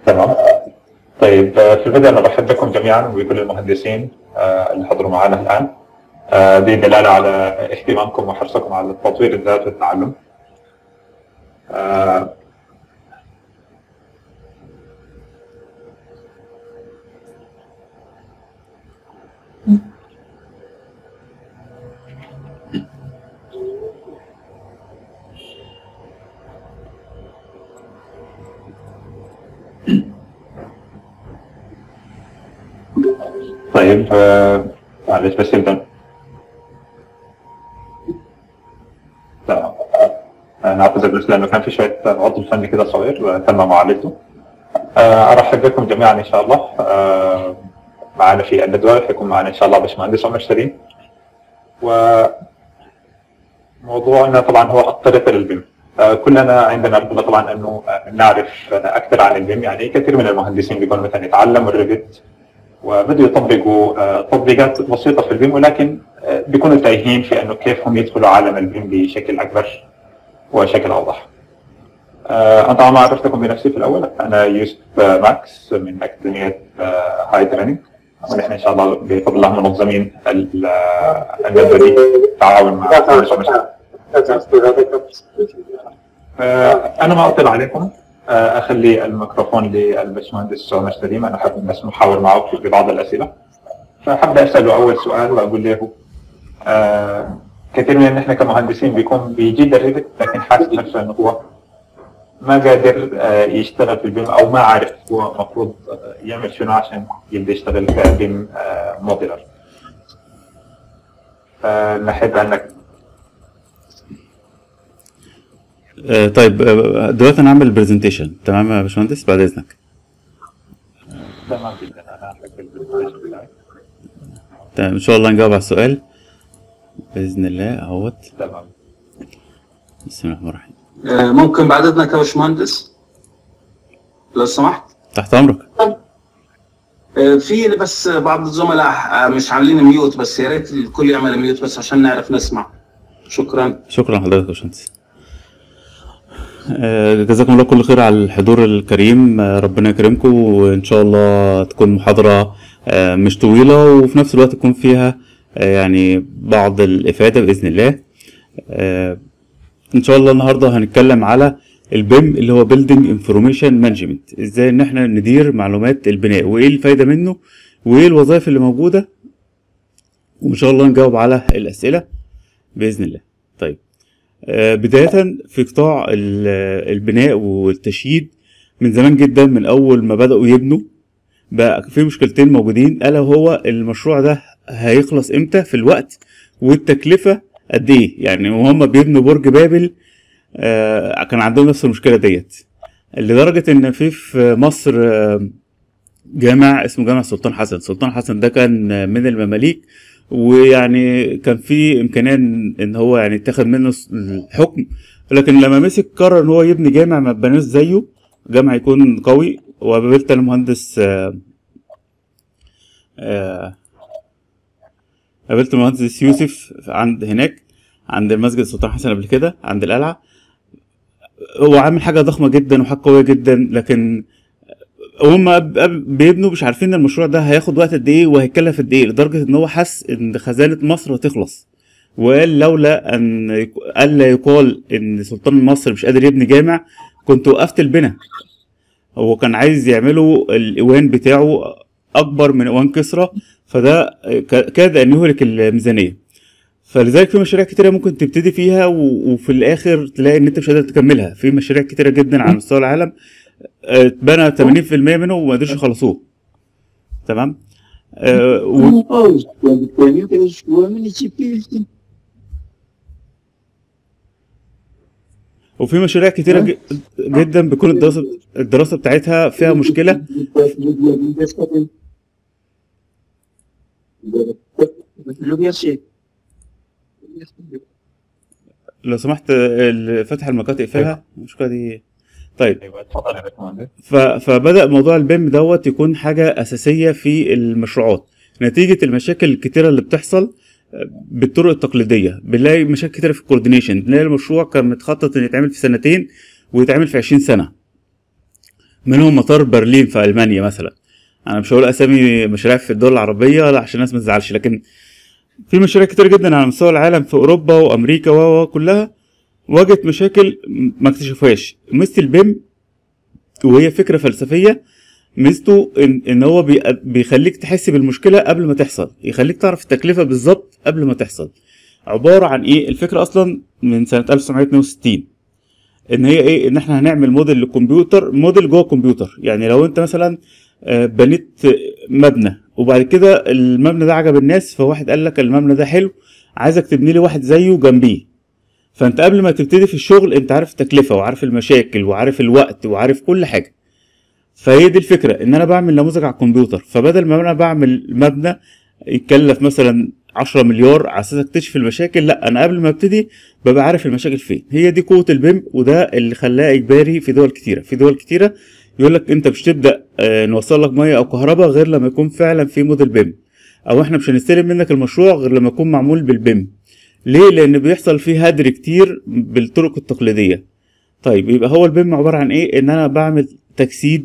تمام طيب آه، في البداية أنا برحب بكم جميعا وبكل المهندسين آه، اللي حضروا معنا الآن آه، دي دلالة على اهتمامكم وحرصكم على تطوير الذات والتعلم آه، طيب آه، معلش بس يبدأ تمام أنا أعتذر بس لأنه كان في شوية عطل فني كده صغير آه، تم معالجته آه، أرحب بكم جميعا إن شاء الله آه، معنا في الندوة حيكون معنا إن شاء الله باشمهندس عمر سليم وموضوعنا طبعا هو الطريقة للبيم آه، كلنا عندنا رغبة طبعا انه آه، نعرف آه، اكثر عن البيم يعني كثير من المهندسين بيقولوا مثلا يتعلموا الريفت وبدوا يطبقوا آه، تطبيقات بسيطه في البيم ولكن آه، بيكونوا تايهين في انه كيف هم يدخلوا عالم البيم بشكل اكبر وشكل اوضح. آه، انا طبعا ما عرفتكم بنفسي في الاول انا يوسف آه، ماكس من اكاديميه آه، هاي تريننج ونحن ان شاء الله بفضل الله منظمين ال- آه، الندوه دي تعاون مع آه، انا ما اطيل عليكم آه، اخلي الميكروفون للبشمهندس عمر سليم انا حابب بس محاور معه في بعض الاسئله فحابب اساله اول سؤال واقول له آه، كثير من احنا كمهندسين بيكون بيجي الريفت لكن حاسس نفسه انه هو ما قادر آه، يشتغل في البيم او ما عارف هو المفروض آه، يعمل شنو عشان يبدا يشتغل كبيم آه، موديلر فنحب انك آه، طيب آه، دلوقتي انا هعمل برزنتيشن تمام يا باشمهندس بعد اذنك تمام جدا انا احب البرزنتيشن بتاعي تمام ان شاء الله نجاوب على السؤال باذن الله اهوت تمام بسم الله الرحمن الرحيم آه، ممكن بعد اذنك يا باشمهندس لو سمحت تحت امرك آه، في بس بعض الزملاء آه، مش عاملين ميوت بس يا ريت الكل يعمل ميوت بس عشان نعرف نسمع شكرا شكرا لحضرتك يا باشمهندس آه، جزاكم الله كل خير على الحضور الكريم آه، ربنا يكرمكم وان شاء الله تكون محاضرة آه، مش طويلة وفي نفس الوقت يكون فيها آه، يعني بعض الافادة باذن الله آه، ان شاء الله النهارده هنتكلم على البيم اللي هو بيلدينج انفورميشن مانجمنت ازاي ان احنا ندير معلومات البناء وايه الفايده منه وايه الوظائف اللي موجوده وان شاء الله نجاوب على الاسئله باذن الله طيب آه، بدايه في قطاع ال- البناء والتشييد من زمان جدا من اول ما بداوا يبنوا بقى في مشكلتين موجودين الا وهو المشروع ده هيخلص امتى في الوقت والتكلفه قد ايه يعني وهم بيبنوا برج بابل آه، كان عندهم نفس المشكله ديت لدرجه ان في في مصر آه، جامع اسمه جامع سلطان حسن سلطان حسن ده كان آه، من المماليك ويعني كان في امكانيه ان إن هو يعني يتاخد منه الس- الحكم لكن لما مسك قرر ان هو يبني جامع ما بناش زيه جامع يكون قوي وقابلت المهندس آه، آه، قابلت المهندس يوسف عند هناك عند المسجد السلطان حسن قبل كده عند القلعه هو عامل حاجه ضخمه جدا وحاجه قويه جدا لكن هم أب- أب- بيبنوا مش عارفين المشروع ده هياخد وقت قد ايه وهيكلف قد ايه لدرجه ان هو حس ان خزانه مصر هتخلص وقال لولا ان يك- الا يقال ان سلطان مصر مش قادر يبني جامع كنت وقفت البناء هو كان عايز يعملوا الايوان بتاعه اكبر من ايوان كسرى فده ك- كاد ان يهلك الميزانيه فلذلك في مشاريع كتيرة ممكن تبتدي فيها و- وفي الآخر تلاقي إن أنت مش قادر تكملها، في مشاريع كتيرة جدا على مستوى العالم آه، اتبنى 80% منه وما قدروش يخلصوه. تمام؟ آه، و- Composto quando períodos municípios وفي مشاريع كتيرة ج- جدا بيكون الدراسة الدراسة بتاعتها فيها مشكلة لو سمحت آه، اللي فاتح المايكات اقفلها المشكلة دي طيب ايوه اتفضل يا باشمهندس ف- فبدأ موضوع البيم دوت يكون حاجة أساسية في المشروعات نتيجة المشاكل الكتيرة اللي بتحصل آه، بالطرق التقليدية بنلاقي مشاكل كتيرة في الكوردينيشن بنلاقي المشروع كان متخطط إنه يتعمل في سنتين ويتعمل في 20 سنة منهم مطار برلين في المانيا مثلا انا مش هقول اسامي مشاريع في الدول العربيه لا عشان الناس ما تزعلش لكن في مشاريع كتير جدا على مستوى العالم في اوروبا وامريكا و و كلها واجهت مشاكل ما اكتشفوهاش مثل البيم وهي فكره فلسفيه ميزته ان, إن هو بي بيخليك تحس بالمشكله قبل ما تحصل يخليك تعرف التكلفه بالظبط قبل ما تحصل عباره عن ايه الفكره اصلا من سنه 1962 ان هي ايه ان احنا هنعمل موديل للكمبيوتر موديل جوه الكمبيوتر يعني لو انت مثلا آه، بنيت مبنى وبعد كده المبنى ده عجب الناس فواحد قال لك المبنى ده حلو عايزك تبني لي واحد زيه جنبيه فانت قبل ما تبتدي في الشغل انت عارف التكلفه وعارف المشاكل وعارف الوقت وعارف كل حاجه فهي دي الفكره ان انا بعمل نموذج على الكمبيوتر فبدل ما انا بعمل مبنى يتكلف مثلا 10 مليار على اساس اكتشف المشاكل لا انا قبل ما ابتدي ببقى عارف المشاكل فين هي دي قوه البيم وده اللي خلاه اجباري في دول كتيره في دول كتيره يقول لك انت مش تبدا آه، نوصل لك ميه او كهرباء غير لما يكون فعلا في موديل بيم او احنا مش هنستلم منك المشروع غير لما يكون معمول بالبيم ليه لان بيحصل فيه هدر كتير بالطرق التقليديه طيب يبقى هو البيم عباره عن ايه ان انا بعمل تجسيد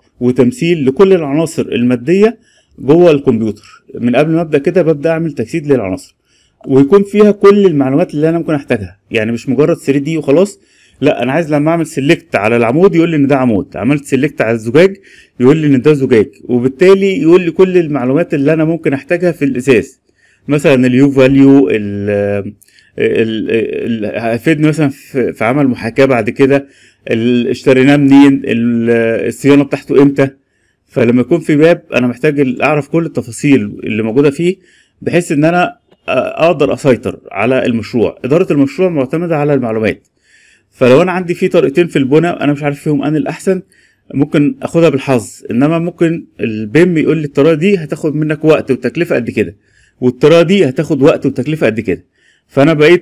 وتمثيل لكل العناصر الماديه جوه الكمبيوتر من قبل ما ابدا كده ببدا اعمل تجسيد للعناصر ويكون فيها كل المعلومات اللي انا ممكن احتاجها يعني مش مجرد 3 دي وخلاص لا انا عايز لما اعمل سيلكت على العمود يقول لي ان ده عمود عملت سيلكت على الزجاج يقول لي ان ده زجاج وبالتالي يقول لي كل المعلومات اللي انا ممكن احتاجها في الاساس مثلا اليو فاليو ال ال- ال- هيفيدني مثلا في في عمل محاكاه بعد كده ال- اشتريناه منين ال- الصيانه بتاعته امتى فلما يكون في باب انا محتاج ال- اعرف كل التفاصيل اللي موجوده فيه بحيث ان انا أ- اقدر اسيطر على المشروع اداره المشروع معتمده على المعلومات فلو انا عندي في طريقتين في البنى انا مش عارف فيهم انا الاحسن ممكن اخدها بالحظ انما ممكن البيم يقول لي الطريقه دي هتاخد منك وقت وتكلفه قد كده والطريقه دي هتاخد وقت وتكلفه قد كده فانا بقيت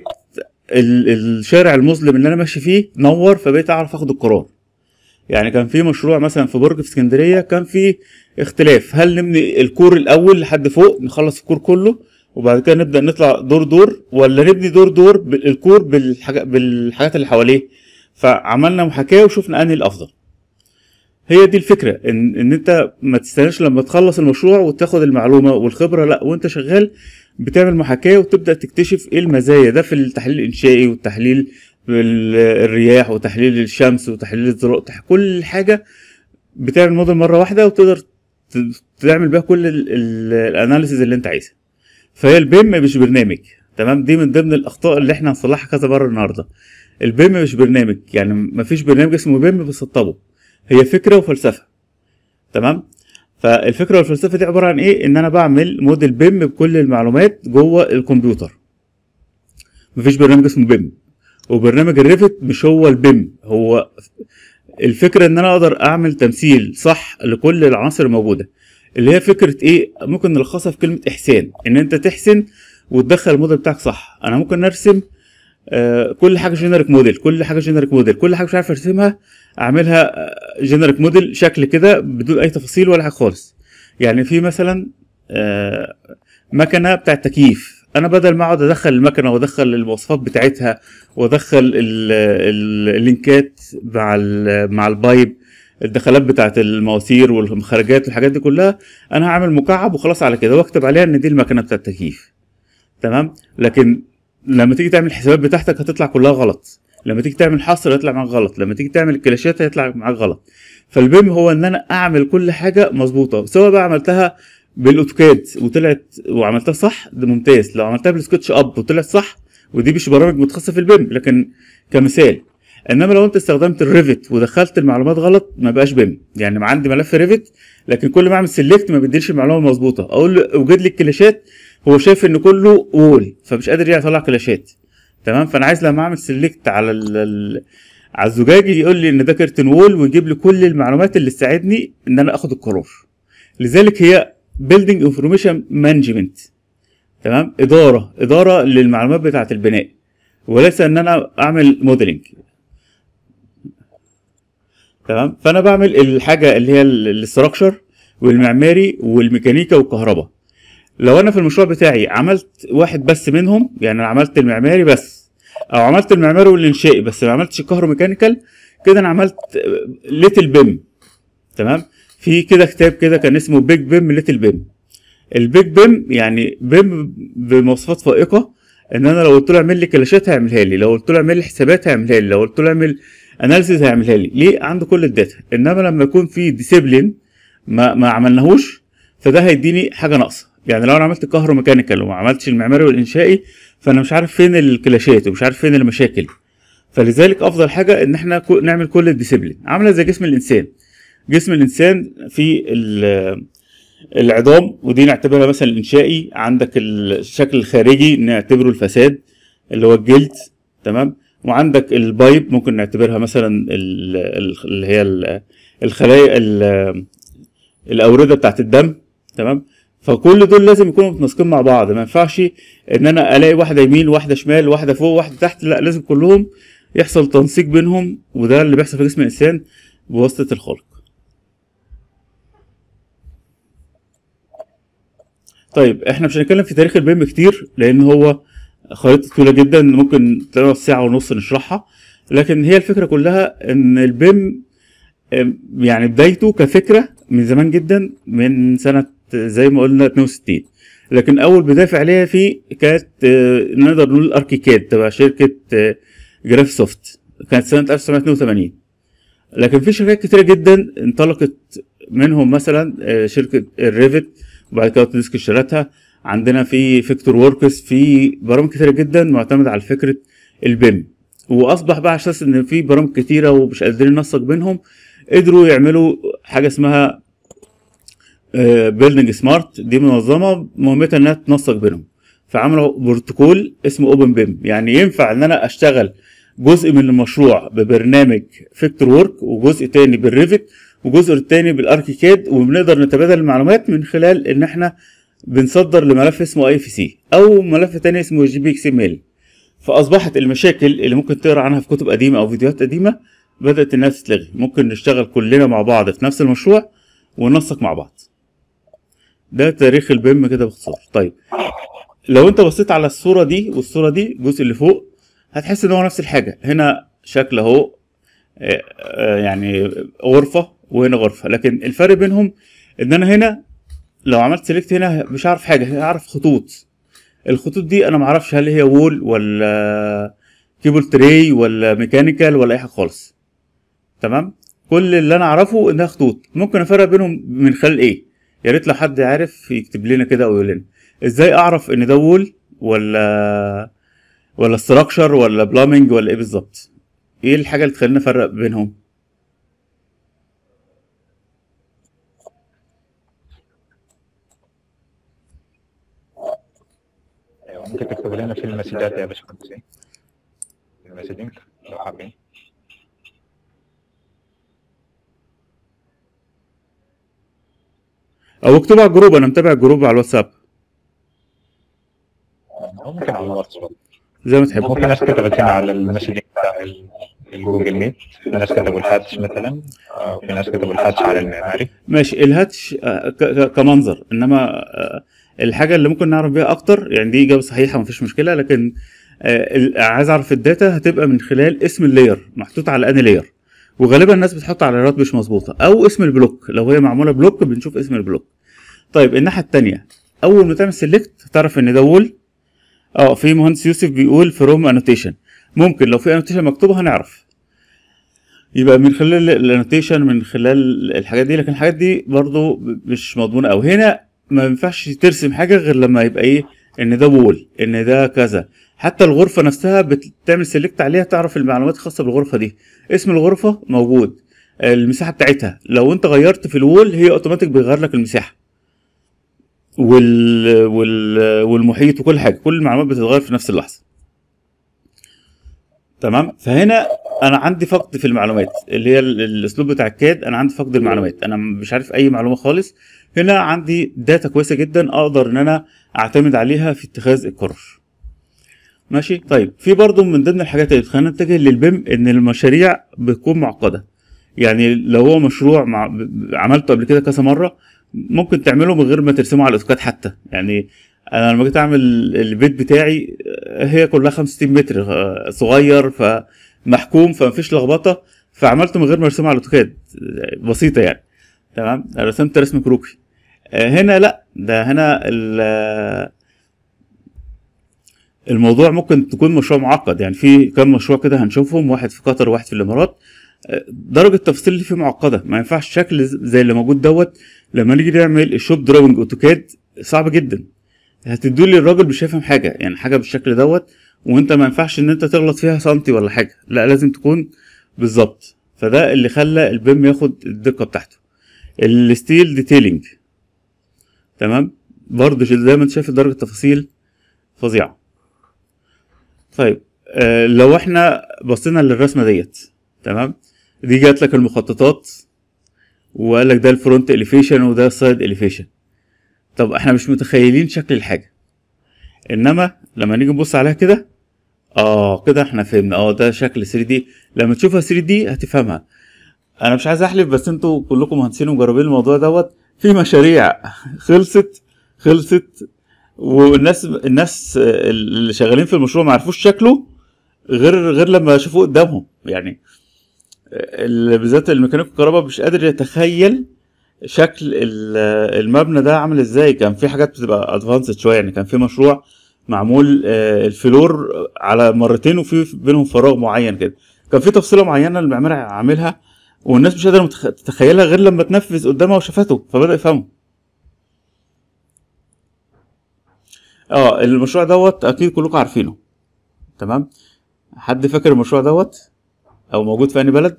ال- الشارع المظلم اللي انا ماشي فيه نور فبقيت اعرف اخد القرار يعني كان في مشروع مثلا في برج في اسكندريه كان في اختلاف هل نبني الكور الاول لحد فوق نخلص الكور كله وبعد كده نبدا نطلع دور دور ولا نبني دور دور بالكور بالحاجة بالحاجات اللي حواليه فعملنا محاكاه وشفنا انهي الافضل هي دي الفكره ان ان انت ما تستناش لما تخلص المشروع وتاخد المعلومه والخبره لا وانت شغال بتعمل محاكاه وتبدا تكتشف ايه المزايا ده في التحليل الانشائي والتحليل بال- الرياح وتحليل الشمس وتحليل الذرات تح- كل حاجه بتعمل موديل مره واحده وتقدر ت- تعمل بيها كل الاناليسيز اللي انت عايزها فهي البيم مش برنامج تمام دي من ضمن الاخطاء اللي احنا هنصلحها كذا مره النهارده البيم مش برنامج يعني مفيش برنامج اسمه بيم بسطبه هي فكره وفلسفه تمام فالفكره والفلسفه دي عباره عن ايه ان انا بعمل موديل بيم بكل المعلومات جوه الكمبيوتر مفيش برنامج اسمه بيم وبرنامج الريفت مش هو البيم هو الفكره ان انا اقدر اعمل تمثيل صح لكل العناصر الموجوده اللي هي فكره ايه ممكن نلخصها في كلمه احسان ان انت تحسن وتدخل الموديل بتاعك صح انا ممكن ارسم آه، كل حاجه جينيريك موديل كل حاجه جينيريك موديل كل حاجه مش عارف ارسمها اعملها جينيريك موديل شكل كده بدون اي تفاصيل ولا حاجه خالص يعني في مثلا آه، مكنه بتاعه تكييف انا بدل ما اقعد ادخل المكنه وادخل المواصفات بتاعتها وادخل ال- ال- اللينكات مع ال- مع البايب الدخلات بتاعت المواسير والمخرجات والحاجات دي كلها انا هعمل مكعب وخلاص على كده واكتب عليها ان دي المكنه بتاعت التكييف تمام لكن لما تيجي تعمل الحسابات بتاعتك هتطلع كلها غلط لما تيجي تعمل حصر هيطلع معاك غلط لما تيجي تعمل الكلاشات هيطلع معاك غلط فالبيم هو ان انا اعمل كل حاجه مظبوطه سواء بقى عملتها بالاوتوكاد وطلعت وعملتها صح ده ممتاز لو عملتها بالسكتش اب وطلعت صح ودي مش برامج متخصصه في البيم لكن كمثال انما لو انت استخدمت الريفت ودخلت المعلومات غلط ما بقاش بيم يعني ما عندي ملف ريفت لكن كل ما اعمل سيلكت ما بيديليش المعلومه المظبوطه اقول له اوجد لي الكلاشات هو شايف ان كله وول فمش قادر يطلع كلاشات تمام فانا عايز لما اعمل سيلكت على ال ال على الزجاج يقول لي ان ده كيرتن وول ويجيب لي كل المعلومات اللي تساعدني ان انا اخد القرار لذلك هي بيلدينج انفورميشن مانجمنت تمام اداره اداره للمعلومات بتاعه البناء وليس ان انا اعمل موديلنج تمام فانا بعمل الحاجه اللي هي الاستراكشر والمعماري والميكانيكا والكهرباء لو انا في المشروع بتاعي عملت واحد بس منهم يعني أنا عملت المعماري بس او عملت المعماري والانشائي بس ما عملتش الكهروميكانيكال كده انا عملت ليتل بيم تمام في كده كتاب كده كان اسمه بيج بيم ليتل بيم البيج بيم يعني بيم بمواصفات فائقه ان انا لو قلت له اعمل لي كلاشات هيعملها لي لو قلت له اعمل لي حسابات هيعملها لي لو قلت له اعمل اناليسيز هيعملها لي ليه عنده كل الداتا انما لما يكون في ديسيبلين ما ما عملناهوش فده هيديني حاجه ناقصه يعني لو انا عملت كهروميكانيكال وما عملتش المعماري والانشائي فانا مش عارف فين الكلاشات ومش عارف فين المشاكل فلذلك افضل حاجه ان احنا كو- نعمل كل الديسيبلين عامله زي جسم الانسان جسم الانسان في ال- العظام ودي نعتبرها مثلا الانشائي عندك الشكل الخارجي نعتبره الفساد اللي هو الجلد تمام وعندك البايب ممكن نعتبرها مثلا ال- ال- اللي هي ال- الخلايا ال- الاورده بتاعت الدم تمام فكل دول لازم يكونوا متناسقين مع بعض ما ينفعش ان انا الاقي واحده يمين واحده شمال واحده فوق واحده تحت لا لازم كلهم يحصل تنسيق بينهم وده اللي بيحصل في جسم الانسان بواسطه الخلق طيب احنا مش هنتكلم في تاريخ البيم كتير لان هو خريطه طويله جدا ممكن تقعد ساعه ونص نشرحها لكن هي الفكره كلها ان البيم ام، يعني بدايته كفكره من زمان جدا من سنه زي ما قلنا 62 لكن اول بدايه فعليه فيه كانت اه، نقدر نقول اركيكاد تبع شركه اه، جراف سوفت كانت سنه 1982 لكن في شركات كتيره جدا انطلقت منهم مثلا اه، شركه الريفت وبعد كده اوتوديسك اشترتها عندنا في فيكتور وركس في برامج كتيره جدا معتمده على فكره البيم واصبح بقى على اساس ان في برامج كتيره ومش قادرين ننسق بينهم قدروا يعملوا حاجه اسمها بيلدنج سمارت دي منظمه مهمتها انها تنسق بينهم فعملوا بروتوكول اسمه اوبن بيم يعني ينفع ان انا اشتغل جزء من المشروع ببرنامج فيكتور وورك وجزء تاني بالريفت وجزء تاني بالاركيكاد وبنقدر نتبادل المعلومات من خلال ان احنا بنصدر لملف اسمه اي في سي او ملف تاني اسمه جي بي اكس ام ال فاصبحت المشاكل اللي ممكن تقرا عنها في كتب قديمه او فيديوهات قديمه بدات انها تتلغي ممكن نشتغل كلنا مع بعض في نفس المشروع وننسق مع بعض ده تاريخ البيم كده باختصار طيب لو انت بصيت على الصوره دي والصوره دي الجزء اللي فوق هتحس ان هو نفس الحاجه هنا شكل اهو آه، آه، يعني غرفه وهنا غرفه لكن الفرق بينهم ان انا هنا لو عملت سيلكت هنا مش هعرف حاجه هعرف خطوط الخطوط دي انا معرفش هل هي وول ولا كيبل تري ولا ميكانيكال ولا اي حاجه خالص تمام كل اللي انا اعرفه انها خطوط ممكن افرق بينهم من خلال ايه يا ريت لو حد عارف يكتب لنا كده او يقول لنا ازاي اعرف ان ده وول ولا ولا ستراكشر ولا بلامنج ولا ايه بالظبط ايه الحاجه اللي تخلينا نفرق بينهم ايوه ممكن تكتبوا لنا في المسجات يا باشمهندسين المسجنج لو حابين او اكتبوا على الجروب انا متابع الجروب على الواتساب أو ممكن على الواتساب زي ما تحبوا وفي ناس كتبت هنا على المسجنج بتاع ال- الجوجل ميت في ناس كتبوا الهاتش مثلا آه، وفي ناس كتبوا الهاتش على المعماري ماشي الهاتش آه، ك- ك- كمنظر انما آه، الحاجه اللي ممكن نعرف بيها اكتر يعني دي اجابه صحيحه مفيش مشكله لكن آه، ال- عايز اعرف الداتا هتبقى من خلال اسم اللاير محطوط على اني لاير وغالبا الناس بتحط على لايرات مش مظبوطه او اسم البلوك لو هي معموله بلوك بنشوف اسم البلوك طيب الناحيه التانية اول ما تعمل سيلكت تعرف ان ده وول اه في مهندس يوسف بيقول فروم انوتيشن ممكن لو في انوتيشن مكتوبه هنعرف يبقى من خلال الانوتيشن من خلال الحاجات دي لكن الحاجات دي برضو مش مضمونه قوي هنا ما ينفعش ترسم حاجه غير لما يبقى ايه ان ده وول ان ده كذا حتى الغرفه نفسها بتعمل سيلكت عليها تعرف المعلومات الخاصه بالغرفه دي اسم الغرفه موجود المساحه بتاعتها لو انت غيرت في الوول هي اوتوماتيك بيغير لك المساحه وال... وال... والمحيط وكل حاجه كل المعلومات بتتغير في نفس اللحظه تمام فهنا انا عندي فقد في المعلومات اللي هي ال- الاسلوب بتاع الكاد انا عندي فقد المعلومات انا مش عارف اي معلومه خالص هنا عندي داتا كويسه جدا اقدر ان انا اعتمد عليها في اتخاذ القرار ماشي طيب في برضو من ضمن الحاجات اللي بتخلينا نتجه للبيم ان المشاريع بتكون معقده يعني لو هو مشروع مع... ب- عملته قبل كده كذا مره ممكن تعمله من غير ما ترسمه على الاوتوكاد حتى يعني انا لما جيت اعمل البيت بتاعي آه، هي كلها 65 متر آه، صغير فمحكوم فمفيش لخبطه فعملته من غير ما ارسمه على الاوتوكاد آه، بسيطه يعني تمام رسمت رسم كروكي آه، هنا لا ده هنا ال- الموضوع ممكن تكون مشروع معقد يعني في كام مشروع كده هنشوفهم واحد في قطر وواحد في الامارات آه، درجه التفاصيل اللي فيه معقده ما ينفعش شكل زي اللي موجود دوت لما نيجي نعمل الشوب دراونج اوتوكاد صعب جدا هتدوا لي الراجل مش هيفهم حاجه يعني حاجه بالشكل دوت وانت ما ينفعش ان انت تغلط فيها سنتي ولا حاجه لا لازم تكون بالظبط فده اللي خلى البيم ياخد الدقه بتاعته الستيل ديتيلينج تمام برضه زي ما انت شايف درجه التفاصيل فظيعه طيب آه لو احنا بصينا للرسمه ديت تمام دي جات لك المخططات وقال لك ده الفرونت اليفيشن وده السايد اليفيشن طب احنا مش متخيلين شكل الحاجه انما لما نيجي نبص عليها كده اه كده احنا فهمنا اه ده شكل 3 دي لما تشوفها 3 دي هتفهمها انا مش عايز احلف بس انتوا كلكم مهندسين ومجربين الموضوع دوت في مشاريع خلصت خلصت والناس الناس اللي شغالين في المشروع ما عرفوش شكله غير غير لما شافوه قدامهم يعني ال- بالذات الميكانيك الكهرباء مش قادر يتخيل شكل ال- المبنى ده عامل ازاي كان في حاجات بتبقى ادفانسد شويه يعني كان في مشروع معمول آه، الفلور على مرتين وفي بينهم فراغ معين كده كان في تفصيله معينه المعمار عاملها والناس مش قادره متخ- تتخيلها غير لما تنفذ قدامها وشافته فبدا يفهمه اه المشروع دوت اكيد كلكم عارفينه تمام حد فاكر المشروع دوت او موجود في اي بلد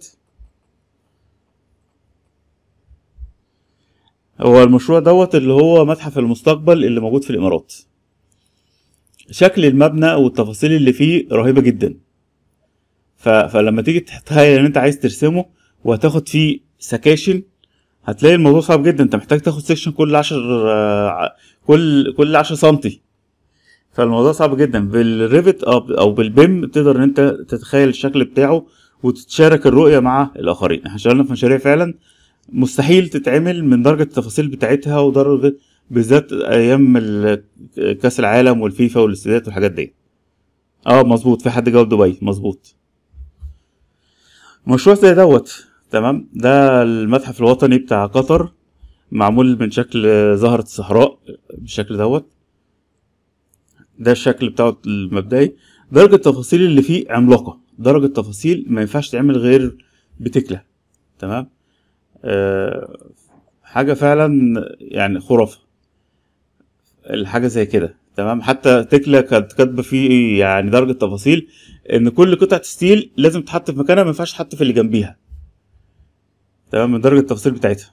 هو المشروع دوت اللي هو متحف المستقبل اللي موجود في الامارات شكل المبنى والتفاصيل اللي فيه رهيبه جدا ف... فلما تيجي تتخيل ان انت عايز ترسمه وهتاخد فيه سكاشن هتلاقي الموضوع صعب جدا انت محتاج تاخد سكشن كل عشر آه، كل كل عشر سنتي فالموضوع صعب جدا بالريفت او أو بالبيم تقدر ان انت تتخيل الشكل بتاعه وتتشارك الرؤيه مع الاخرين احنا اشتغلنا في مشاريع فعلا مستحيل تتعمل من درجه التفاصيل بتاعتها ودرجه بالذات ايام ال- كاس العالم والفيفا والاستادات والحاجات دي اه مظبوط في حد جاوب دبي مظبوط مشروع زي دوت تمام ده المتحف الوطني بتاع قطر معمول من شكل زهرة الصحراء بالشكل دوت ده الشكل بتاعه المبدئي درجة التفاصيل اللي فيه عملاقة درجة تفاصيل ما ينفعش تعمل غير بتكلة تمام أه حاجة فعلا يعني خرافة الحاجة زي كده تمام حتى تكلة كانت كاتبة فيه يعني درجة تفاصيل ان كل قطعة ستيل لازم تتحط في مكانها ما ينفعش تتحط في اللي جنبيها تمام من درجة التفاصيل بتاعتها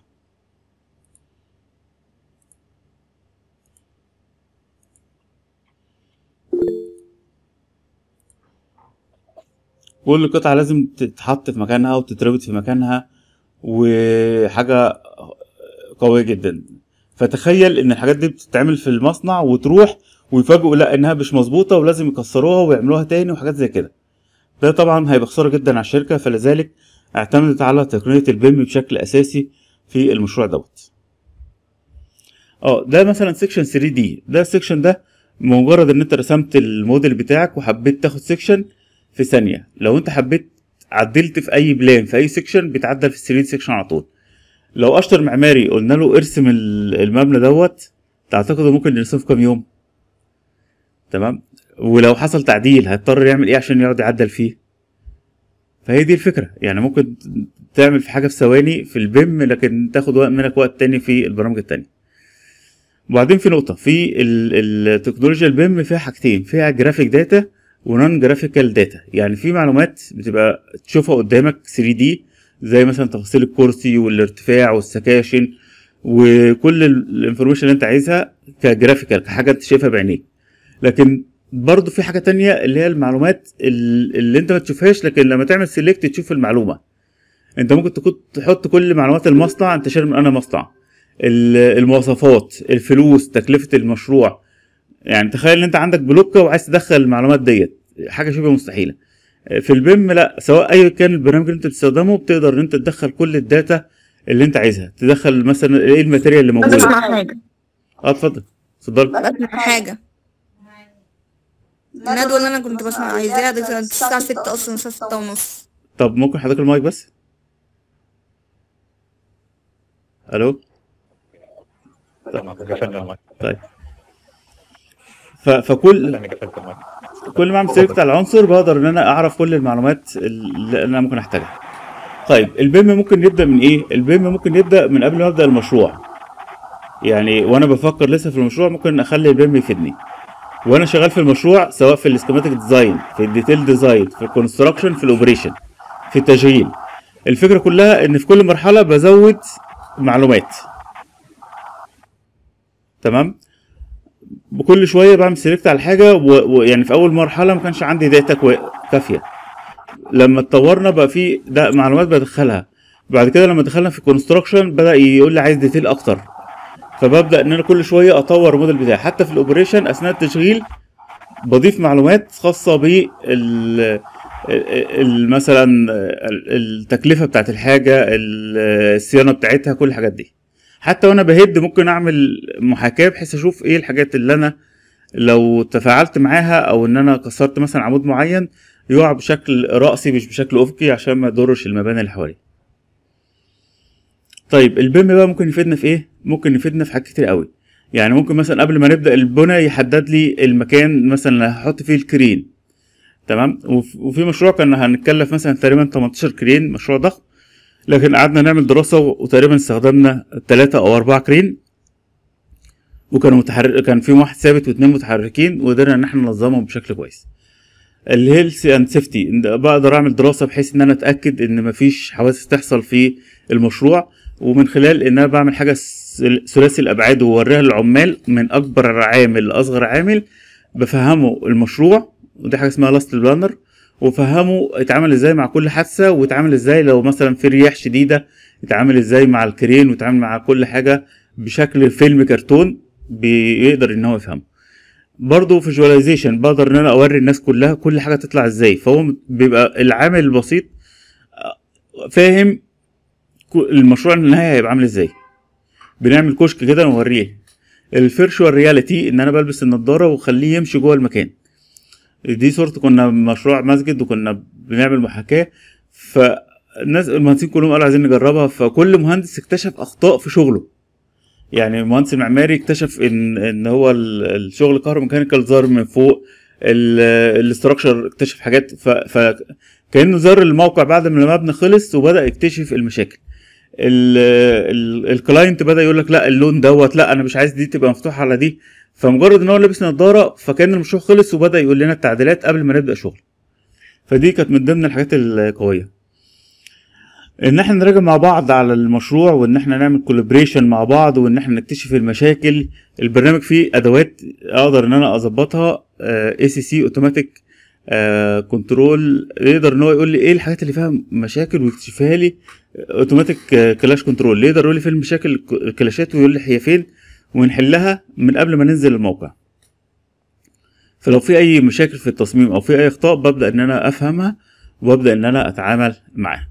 كل قطعة لازم تتحط في مكانها وتتربط في مكانها وحاجة قوية جدا فتخيل ان الحاجات دي بتتعمل في المصنع وتروح ويفاجئوا لا انها مش مظبوطة ولازم يكسروها ويعملوها تاني وحاجات زي كده ده طبعا هيبقى خسارة جدا على الشركة فلذلك اعتمدت على تقنية البيم بشكل اساسي في المشروع دوت اه ده مثلا سيكشن 3 دي ده السيكشن ده مجرد ان انت رسمت الموديل بتاعك وحبيت تاخد سيكشن في ثانيه لو انت حبيت عدلت في اي بلان في اي سيكشن بيتعدل في 3 سيكشن على طول لو اشطر معماري قلنا له ارسم ال- المبنى دوت تعتقد ممكن يرسمه في كام يوم تمام ولو حصل تعديل هيضطر يعمل ايه عشان يقعد يعدل فيه فهي دي الفكره يعني ممكن تعمل في حاجه في ثواني في البيم لكن تاخد وقت منك وقت تاني في البرامج التانية وبعدين في نقطة في ال- التكنولوجيا البيم فيها حاجتين فيها جرافيك داتا ونون جرافيكال داتا يعني في معلومات بتبقى تشوفها قدامك 3 دي زي مثلا تفاصيل الكرسي والارتفاع والسكاشن وكل الانفورميشن اللي انت عايزها كجرافيكال كحاجة انت شايفها بعينيك لكن برضه في حاجة تانية اللي هي المعلومات ال- اللي انت ما تشوفهاش لكن لما تعمل سيلكت تشوف المعلومة انت ممكن تكون تحط كل معلومات المصنع انت شاري من انا مصنع ال- المواصفات الفلوس تكلفة المشروع يعني تخيل ان انت عندك بلوكة وعايز تدخل المعلومات ديت حاجة شبه مستحيلة في البيم لا سواء اي كان البرنامج اللي انت بتستخدمه بتقدر ان انت تدخل كل الداتا اللي انت عايزها تدخل مثلا ايه الماتيريال اللي بس موجودة اسمع حاجة اه اتفضل اتفضل اسمع حاجة الندوة اللي أنا كنت بسمع عايزاها دي كانت الساعة ستة أصلا الساعة ستة ونص طب ممكن حضرتك المايك بس الو تمام قفلنا المايك طيب ف... فكل لاني قفلت المايك كل ما اعمل سيلكت على العنصر بقدر ان انا اعرف كل المعلومات اللي انا ممكن احتاجها طيب البيم ممكن يبدا من ايه البيم ممكن يبدا من قبل ما ابدا المشروع يعني وانا بفكر لسه في المشروع ممكن اخلي البيم يفيدني وانا شغال في المشروع سواء في السكيماتيك ديزاين في الديتيل ديزاين في الكونستراكشن في الاوبريشن في التشغيل الفكره كلها ان في كل مرحله بزود معلومات تمام بكل شويه بعمل سيلكت على حاجه و- ويعني في اول مرحله ما كانش عندي داتا كوي- كافيه لما اتطورنا بقى في ده معلومات بدخلها بعد كده لما دخلنا في الكونستراكشن بدا يقول لي عايز ديتيل اكتر فببدا ان انا كل شويه اطور الموديل بتاعي حتى في الاوبريشن اثناء التشغيل بضيف معلومات خاصه بال ال- ال- مثلا ال- التكلفه بتاعت الحاجه ال- الصيانه بتاعتها كل الحاجات دي حتى وانا بهد ممكن اعمل محاكاه بحيث اشوف ايه الحاجات اللي انا لو تفاعلت معاها او ان انا كسرت مثلا عمود معين يقع بشكل رأسي مش بشكل افقي عشان ما يضرش المباني اللي حواليه طيب البيم بقى ممكن يفيدنا في ايه ممكن يفيدنا في حاجات كتير قوي يعني ممكن مثلا قبل ما نبدا البنى يحدد لي المكان مثلا اللي هحط فيه الكرين تمام وف- وفي مشروع كان هنتكلف مثلا تقريبا 18 كرين مشروع ضخم لكن قعدنا نعمل دراسه وتقريبا استخدمنا ثلاثة او أربعة كرين وكانوا متحرك كان فيهم واحد ثابت واثنين متحركين وقدرنا ان احنا ننظمهم بشكل كويس الهيلث اند سيفتي بقدر اعمل دراسه بحيث ان انا اتاكد ان مفيش حوادث تحصل في المشروع ومن خلال ان انا بعمل حاجه سل- ثلاثي الابعاد ووريها للعمال من اكبر عامل لاصغر عامل بفهمه المشروع ودي حاجه اسمها لاست بلانر وفهمه اتعامل ازاي مع كل حادثه واتعامل ازاي لو مثلا في رياح شديده اتعامل ازاي مع الكرين واتعامل مع كل حاجه بشكل فيلم كرتون بيقدر ان هو يفهمه برضه فيجواليزيشن بقدر ان انا اوري الناس كلها كل حاجه تطلع ازاي فهو بيبقى العامل البسيط فاهم كو- المشروع النهائي هيبقى عامل ازاي بنعمل كشك كده نوريه الفيرشوال رياليتي ان انا بلبس النضاره واخليه يمشي جوه المكان دي صورة كنا مشروع مسجد وكنا بنعمل محاكاة فالناس المهندسين كلهم قالوا عايزين نجربها فكل مهندس اكتشف اخطاء في شغله يعني المهندس المعماري اكتشف ان ان هو ال- الشغل كهروميكانيكال ظهر من فوق الاستراكشر اكتشف حاجات ف, ف كانه زار الموقع بعد ما المبنى خلص وبدا يكتشف المشاكل ال- ال- الكلاينت بدا يقول لك لا اللون دوت لا انا مش عايز دي تبقى مفتوحه على دي فمجرد ان هو لابس نظاره فكان المشروع خلص وبدا يقول لنا التعديلات قبل ما نبدا شغل فدي كانت من ضمن الحاجات القويه ان احنا نراجع مع بعض على المشروع وان احنا نعمل كولابريشن مع بعض وان احنا نكتشف المشاكل البرنامج فيه ادوات اقدر ان انا اظبطها اي سي سي اوتوماتيك كنترول يقدر ان هو يقول لي ايه الحاجات اللي فيها مشاكل ويكتشفها لي اوتوماتيك كلاش كنترول يقدر يقول لي فين المشاكل الكلاشات ويقول لي هي فين ونحلها من قبل ما ننزل الموقع فلو في اي مشاكل في التصميم او في اي اخطاء ببدا ان انا افهمها وببدا ان انا اتعامل معاها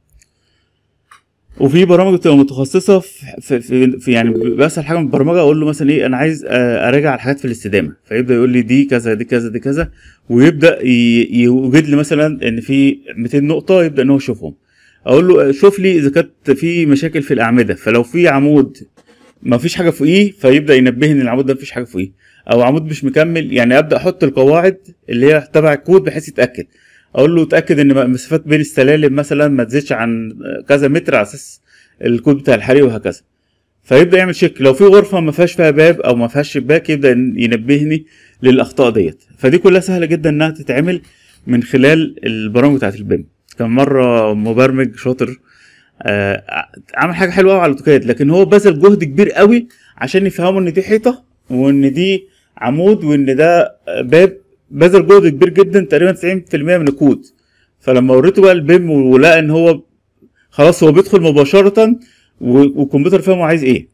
وفي برامج بتبقى متخصصه في, في, في, في يعني بسال حاجه من البرمجه اقول له مثلا ايه انا عايز آه، اراجع على حاجات في الاستدامه فيبدا يقول لي دي كذا دي كذا دي كذا ويبدا ي- يوجد لي مثلا ان في 200 نقطه يبدا ان هو يشوفهم اقول له شوف لي اذا كانت في مشاكل في الاعمده فلو في عمود ما فيش حاجه فوقيه فيبدا ينبهني ان العمود ده ما فيش حاجه فوقيه او عمود مش مكمل يعني ابدا احط القواعد اللي هي تبع الكود بحيث يتاكد اقول له اتاكد ان المسافات بين السلالم مثلا ما تزيدش عن كذا متر على اساس الكود بتاع الحريق وهكذا فيبدا يعمل شيك لو في غرفه ما فيهاش فيها باب او ما فيهاش شباك يبدا ينبهني للاخطاء ديت فدي كلها سهله جدا انها تتعمل من خلال البرامج بتاعت البيم كان مره مبرمج شاطر آه، عمل حاجه حلوه قوي على الاوتوكاد لكن هو بذل جهد كبير قوي عشان يفهموا ان دي حيطه وان دي عمود وان ده باب بذل جهد كبير جدا تقريبا 90% من الكود فلما وريته بقى البيم ولقى ان هو خلاص هو بيدخل مباشره و- والكمبيوتر فاهم هو عايز ايه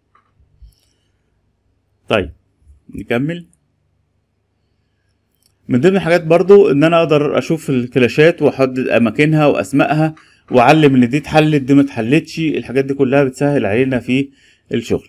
طيب نكمل من ضمن الحاجات برضو ان انا اقدر اشوف الكلاشات واحدد اماكنها واسمائها واعلم ان دي اتحلت دي ما اتحلتش الحاجات دي كلها بتسهل علينا في الشغل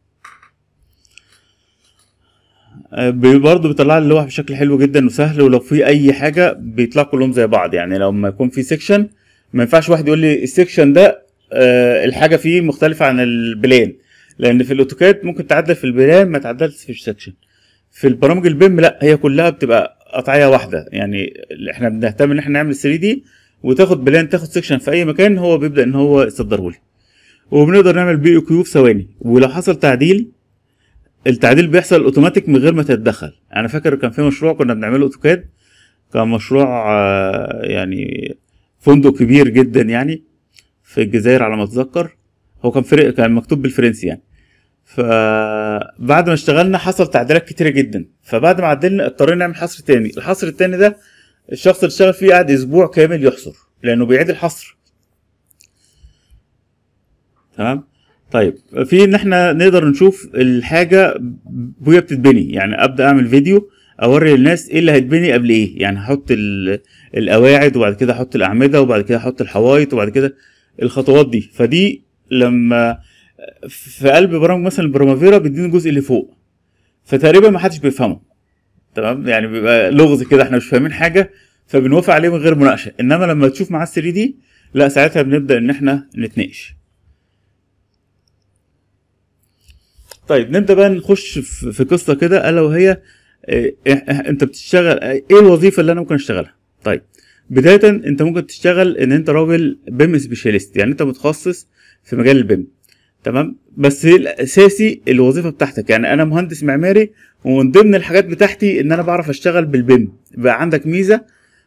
آه، بي- برضه بيطلع لي اللوح بشكل حلو جدا وسهل ولو في اي حاجه بيطلع كلهم زي بعض يعني لو ما يكون في سيكشن ما ينفعش واحد يقول لي السيكشن ده آه، الحاجه فيه مختلفه عن البلان لان في الاوتوكاد ممكن تعدل في البلان ما تعدلش في السكشن في البرامج البيم لا هي كلها بتبقى قطعيه واحده يعني احنا بنهتم ان احنا نعمل 3 دي وتاخد بلان تاخد سكشن في اي مكان هو بيبدا ان هو يصدره لي وبنقدر نعمل بي او كيو في ثواني ولو حصل تعديل التعديل بيحصل اوتوماتيك من غير ما تتدخل انا فاكر كان في مشروع كنا بنعمله اوتوكاد كان مشروع آه، يعني فندق كبير جدا يعني في الجزائر على ما اتذكر هو كان فرق كان مكتوب بالفرنسي يعني فبعد ما اشتغلنا حصل تعديلات كتيرة جدا فبعد ما عدلنا اضطرينا نعمل حصر تاني الحصر التاني ده الشخص اللي اشتغل فيه قعد اسبوع كامل يحصر لانه بيعيد الحصر تمام طيب في ان احنا نقدر نشوف الحاجه وهي بتتبني يعني ابدا اعمل فيديو اوري للناس ايه اللي هيتبني قبل ايه يعني هحط ال- القواعد وبعد كده احط الاعمده وبعد كده احط الحوايط وبعد كده الخطوات دي فدي لما في قلب برامج مثلا البرامافيرا بيديني الجزء اللي فوق فتقريبا ما حدش بيفهمه تمام يعني بيبقى لغز كده احنا مش فاهمين حاجه فبنوافق عليه من غير مناقشه انما لما تشوف معاه 3 دي لا ساعتها بنبدا ان احنا نتناقش طيب نبدا بقى نخش في في قصه كده الا وهي إيه، إيه، انت بتشتغل ايه الوظيفه اللي انا ممكن اشتغلها طيب بدايه انت ممكن تشتغل ان انت راجل بيم سبيشاليست يعني انت متخصص في مجال البيم تمام بس هي الاساسي الوظيفه بتاعتك يعني انا مهندس معماري ومن ضمن الحاجات بتاعتي ان انا بعرف اشتغل بالبيم بقى عندك ميزه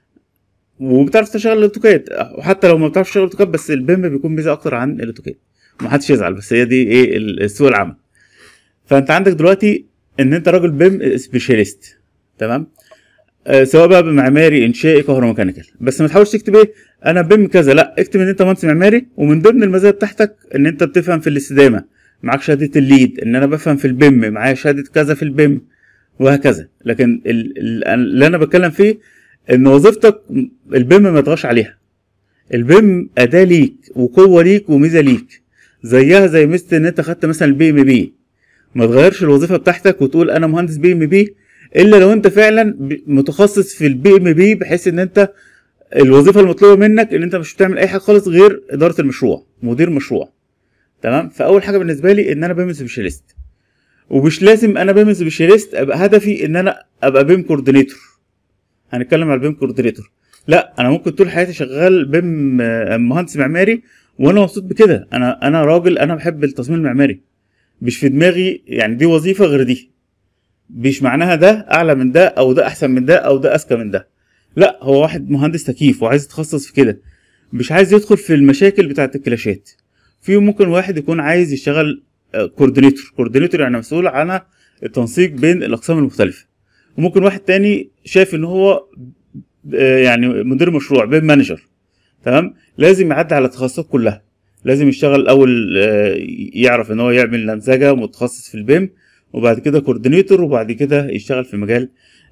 وبتعرف تشتغل الاوتوكاد وحتى لو ما بتعرفش تشتغل الاوتوكاد بس البيم بيكون ميزه اكتر عن الاوتوكاد محدش يزعل بس هي دي ايه ال- سوق العمل فانت عندك دلوقتي ان انت راجل بيم سبيشاليست تمام آه سواء بقى بمعماري انشائي كهروميكانيكال بس ما تحاولش تكتب ايه انا بيم كذا لا اكتب ان انت مهندس معماري ومن ضمن المزايا بتاعتك ان انت بتفهم في الاستدامه معاك شهاده الليد ان انا بفهم في البيم معايا شهاده كذا في البيم وهكذا لكن ال- ال- اللي انا بتكلم فيه ان وظيفتك البيم ما تغش عليها البيم اداه ليك وقوه ليك وميزه ليك زيها زي ميزه ان انت خدت مثلا البي ام بي ما تغيرش الوظيفه بتاعتك وتقول انا مهندس بي ام بي الا لو انت فعلا ب- متخصص في البي ام بي بحيث ان انت الوظيفه المطلوبه منك ان انت مش بتعمل اي حاجه خالص غير اداره المشروع مدير مشروع تمام فاول حاجه بالنسبه لي ان انا بيم سبيشاليست ومش لازم انا بيم سبيشاليست ابقى هدفي ان انا ابقى بيم كوردينيتور هنتكلم على البيم كوردينيتور لا انا ممكن طول حياتي شغال بيم آه، مهندس معماري وانا مبسوط بكده انا انا راجل انا بحب التصميم المعماري مش في دماغي يعني دي وظيفه غير دي مش معناها ده اعلى من ده او ده احسن من ده او ده اذكى من ده لا هو واحد مهندس تكييف وعايز يتخصص في كده مش عايز يدخل في المشاكل بتاعه الكلاشات في ممكن واحد يكون عايز يشتغل كوردينيتور كوردينيتور يعني مسؤول عن التنسيق بين الاقسام المختلفه وممكن واحد تاني شايف ان هو آه، يعني مدير مشروع بيم مانجر تمام لازم يعدي على التخصصات كلها لازم يشتغل الاول آه، يعرف ان هو يعمل نمذجه متخصص في البيم وبعد كده كوردينيتور وبعد كده يشتغل في مجال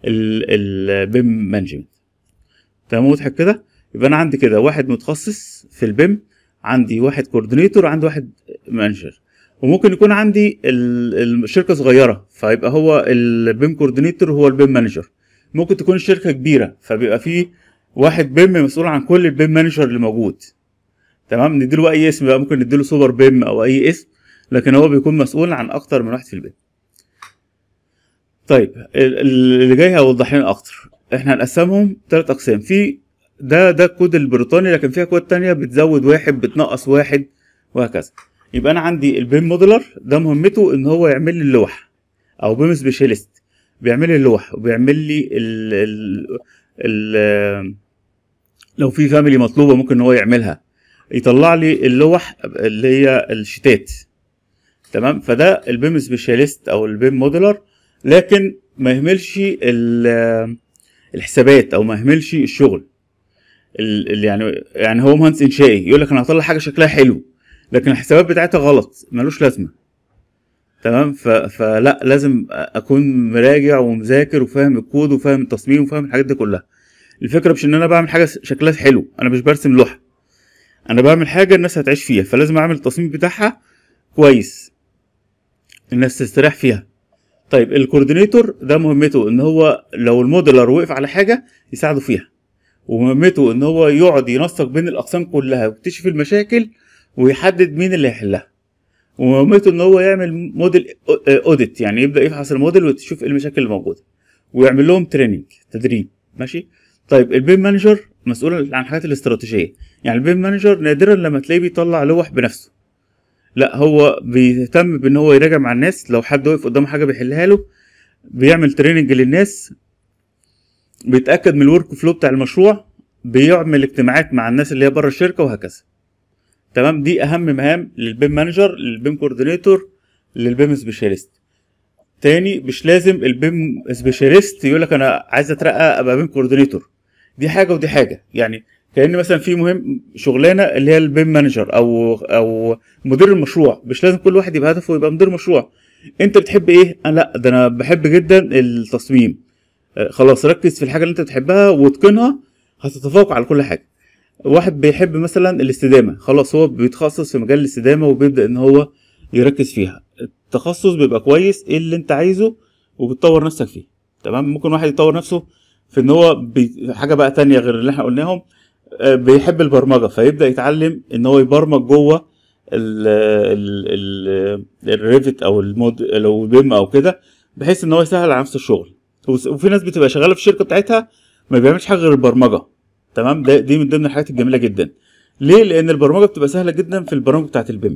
البيم مانجمنت تمام واضح كده يبقى انا عندي كده واحد متخصص في البيم عندي واحد كوردينيتور عندي واحد مانجر وممكن يكون عندي ال- الشركه صغيره فيبقى هو البيم كوردينيتور هو البيم مانجر ممكن تكون الشركه كبيره فبيبقى فيه واحد بيم مسؤول عن كل البيم مانجر اللي موجود تمام نديله بقى اي اسم بقى ممكن نديله سوبر بيم او اي اسم لكن هو بيكون مسؤول عن اكتر من واحد في البيم طيب ال- ال- اللي جاي هوضح لنا اكتر احنا هنقسمهم ثلاث اقسام في ده ده الكود البريطاني لكن فيها كود تانية بتزود واحد بتنقص واحد وهكذا يبقى انا عندي البيم موديلر ده مهمته ان هو يعمل لي اللوح او بيم سبيشاليست بيعمل لي اللوح وبيعمل لي ال ال ال لو في فاميلي مطلوبه ممكن ان هو يعملها يطلع لي اللوح اللي هي الشتات تمام فده البيم سبيشاليست او البيم موديلر لكن ما يهملش ال- الحسابات او ما يهملش الشغل ال- ال- يعني يعني هو مهندس انشائي يقول لك انا هطلع حاجه شكلها حلو لكن الحسابات بتاعتها غلط ملوش لازمه تمام ف... فلا لازم اكون مراجع ومذاكر وفاهم الكود وفاهم التصميم وفاهم الحاجات دي كلها الفكره مش ان انا بعمل حاجه شكلها حلو انا مش برسم لوحه انا بعمل حاجه الناس هتعيش فيها فلازم اعمل التصميم بتاعها كويس الناس تستريح فيها طيب الكوردينيتور ده مهمته ان هو لو الموديلر وقف على حاجه يساعده فيها ومهمته ان هو يقعد ينسق بين الاقسام كلها ويكتشف المشاكل ويحدد مين اللي هيحلها ومهمته ان هو يعمل موديل اوديت يعني يبدا يفحص الموديل وتشوف ايه المشاكل اللي موجوده ويعمل لهم تريننج تدريب ماشي طيب البيم مانجر مسؤول عن الحاجات الاستراتيجيه يعني البيم مانجر نادرا لما تلاقيه بيطلع لوح بنفسه لا هو بيهتم بان هو يراجع مع الناس لو حد واقف قدامه حاجه بيحلها له بيعمل تريننج للناس بيتاكد من الورك فلو بتاع المشروع بيعمل اجتماعات مع الناس اللي هي بره الشركه وهكذا تمام دي اهم مهام للبيم مانجر للبيم كوردينيتور للبيم سبيشاليست تاني مش لازم البيم سبيشاليست يقول لك انا عايز اترقى ابقى بيم كوردينيتور دي حاجه ودي حاجه يعني كان مثلا في مهم شغلانه اللي هي البيم مانجر او او مدير المشروع مش لازم كل واحد يبقى هدفه يبقى مدير مشروع انت بتحب ايه أنا لا ده انا بحب جدا التصميم آه، خلاص ركز في الحاجه اللي انت بتحبها واتقنها هتتفوق على كل حاجه واحد بيحب مثلا الاستدامه خلاص هو بيتخصص في مجال الاستدامه وبيبدا ان هو يركز فيها التخصص بيبقى كويس ايه اللي انت عايزه وبتطور نفسك فيه تمام ممكن واحد يطور نفسه في ان هو بي... حاجه بقى تانية غير اللي احنا قلناهم آه، بيحب البرمجه فيبدا يتعلم ان هو يبرمج جوه ال ال ال الريفت او المود لو بيم او كده بحيث ان هو يسهل على نفسه الشغل وس- وفي ناس بتبقى شغاله في الشركه بتاعتها ما بيعملش حاجه غير البرمجه تمام ده دي من ضمن الحاجات الجميله جدا ليه لان البرمجه بتبقى سهله جدا في البرامج بتاعت البيم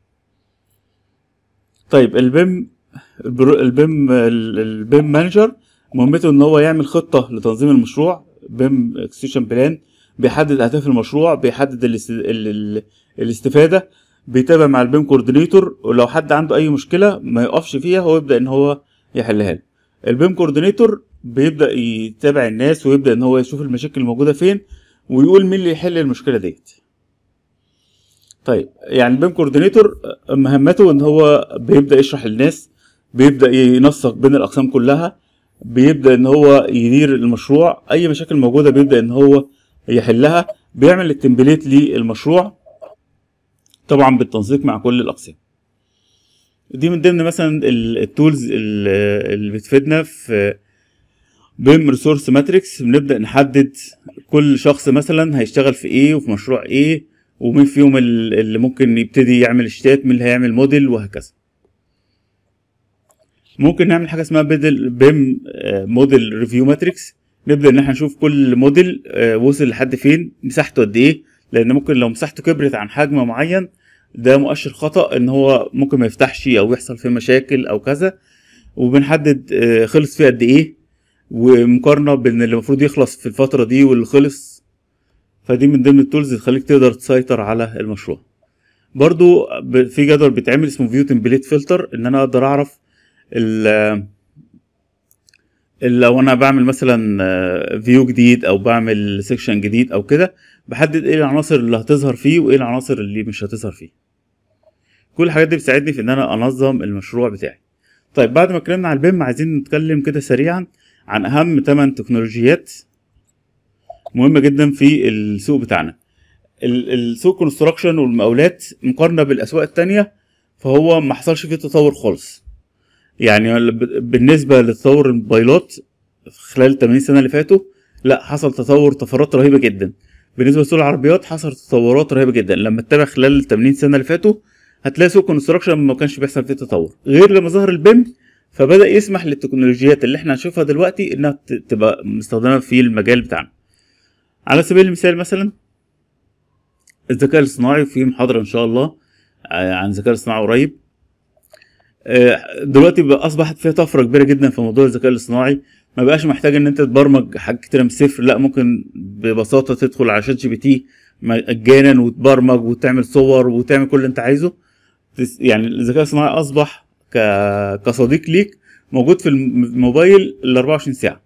طيب البيم البرو- البيم ال- البيم مانجر مهمته ان هو يعمل خطه لتنظيم المشروع بيم اكسكيوشن بلان بيحدد اهداف المشروع بيحدد الاست... ال... ال... الاستفاده بيتابع مع البيم كوردينيتور ولو حد عنده اي مشكله ما يقفش فيها هو يبدا ان هو يحلها له البيم كوردينيتور بيبدا يتابع الناس ويبدا ان هو يشوف المشاكل الموجوده فين ويقول مين اللي يحل المشكله ديت طيب يعني البيم كوردينيتور مهمته ان هو بيبدا يشرح للناس بيبدا ينسق بين الاقسام كلها بيبدا ان هو يدير المشروع اي مشاكل موجوده بيبدا ان هو يحلها بيعمل التمبليت للمشروع طبعا بالتنسيق مع كل الاقسام دي من ضمن مثلا ال- التولز ال- اللي بتفيدنا في بيم ريسورس ماتريكس بنبدا نحدد كل شخص مثلا هيشتغل في ايه وفي مشروع ايه ومين فيهم ال- اللي ممكن يبتدي يعمل اشتات مين اللي هيعمل موديل وهكذا ممكن نعمل حاجه اسمها بدل بيم آه، موديل ريفيو ماتريكس نبدا ان احنا نشوف كل موديل آه، وصل لحد فين مساحته قد ايه لان ممكن لو مساحته كبرت عن حجم معين ده مؤشر خطا ان هو ممكن ما يفتحش او يحصل فيه مشاكل او كذا وبنحدد آه، خلص فيه قد ايه ومقارنه بين اللي المفروض يخلص في الفتره دي واللي خلص فدي من ضمن التولز اللي تخليك تقدر تسيطر على المشروع برضو ب- في جدول بيتعمل اسمه فيو تمبليت فلتر ان انا اقدر اعرف ال ال- لو انا بعمل مثلا فيو جديد او بعمل سيكشن جديد او كده بحدد ايه العناصر اللي هتظهر فيه وايه العناصر اللي مش هتظهر فيه كل الحاجات دي بتساعدني في ان انا انظم المشروع بتاعي طيب بعد ما اتكلمنا على البيم عايزين نتكلم كده سريعا عن اهم 8 تكنولوجيات مهمه جدا في السوق بتاعنا ال- السوق كونستراكشن والمقاولات مقارنه بالاسواق التانية فهو ما حصلش فيه تطور خالص يعني ب- بالنسبه لتطور الموبايلات خلال ال 80 سنه اللي فاتوا لا حصل تطور طفرات رهيبه جدا بالنسبه لسوق العربيات حصل تطورات رهيبه جدا لما تتابع خلال ال 80 سنه اللي فاتوا هتلاقي سوق كونستراكشن ما كانش بيحصل فيه تطور غير لما ظهر البيم فبدا يسمح للتكنولوجيات اللي احنا هنشوفها دلوقتي انها ت- تبقى مستخدمه في المجال بتاعنا على سبيل المثال مثلا الذكاء الاصطناعي في محاضره ان شاء الله آه، عن الذكاء الاصطناعي قريب آه، دلوقتي بقى اصبحت فيها طفره كبيره جدا في موضوع الذكاء الاصطناعي ما بقاش محتاج ان انت تبرمج حاجات كتيره من الصفر لا ممكن ببساطه تدخل على شات جي بي تي مجانا وتبرمج وتعمل صور وتعمل كل اللي انت عايزه تس- يعني الذكاء الصناعي اصبح ك... كصديق ليك موجود في الموبايل ال 24 ساعه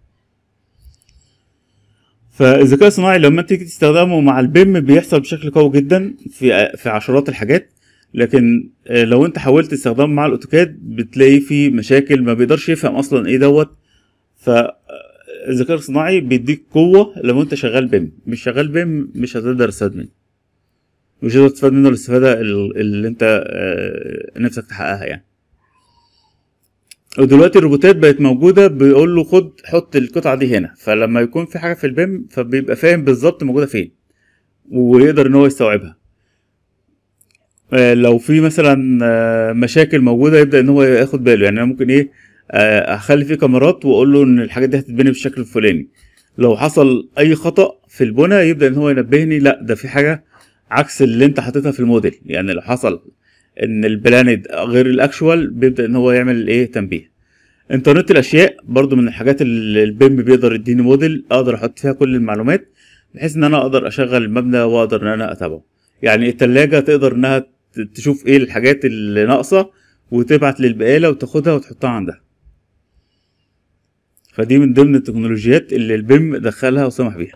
فالذكاء الصناعي لما انت تيجي تستخدمه مع البيم بيحصل بشكل قوي جدا في في عشرات الحاجات لكن آه، لو انت حاولت تستخدمه مع الاوتوكاد بتلاقي فيه مشاكل ما بيقدرش يفهم اصلا ايه دوت فالذكاء الصناعي بيديك قوه لو انت شغال بيم مش شغال بيم مش هتقدر تستفاد منه مش هتقدر تستفاد منه الاستفاده ال- اللي انت آه، نفسك تحققها يعني ودلوقتي الروبوتات بقت موجوده بيقول له خد حط القطعه دي هنا فلما يكون في حاجه في البيم فبيبقى فاهم بالظبط موجوده فين ويقدر ان هو يستوعبها آه، لو في مثلا آه، مشاكل موجوده يبدا ان هو ياخد باله يعني انا ممكن ايه آه، اخلي فيه كاميرات واقول له ان الحاجات دي هتتبني بالشكل الفلاني لو حصل اي خطا في البنى يبدا ان هو ينبهني لا ده في حاجه عكس اللي انت حاططها في الموديل يعني لو حصل ان البلاند غير الاكشوال بيبدا ان هو يعمل ايه تنبيه انترنت الاشياء برضو من الحاجات اللي البيم بيقدر يديني موديل اقدر احط فيها كل المعلومات بحيث ان انا اقدر اشغل المبنى واقدر ان انا اتابعه يعني التلاجة تقدر انها ت- تشوف ايه الحاجات اللي ناقصة وتبعت للبقالة وتاخدها وتحطها عندها فدي من ضمن التكنولوجيات اللي البيم دخلها وسمح بيها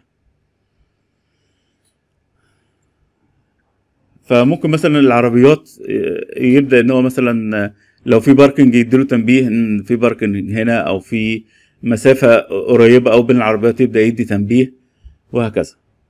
فممكن مثلا العربيات ي- يبدا ان هو مثلا لو في باركنج يديله تنبيه ان في باركنج هنا او في مسافه قريبه او بين العربيات يبدا يدي تنبيه وهكذا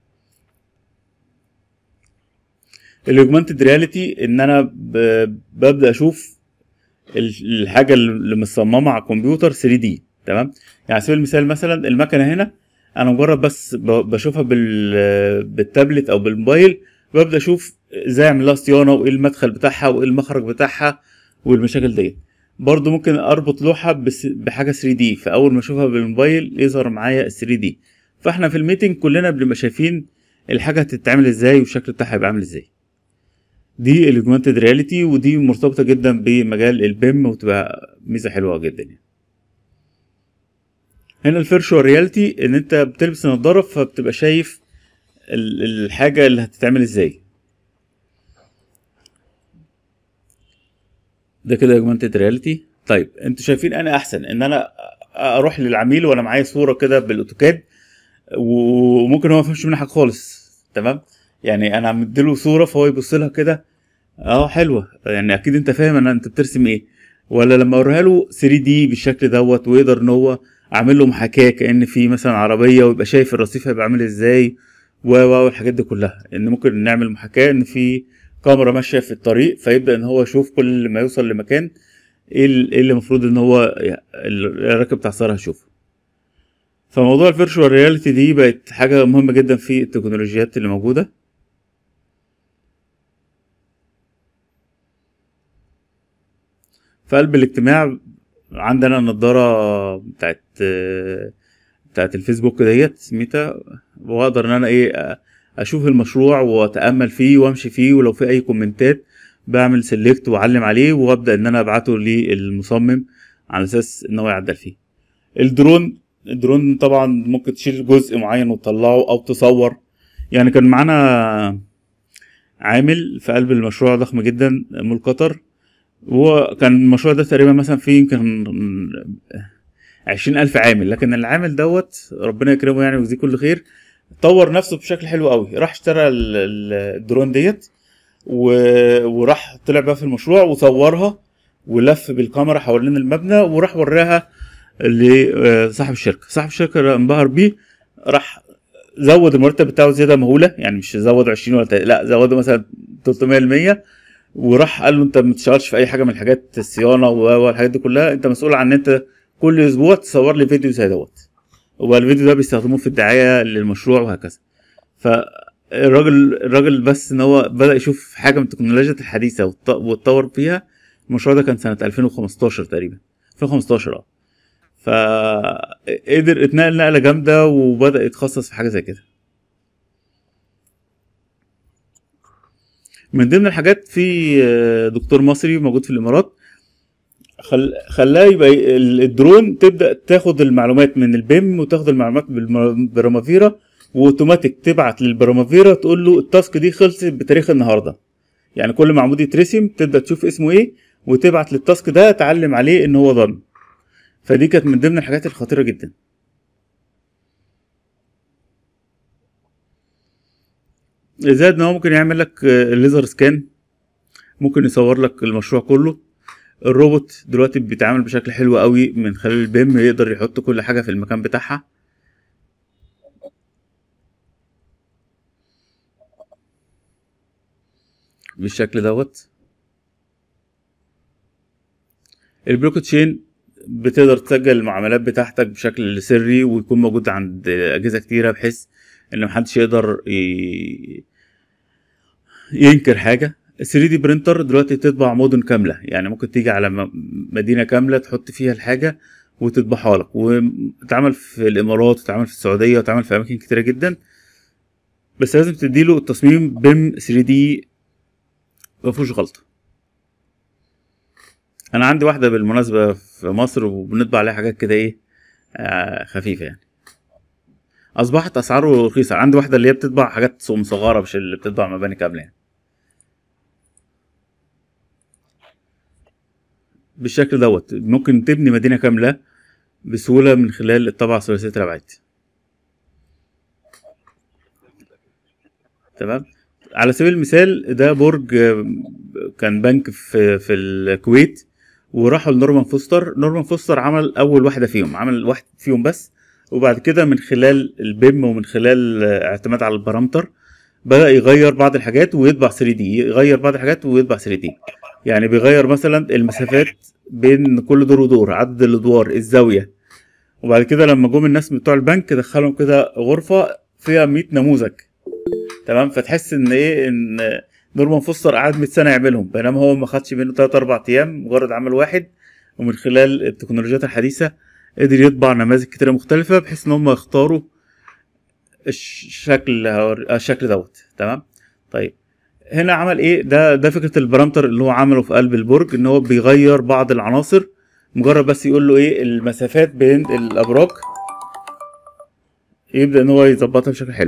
الاوجمانتد رياليتي ان انا ب- ببدا اشوف ال- الحاجه اللي متصممه على الكمبيوتر 3 دي تمام يعني على سبيل المثال مثلا المكنه هنا انا مجرد بس ب- بشوفها بال بالتابلت او بالموبايل ببدا اشوف ازاي اعمل لها صيانه وايه المدخل بتاعها وايه المخرج بتاعها والمشاكل دي برضو ممكن اربط لوحه بس- بحاجه 3 دي فاول ما اشوفها بالموبايل يظهر معايا 3 دي فاحنا في الميتنج كلنا بنبقى شايفين الحاجه هتتعمل ازاي والشكل بتاعها هيبقى عامل ازاي دي الاوجمانتد رياليتي ودي مرتبطه جدا بمجال البيم وتبقى ميزه حلوه جدا يعني هنا الفيرشوال رياليتي ان انت بتلبس النضاره فبتبقى شايف ال- الحاجه اللي هتتعمل ازاي ده كده اوجمانتد رياليتي طيب انتوا شايفين انا احسن ان انا اروح للعميل وانا معايا صوره كده بالاوتوكاد وممكن هو ما يفهمش منها حاجه خالص تمام يعني انا مديله صوره فهو يبص لها كده اه حلوه يعني اكيد انت فاهم ان انت بترسم ايه ولا لما اوريها له 3 دي بالشكل دوت ويقدر ان هو اعمل له محاكاه كان في مثلا عربيه ويبقى شايف الرصيف هيبقى عامل ازاي و و والحاجات دي كلها ان ممكن نعمل محاكاه ان في كاميرا ماشيه في الطريق فيبدا ان هو يشوف كل ما يوصل لمكان ايه ال- إيه اللي المفروض ان هو ي- الراكب بتاع السياره هيشوفه فموضوع الفيرتشوال رياليتي دي بقت حاجه مهمه جدا في التكنولوجيات اللي موجوده في قلب الاجتماع عندنا النضاره بتاعت بتاعت الفيسبوك ديت ميتا واقدر ان انا ايه اشوف المشروع واتامل فيه وامشي فيه ولو في اي كومنتات بعمل سيلكت واعلم عليه وابدا ان انا ابعته للمصمم على اساس ان هو يعدل فيه الدرون الدرون طبعا ممكن تشيل جزء معين وتطلعه او تصور يعني كان معانا عامل في قلب المشروع ضخم جدا مول قطر وهو كان المشروع ده تقريبا مثلا فيه يمكن عشرين ألف عامل لكن العامل دوت ربنا يكرمه يعني ويجزيه كل خير طور نفسه بشكل حلو قوي راح اشترى ال- ال- الدرون ديت و... وراح طلع بقى في المشروع وصورها ولف بالكاميرا حوالين المبنى وراح وراها لصاحب الشركه صاحب الشركه انبهر بيه راح زود المرتب بتاعه زياده مهوله يعني مش زود 20 ولا 30 لا زوده مثلا 300% وراح قال له انت ما تشتغلش في اي حاجه من الحاجات الصيانه و- والحاجات دي كلها انت مسؤول عن ان انت كل اسبوع تصور لي فيديو زي دوت والفيديو ده بيستخدموه في الدعايه للمشروع وهكذا فالراجل الراجل بس ان هو بدا يشوف حاجه من التكنولوجيا الحديثه واتط- واتطور فيها المشروع ده كان سنه 2015 تقريبا 2015 اه فقدر اتنقل نقله جامده وبدا يتخصص في حاجه زي كده من ضمن الحاجات في آه، دكتور مصري موجود في الامارات خل... خلاه يبقى ي- ال- الدرون تبدا تاخد المعلومات من البيم وتاخد المعلومات بالبرامافيرا واوتوماتيك تبعت للبرامافيرا تقول له التاسك دي خلصت بتاريخ النهارده يعني كل ما عمود يترسم تبدا تشوف اسمه ايه وتبعت للتاسك ده تعلم عليه ان هو ضن فدي كانت من ضمن الحاجات الخطيره جدا زائد ان هو ممكن يعمل لك آه، الليزر سكان ممكن يصور لك المشروع كله الروبوت دلوقتي بيتعامل بشكل حلو قوي من خلال البيم يقدر يحط كل حاجه في المكان بتاعها بالشكل دوت البلوك تشين بتقدر تسجل المعاملات بتاعتك بشكل سري ويكون موجود عند اجهزه كتيره بحيث ان محدش يقدر ي... ينكر حاجه 3 دي برينتر دلوقتي بتطبع مدن كامله يعني ممكن تيجي على م- مدينه كامله تحط فيها الحاجه وتطبعها لك وتتعمل في الامارات وتتعمل في السعوديه وتتعمل في اماكن كتيره جدا بس لازم تديله التصميم بيم 3 دي ما فيهوش غلطه انا عندي واحده بالمناسبه في مصر وبنطبع عليها حاجات كده ايه آه خفيفه يعني اصبحت اسعاره رخيصه عندي واحده اللي هي بتطبع حاجات سوق صغيره مش اللي بتطبع مباني كامله يعني. بالشكل دوت ممكن تبني مدينه كامله بسهوله من خلال الطبعه ثلاثيه الابعاد تمام على سبيل المثال ده برج آه، كان بنك في في الكويت وراحوا لنورمان فوستر نورمان فوستر عمل اول واحده فيهم عمل واحد فيهم بس وبعد كده من خلال البيم ومن خلال آه، اعتماد على البارامتر بدأ يغير بعض الحاجات ويطبع 3 دي يغير بعض الحاجات ويطبع 3 دي يعني بيغير مثلا المسافات بين كل دور ودور عدد الادوار الزاويه وبعد كده لما جم الناس بتوع البنك دخلهم كده غرفه فيها 100 نموذج تمام فتحس ان ايه ان نورمان فوستر قعد 100 سنه يعملهم بينما هو ما خدش منه 3 4 ايام مجرد عمل واحد ومن خلال التكنولوجيات الحديثه قدر يطبع نماذج كتيره مختلفه بحيث ان هم يختاروا الشكل الشكل دوت تمام طيب هنا عمل ايه ده ده فكره البارامتر اللي هو عمله في قلب البرج ان هو بيغير بعض العناصر مجرد بس يقول له ايه المسافات بين الابراج يبدا ان هو يظبطها بشكل حلو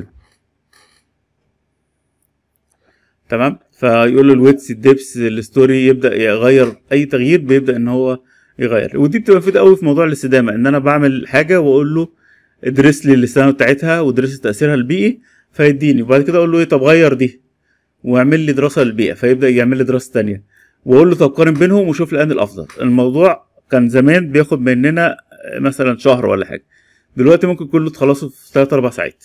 تمام فيقول له الويتس الدبس الستوري يبدا يغير اي تغيير بيبدا ان هو يغير ودي بتبقى مفيده قوي في موضوع الاستدامه ان انا بعمل حاجه واقول له ادرس لي الاستدامه بتاعتها وادرس تاثيرها البيئي فيديني وبعد كده اقول له ايه طب غير دي واعمل لي دراسه للبيئه فيبدا يعمل لي دراسه تانية واقول له طب قارن بينهم وشوف الان الافضل الموضوع كان زمان بياخد مننا مثلا شهر ولا حاجه دلوقتي ممكن كله تخلصه في 3 4 ساعات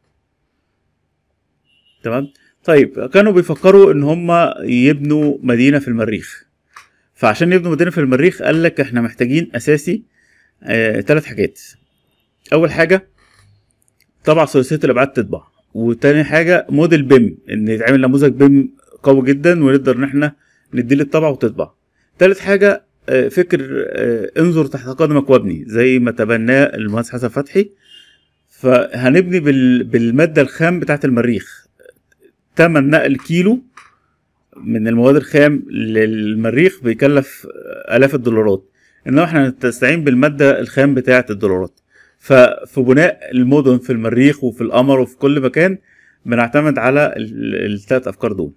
تمام طيب كانوا بيفكروا ان هم يبنوا مدينه في المريخ فعشان يبنوا مدينه في المريخ قال لك احنا محتاجين اساسي ثلاث آه حاجات اول حاجه طبعا ثلاثيه الابعاد تطبع وتاني حاجه موديل بيم ان يتعمل نموذج بيم قوي جدا ونقدر ان احنا نديه للطبع وتطبع تالت حاجه آه فكر آه انظر تحت قدمك وابني زي ما تبناه المهندس حسن فتحي فهنبني بال... بالماده الخام بتاعه المريخ تمن نقل كيلو من المواد الخام للمريخ بيكلف آلاف الدولارات انما احنا نستعين بالمادة الخام بتاعة الدولارات ففي بناء المدن في المريخ وفي القمر وفي كل مكان بنعتمد على الثلاث افكار دول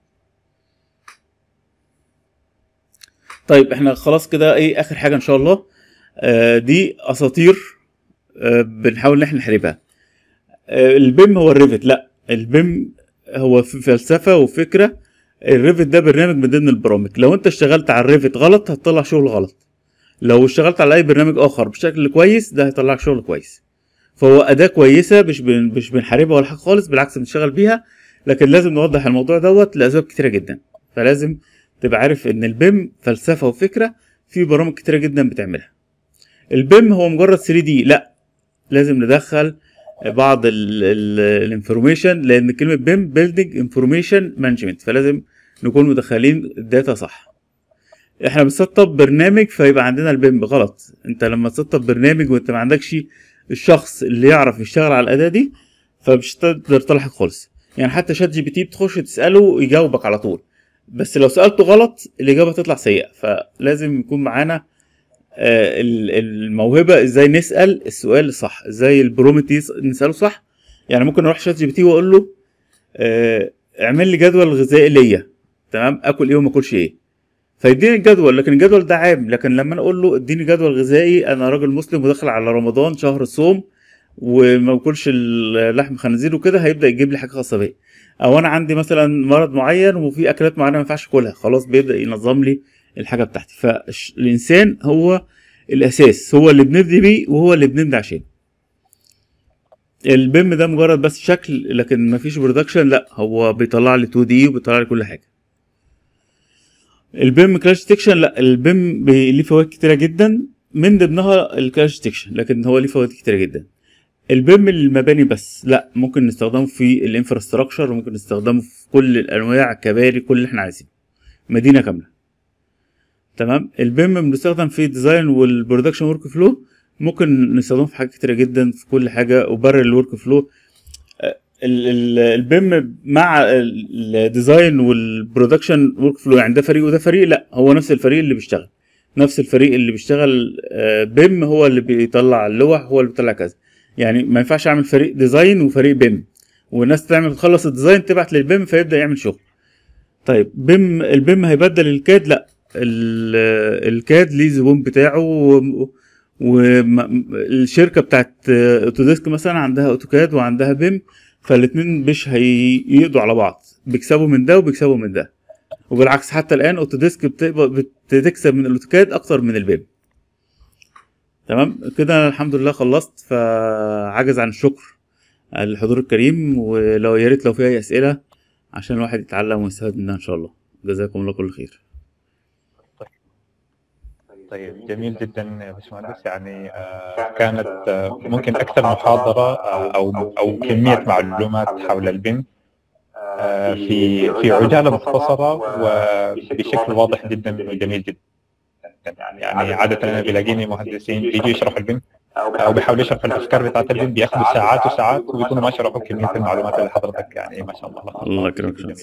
طيب احنا خلاص كده ايه اخر حاجة ان شاء الله آه دي اساطير آه بنحاول ان احنا نحاربها آه البيم هو الريفت لا البيم هو فلسفة وفكرة الريفت ده برنامج من ضمن البرامج لو انت اشتغلت على الريفت غلط هتطلع شغل غلط لو اشتغلت على اي برنامج اخر بشكل كويس ده هيطلعك شغل كويس فهو اداة كويسة مش بن مش بنحاربها ولا حاجة خالص بالعكس بنشتغل بيها لكن لازم نوضح الموضوع دوت لاسباب كتيرة جدا فلازم تبقى عارف ان البيم فلسفة وفكرة في برامج كتيرة جدا بتعملها البيم هو مجرد 3 دي لا لازم ندخل بعض الانفورميشن لان كلمه بيم بيلدينج انفورميشن مانجمنت فلازم نكون مدخلين الداتا صح احنا بنسطب برنامج فيبقى عندنا البيم غلط انت لما تسطب برنامج وانت ما عندكش الشخص اللي يعرف يشتغل على الاداه دي فمش هتقدر تلحق خالص يعني حتى شات جي بي تي بتخش تساله يجاوبك على طول بس لو سالته غلط الاجابه تطلع سيئه فلازم يكون معانا الموهبه ازاي نسال السؤال الصح ازاي البرومت نساله صح يعني ممكن اروح شات جي بي تي واقول له اعمل لي جدول غذائي ليا تمام اكل ايه وما اكلش ايه فيديني الجدول لكن الجدول ده عام لكن لما انا اقول له اديني جدول غذائي انا راجل مسلم وداخل على رمضان شهر الصوم وما باكلش اللحم خنزير وكده هيبدا يجيب لي حاجه خاصه بيا او انا عندي مثلا مرض معين وفي اكلات معينه ما ينفعش اكلها خلاص بيبدا ينظم لي الحاجه بتاعتي فالانسان هو الاساس هو اللي بنبني بيه وهو اللي بنبني عشانه البيم ده مجرد بس شكل لكن مفيش برودكشن لا هو بيطلع لي 2 دي وبيطلع لي كل حاجه البيم كلاش ديتكشن لا البيم ليه فوائد كتيره جدا من ضمنها الكلاش ديتكشن لكن هو ليه فوائد كتيره جدا البيم المباني بس لا ممكن نستخدمه في الانفراستراكشر وممكن نستخدمه في كل الانواع كباري كل اللي احنا عايزينه مدينه كامله تمام البيم بنستخدم في الديزاين والبرودكشن ورك فلو ممكن نستخدمه في حاجات كتيره جدا في كل حاجه وبره الورك فلو ال- ال- البيم مع الديزاين والبرودكشن ورك فلو يعني ده فريق وده فريق لا هو نفس الفريق اللي بيشتغل نفس الفريق اللي بيشتغل آه، بيم هو اللي بيطلع اللوح هو اللي بيطلع كذا يعني ما ينفعش اعمل فريق ديزاين وفريق بيم والناس تعمل تخلص الديزاين تبعت للبيم فيبدا يعمل شغل طيب بيم البيم هيبدل الكاد لا ال- الكاد ليه زبون بتاعه والشركه بتاعت اوتوديسك مثلا عندها اوتوكاد وعندها بيم فالاتنين مش هيقضوا على بعض بيكسبوا من ده وبيكسبوا من ده وبالعكس حتى الان اوتوديسك بتقبض- بتكسب من الاوتوكاد اكتر من البيم تمام كده أنا الحمد لله خلصت فعجز عن الشكر على الحضور الكريم ولو يا ريت لو في اي اسئله عشان الواحد يتعلم ويستفاد منها ان شاء الله جزاكم الله كل خير طيب جميل جدا يا باشمهندس يعني آه، كانت آه، ممكن اكثر محاضره آه، او او كميه معلومات حول البن آه، في في عجاله مختصره وبشكل واضح جدا وجميل جدا يعني عاده انا بلاقيني مهندسين بيجوا يشرحوا البن او بيحاولوا يشرحوا الافكار بتاعت البن بياخذوا ساعات وساعات ويكونوا ما شرحوا كميه المعلومات اللي حضرتك يعني ما شاء الله الله يكرمك جميل.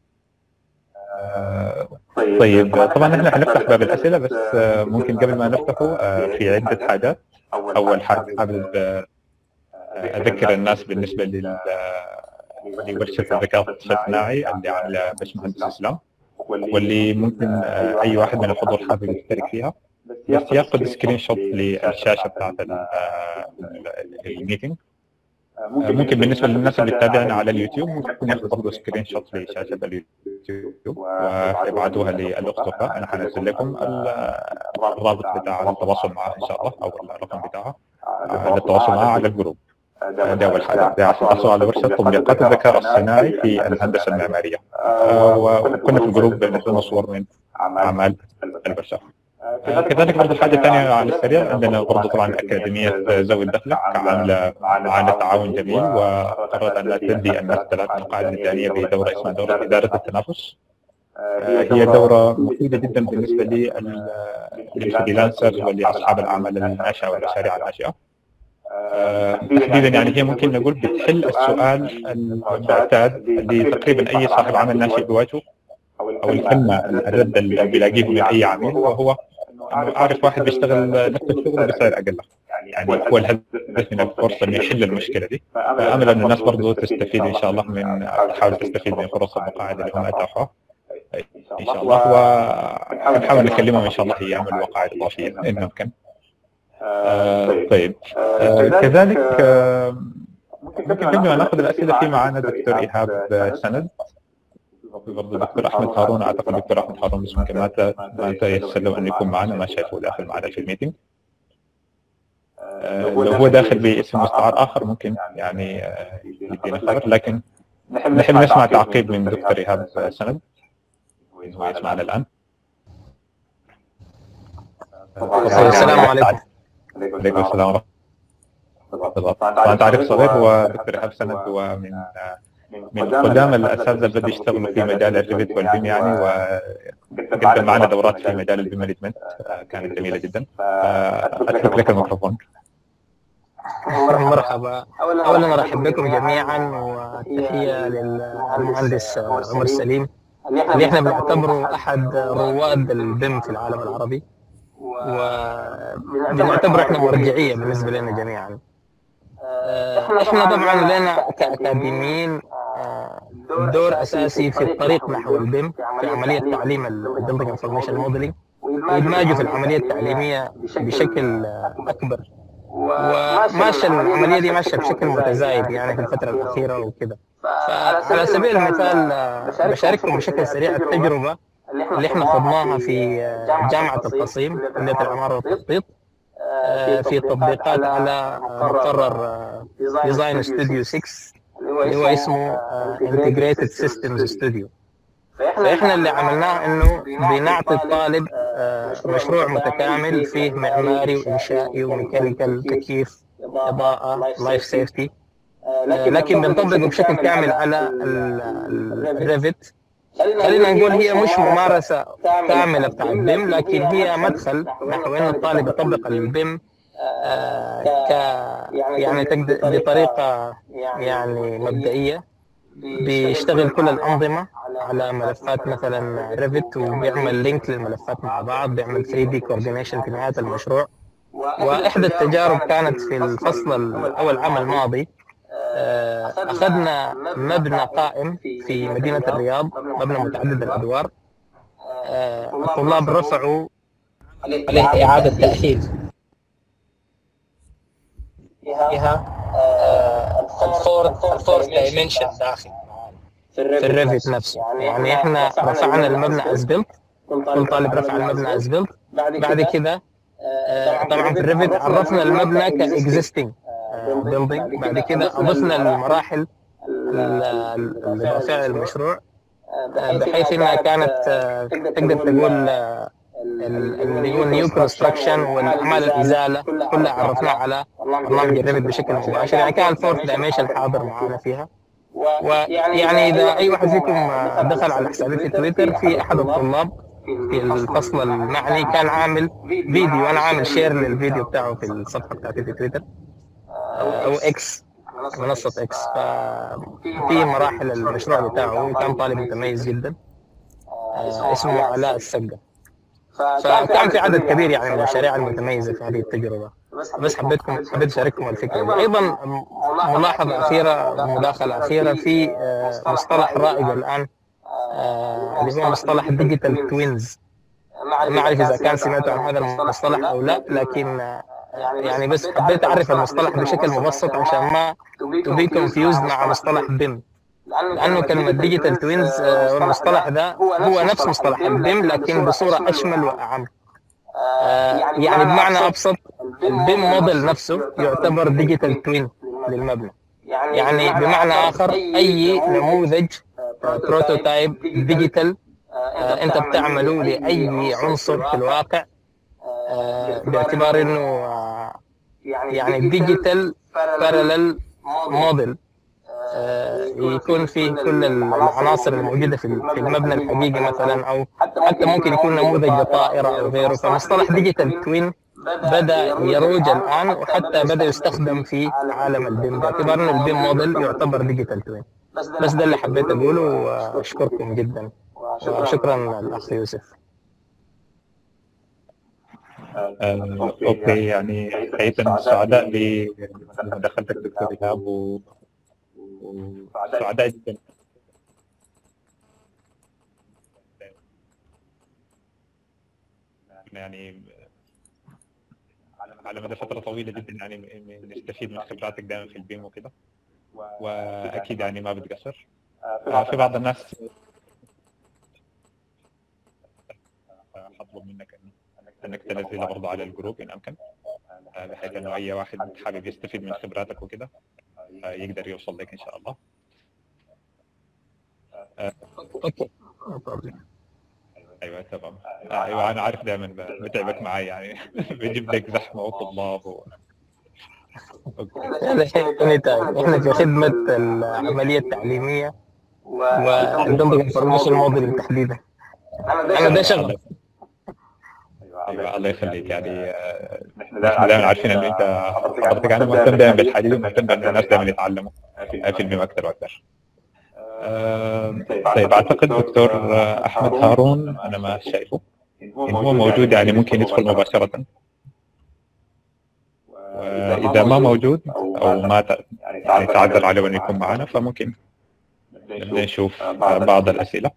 آه، طيب طبعا احنا حنفتح باب الاسئله بس آه، ممكن قبل ما نفتحه آه، في عده حاجات اول حاجه حابب آه، اذكر الناس بالنسبه لل آه، لورشه الذكاء الاصطناعي اللي عامله باشمهندس اسلام واللي ممكن آه، اي واحد من الحضور حابب يشترك فيها بس ياخذ سكرين شوت للشاشه بتاعت ال- آه، ال- الميتنج آه، ممكن بالنسبه للناس اللي بتتابعنا على اليوتيوب ممكن ياخذ برضه سكرين شوت لشاشه اليوتيوب ويبعتوها للاخت وفاء انا حنزل لكم ال- الرابط بتاع التواصل معها ان شاء الله او الرقم بتاعها آه، للتواصل معها على الجروب آه، ده اول حاجه ده عشان تحصلوا على ورشه تطبيقات الذكاء الصناعي في الهندسه المعماريه آه، وكنا في الجروب بنزلنا صور من اعمال البشر آه، كذلك برضه حاجه ثانيه على السريع عندنا برضه طبعا اكاديميه زود دخلك عامله معنا تعاون جميل وقررت ان تدي الناس ثلاث مقاعد مجانيه بدوره اسمها دوره اداره التنافس آه، هي دوره مفيده جدا بالنسبه للفريلانسرز ولاصحاب الاعمال الناشئه والمشاريع الناشئه آه، تحديدا يعني هي ممكن نقول بتحل السؤال المعتاد اللي تقريبا اي صاحب عمل ناشئ بيواجهه او الكلمه الرد اللي بيلاقيه من اي عميل وهو انه اعرف واحد بيشتغل نفس الشغل بسعر اقل يعني هو الهدف من الكورس انه يحل المشكله دي فامل ان الناس برضه تستفيد ان شاء الله من تحاول تستفيد من فرص المقاعد اللي هم اتاحوها ان شاء الله ونحاول نكلمهم ان شاء الله يعملوا وقائع اضافيه ان امكن آه، طيب آه، كذلك آه، ممكن قبل ما ناخذ الاسئله في معنا دكتور ايهاب سند برضه دكتور احمد هارون اعتقد دكتور احمد هارون بس ممكن ما ت- ما تيسر له انه يكون معنا ما شايفه داخل معنا في الميتنج آه، لو هو داخل باسم مستعار اخر ممكن يعني آه، يدينا خبر لكن نحب نسمع تعقيب من دكتور ايهاب سند هو يسمعنا الان السلام عليكم عليكم السلام ورحمه الله طبعا تعريف صغير هو دكتور ايهاب سند هو من من قدام الاساتذه اللي بدوا يشتغلوا في مجال الريفت والبيم يعني وقدم معنا دورات في مجال البيم مانجمنت كانت جميله جدا اترك لك الميكروفون مرحبا اولا ارحب بكم جميعا وتحيه للمهندس عمر السليم اللي احنا بنعتبره احد رواد البيم في العالم العربي وبنعتبره احنا مرجعيه بالنسبه لنا جميعا آه، احنا طبعا لنا كاكاديميين آه، دور اساسي في الطريق نحو البيم في عمليه تعليم البيلدنج انفورميشن موديلنج وادماجه في العمليه التعليميه بشكل آه، اكبر وماشيه العمليه دي ماشيه بشكل متزايد يعني في الفتره الاخيره وكذا فعلى سبيل المثال آه، بشارككم بشكل سريع التجربه اللي احنا خضناها في آه، جامعه التصميم كليه العماره والتخطيط آه، في تطبيقات على آه، مقرر ديزاين ستوديو 6 اللي هو اسمه انتجريتد سيستمز ستوديو فاحنا اللي عملناه انه بنعطي الطالب آه، مشروع متكامل فيه معماري وانشائي وميكانيكال تكييف اضاءه لايف سيفتي لكن بنطبقه بشكل كامل على الريفت خلينا نقول هي مش ممارسه كامله بتاع البيم لكن هي مدخل نحو انه الطالب يطبق البيم آه، ك يعني تقد- بطريقه يعني مبدئيه بيشتغل كل الانظمه على ملفات مثلا ريفت وبيعمل لينك للملفات مع بعض بيعمل 3 دي كوردينيشن في نهايه المشروع واحدى التجارب كانت في الفصل ال- او العام الماضي آه، اخذنا مبنى قائم في مدينه الرياض مبنى متعدد الادوار آه، الطلاب رفعوا عليه اعاده تاهيل فيها الفورث الفورث دايمنشن داخل في الريفت نفسه يعني احنا رفعنا المبنى از بيلت كل طالب رفع المبنى از بيلت بعد كده آه، طبعا في الريفت عرفنا المبنى كاكزيستنج بيلدينج بعد كده اضفنا المراحل ال- ال- الاضافيه للمشروع آه، بحيث انها كانت آه، تقدر تقول آه، ال- اللي هو النيو كونستراكشن والاعمال الازاله كلها عرفناها على برنامج الريفت بشكل مباشر يعني كان الفورث دايمنشن حاضر معانا فيها ويعني اذا اي واحد فيكم آه، دخل على حسابي في تويتر في احد الطلاب في الفصل المعني كان عامل فيديو انا عامل شير للفيديو بتاعه في الصفحه بتاعتي في تويتر او اكس منصه اكس ففي مراحل المشروع بتاعه كان طالب متميز جدا آه، اسمه علاء السقا فكان في عدد كبير يعني من المشاريع المتميزه في هذه التجربه بس حبيتكم حبيت اشارككم الفكره دي ايضا ملاحظه اخيره مداخله اخيره في آه، مصطلح رائج الان آه، اللي هو مصطلح ديجيتال توينز ما اعرف اذا كان سمعتوا عن هذا المصطلح او لا لكن آه، يعني بس حبيت اعرف المصطلح بشكل مبسط عشان ما تو بي كونفيوزد مع مصطلح بيم لانه كلمه ديجيتال توينز والمصطلح ده هو نفس مصطلح البيم لكن بصوره اشمل واعم آه، يعني بمعنى ابسط البيم موديل نفسه يعتبر ديجيتال توين للمبنى يعني بمعنى اخر اي نموذج بروتوتايب ديجيتال انت بتعمله لاي عنصر في الواقع آه، باعتبار انه آه، يعني ديجيتال بارلل موديل يكون فيه كل العناصر الموجوده في في المبنى الحقيقي مثلا او حتى ممكن يكون نموذج لطائره او غيره فمصطلح ديجيتال توين بدا يروج الان وحتى بدا يستخدم في عالم البيم باعتبار ان البيم موديل يعتبر ديجيتال توين بس ده اللي حبيت اقوله واشكركم جدا وشكرا الاخ يوسف آه، اوكي يعني حقيقة سعداء بمداخلتك دكتور ايهاب و- وسعداء جدا يعني على مدى فترة طويلة جدا يعني م- م- نستفيد من خبراتك دائما في البيم وكده واكيد يعني ما بتقصر آه، في بعض الناس آه، حطلب منك إن- انك تنزلها برضه على الجروب ان امكن آه، بحيث انه اي واحد حابب يستفيد من خبراتك وكده آه، يقدر يوصل لك ان شاء الله اوكي ايوه تمام آه، ايوه انا عارف دائما بتعبك معي يعني بجيب لك زحمه وطلاب و... أوكي. احنا في خدمه العمليه التعليميه والبيلدينج انفورميشن موديل تحديدا انا ده شغل ايوه الله يخليك يعني آه، نحن دائما عارفين انه انت حضرتك انا مهتم دائما بالحديث ومهتم بان الناس دائما يتعلموا في الميم اكثر واكثر. آه، طيب اعتقد دكتور آه، احمد هارون انا ما شايفه ان هو موجود يعني ممكن يدخل مباشره واذا ما موجود او ما ت- يعني تعذر عليه انه يكون معنا فممكن نبدا نشوف آه، بعض الاسئله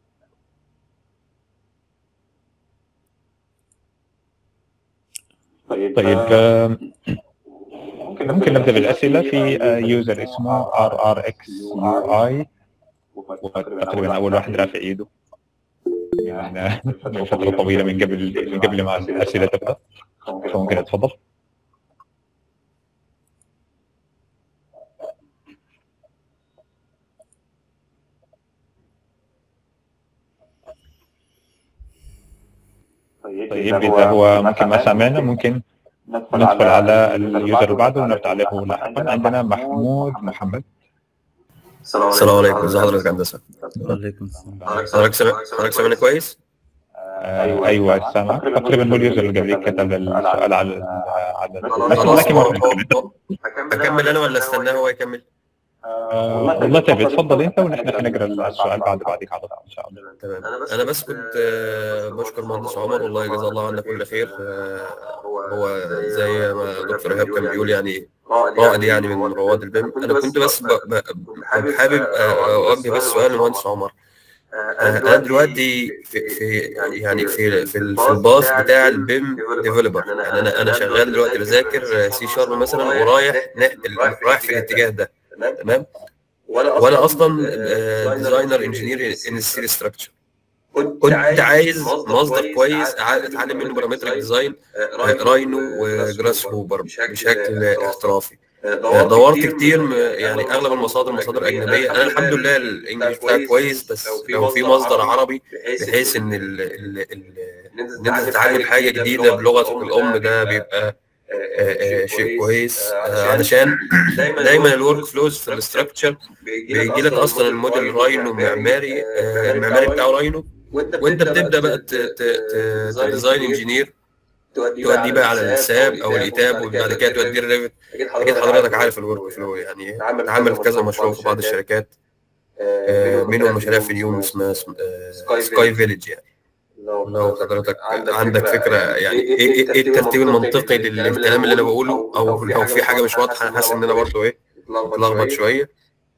طيب آه، ممكن نبدا بالاسئله في يوزر اسمه ار ار اكس يو اي تقريبا اول واحد رافع ايده يعني من فتره طويله من قبل من قبل ما الاسئله تبدا فممكن اتفضل طيب اذا هو ممكن ما سامعنا ممكن ندخل على اليوزر اللي بعده ونفتح عليه لاحقا عندنا محمود محمد السلام عليكم ازي حضرتك يا هندسه وعليكم السلام حضرتك سامع حضرتك سامعني كويس آه، ايوه سامع تقريبا هو اليوزر اللي قبليك كتب السؤال على على بس خلاص لكن هو- ممكن نكمل. هو- اكمل انا ولا استناه هو يكمل آه، والله طيب اتفضل انت ونحن حنقرا السؤال بعد بعدك على طول ان شاء الله تمام انا بس كنت آه، بشكر مهندس عمر والله يجزاه الله عنا كل خير آه، هو زي ما دكتور ايهاب كان بيقول يعني رائد يعني من رواد البيم انا كنت بس ب- ب- كنت حابب آه، اوجه بس سؤال للمهندس عمر آه، انا دلوقتي في, في يعني في في, ال- في الباص بتاع البيم ديفلوبر يعني انا انا شغال دلوقتي بذاكر سي شارب مثلا ورايح نح- رايح في الاتجاه ده تمام وانا اصلا ديزاينر انجينير ان ستيل ستراكشر كنت عايز مصدر كويس أع- اتعلم منه بارامترك ديزاين راينو وجراس هوبر بشكل احترافي آه، دورت كتير م- يعني اغلب المصادر مصادر اجنبيه انا الحمد لله الانجليش بتاعي كويس بس لو في مصدر عربي بحيث ان ال ال ال ان انت تتعلم حاجه جديده بلغتك الام ده بيبقى آه، آه، شيء كويس آه، علشان دايما الورك فلوز في الاستراكشر بيجي لك اصلا الموديل راينو معماري آه، المعماري بتاعه راينو وانت بتبدا بقى ت- ت- ت- تديزاين انجينير توديه بقى على الساب او الايتاب وبعد كده توديه الريفت اكيد حضرتك عارف الورك فلو يعني اتعمل في كذا مشروع في بعض الشركات آه، منهم مشاريع في اليوم اسمها آه، سكاي فيليج يعني لو حضرتك عندك فكره يعني ايه ايه إيه الترتيب المنطقي للكلام اللي انا بقوله او لو في حاجه مش واضحه انا حاسس ان انا برضه ايه اتلخبط شويه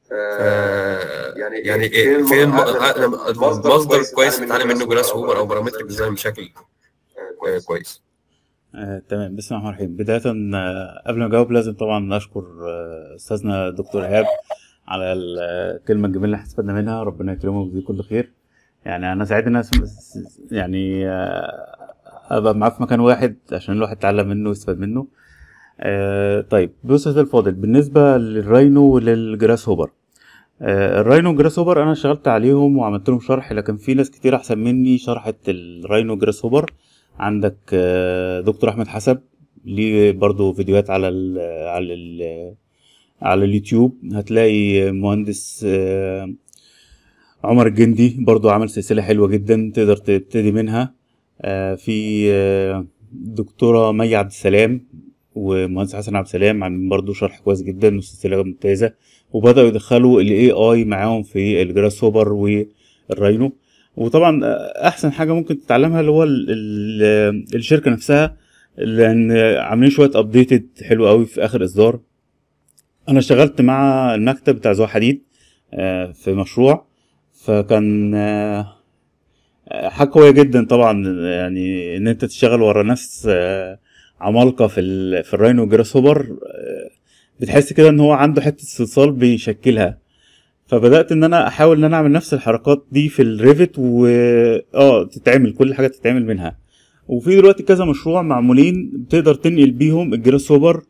ف- يعني إيه فين الم- أنا- المصدر كويس نتعلم منه جراس هوبر او بارامترك ديزاين بشكل آه، كويس آه، تمام بسم الله الرحمن الرحيم بداية آه، قبل ما أجاوب لازم طبعا أشكر آه، أستاذنا الدكتور إيهاب على الكلمة الجميلة اللي احنا استفدنا منها ربنا يكرمه ويجزيه كل خير يعني أنا سعيد إن أنا سم- س- يعني آه، أبقى معاه في مكان واحد عشان الواحد يتعلم منه ويستفاد منه آه، طيب بص يا سيدي الفاضل بالنسبة للراينو وللجراس هوبر آه، الراينو والجراس هوبر أنا اشتغلت عليهم وعملت لهم شرح لكن في ناس كتير أحسن مني شرحت الراينو والجراس هوبر عندك آه، دكتور احمد حسب ليه برضو فيديوهات على ال على ال على اليوتيوب هتلاقي مهندس آه، عمر الجندي برضو عمل سلسلة حلوة جدا تقدر تبتدي منها آه، في آه، دكتورة مي عبد السلام ومهندس حسن عبد السلام عاملين برضو شرح كويس جدا وسلسلة ممتازة وبدأوا يدخلوا الاي اي معاهم في الجراس هوبر والراينو وطبعا احسن حاجه ممكن تتعلمها اللي هو ال ال الشركه نفسها لان عاملين شويه ابديتد حلو قوي في اخر اصدار انا اشتغلت مع المكتب بتاع زوا حديد آه، في مشروع فكان آه، آه، حاجه قويه جدا طبعا يعني ان انت تشتغل ورا ناس آه، عمالقه في ال في الراينو جراس هوبر آه، بتحس كده ان هو عنده حته صلصال بيشكلها فبدات ان انا احاول ان انا اعمل نفس الحركات دي في الريفت و اه تتعمل كل حاجه تتعمل منها وفي دلوقتي كذا مشروع معمولين بتقدر تنقل بيهم الجراس هوبر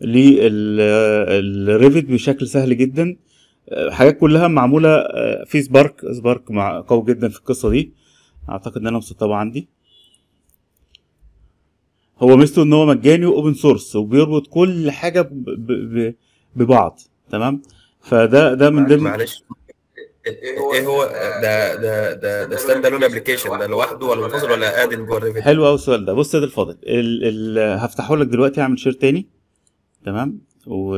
للريفت بشكل سهل جدا آه، حاجات كلها معموله آه، في سبارك سبارك مع قوي جدا في القصه دي اعتقد ان انا مسطبه عندي هو ميزته ان هو مجاني واوبن سورس وبيربط كل حاجه ب... ب... ب... ببعض تمام فده ده من ضمن معلش ايه هو ده ده ده ده ستاند الون ابلكيشن ده لوحده ولا منفصل ولا ادن جوه الريفت حلو قوي السؤال ده بص يا سيدي الفاضل ال... ال... هفتحه لك دلوقتي هعمل شير تاني تمام و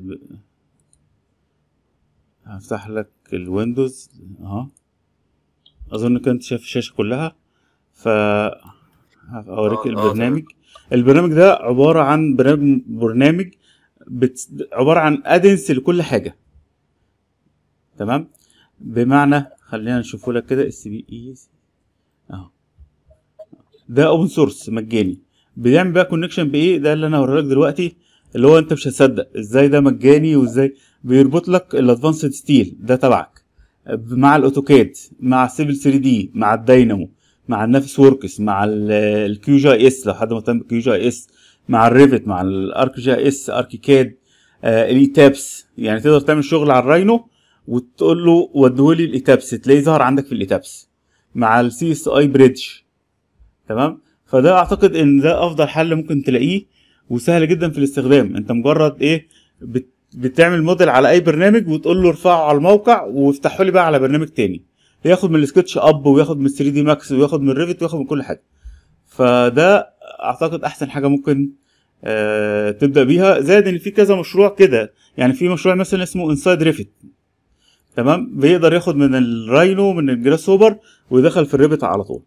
هفتح لك الويندوز اهو اظن كنت شايف الشاشه كلها ف هوريك آه، آه، البرنامج البرنامج ده عباره عن برنامج برنامج بت... عباره عن ادنس لكل حاجه تمام بمعنى خلينا نشوفه لك كده اس بي اي اهو ده اوبن سورس مجاني بيعمل بقى كونكشن بايه ده اللي انا هوريه لك دلوقتي اللي هو انت مش هتصدق ازاي ده مجاني وازاي بيربط لك الادفانسد ستيل ده تبعك مع الاوتوكاد مع السيفل 3 دي مع الداينامو مع النافس وركس مع الكيو جي اس لو حد مهتم بالكيو جي اس مع الريفت مع الارك جي اس اركي كاد آه الايتابس يعني تقدر تعمل شغل على الراينو وتقول له وديهولي الايتابس تلاقيه ظهر عندك في الايتابس مع السي اس اي بريدج تمام فده اعتقد ان ده افضل حل ممكن تلاقيه وسهل جدا في الاستخدام انت مجرد ايه بت بتعمل موديل على اي برنامج وتقول له ارفعه على الموقع وافتحه لي بقى على برنامج تاني ياخد من السكتش اب وياخد من 3 دي ماكس وياخد من ريفت وياخد من كل حاجه فده اعتقد احسن حاجه ممكن آه تبدا بيها زائد ان في كذا مشروع كده يعني في مشروع مثلا اسمه انسايد ريفت تمام بيقدر ياخد من الراينو من الجراس هوبر ويدخل في الريفت على طول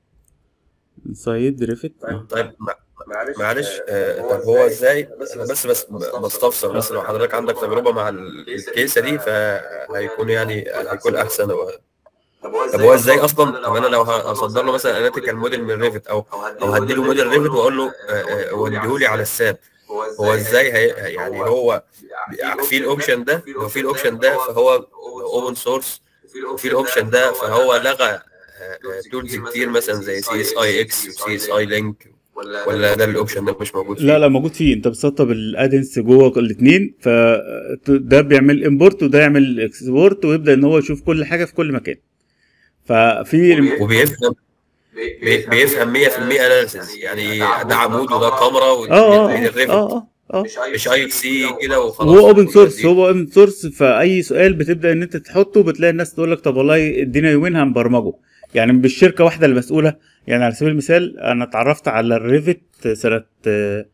انسايد ريفت طيب مع- معلش آه، طب هو ازاي انا بس بس بستفسر بس لو حضرتك عندك تجربه مع ال- الكيسه دي فهيكون يعني هيكون احسن و... طب هو ازاي اصلا طب انا لو هصدر له مثلا اناليتيكال موديل من ريفت او او هديله موديل ريفت واقول له آه، آه، وديهولي على الساب هو ازاي هي يعني هو في الاوبشن ده لو في الاوبشن ده فهو اوبن سورس وفي الاوبشن ده فهو لغى تولز كتير مثلا زي سي اس اي اكس وسي اس اي لينك ولا ده الاوبشن ده مش موجود فيه؟ لا لا موجود فيه انت بتسطب الادنس جوه الاثنين فده بيعمل امبورت وده يعمل اكسبورت ويبدا ان هو يشوف كل حاجه في كل مكان ففي وبيفهم بي- بيفهم 100% اناليسيز يعني ده عمود وده كاميرا اه اه وده اه الريفت اه اه مش اي اف سي كده وخلاص هو اوبن سورس هو اوبن سورس فاي سؤال بتبدا ان انت تحطه بتلاقي الناس تقول لك طب والله ادينا يومين هنبرمجه يعني مش شركه واحده اللي مسؤوله يعني على سبيل المثال انا اتعرفت على الريفت سنه آه،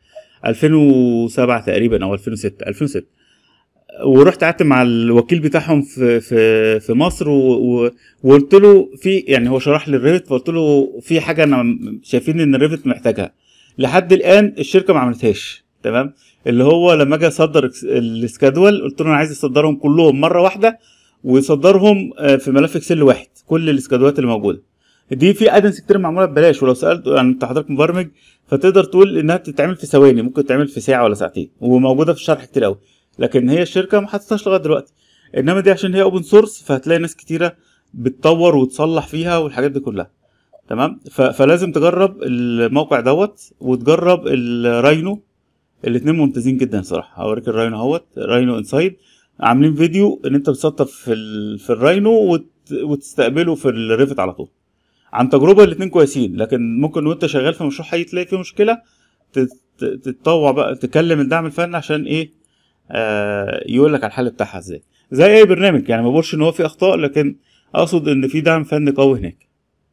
2007 تقريبا او 2006 2006 ورحت قعدت مع الوكيل بتاعهم في في في مصر و- و- وقلت له في يعني هو شرح لي الريفت فقلت له في حاجه انا شايفين ان الريفت محتاجها لحد الان الشركه ما عملتهاش تمام اللي هو لما اجي اصدر اكس- السكادول قلت له انا عايز اصدرهم كلهم مره واحده ويصدرهم آه، في ملف اكسل واحد كل السكادولات اللي موجوده دي في ادنس كتير معموله ببلاش ولو سالت يعني انت حضرتك مبرمج فتقدر تقول انها تتعمل في ثواني ممكن تتعمل في ساعه ولا ساعتين وموجوده في الشرح كتير قوي لكن هي الشركه ما حطتهاش لغايه دلوقتي انما دي عشان هي اوبن سورس فهتلاقي ناس كتيره بتطور وتصلح فيها والحاجات دي كلها تمام ف- فلازم تجرب الموقع دوت وتجرب الراينو الاثنين ممتازين جدا صراحه هوريك الراينو اهوت راينو انسايد عاملين فيديو ان انت بتسطب في ال... في الراينو وت... وتستقبله في الريفت على طول عن تجربه الاثنين كويسين لكن ممكن وانت شغال في مشروع حي تلاقي فيه مشكله تت- تتطوع بقى تكلم الدعم الفني عشان ايه آه يقول لك على الحل بتاعها ازاي زي اي برنامج يعني ما بقولش ان هو فيه اخطاء لكن اقصد ان في دعم فني قوي هناك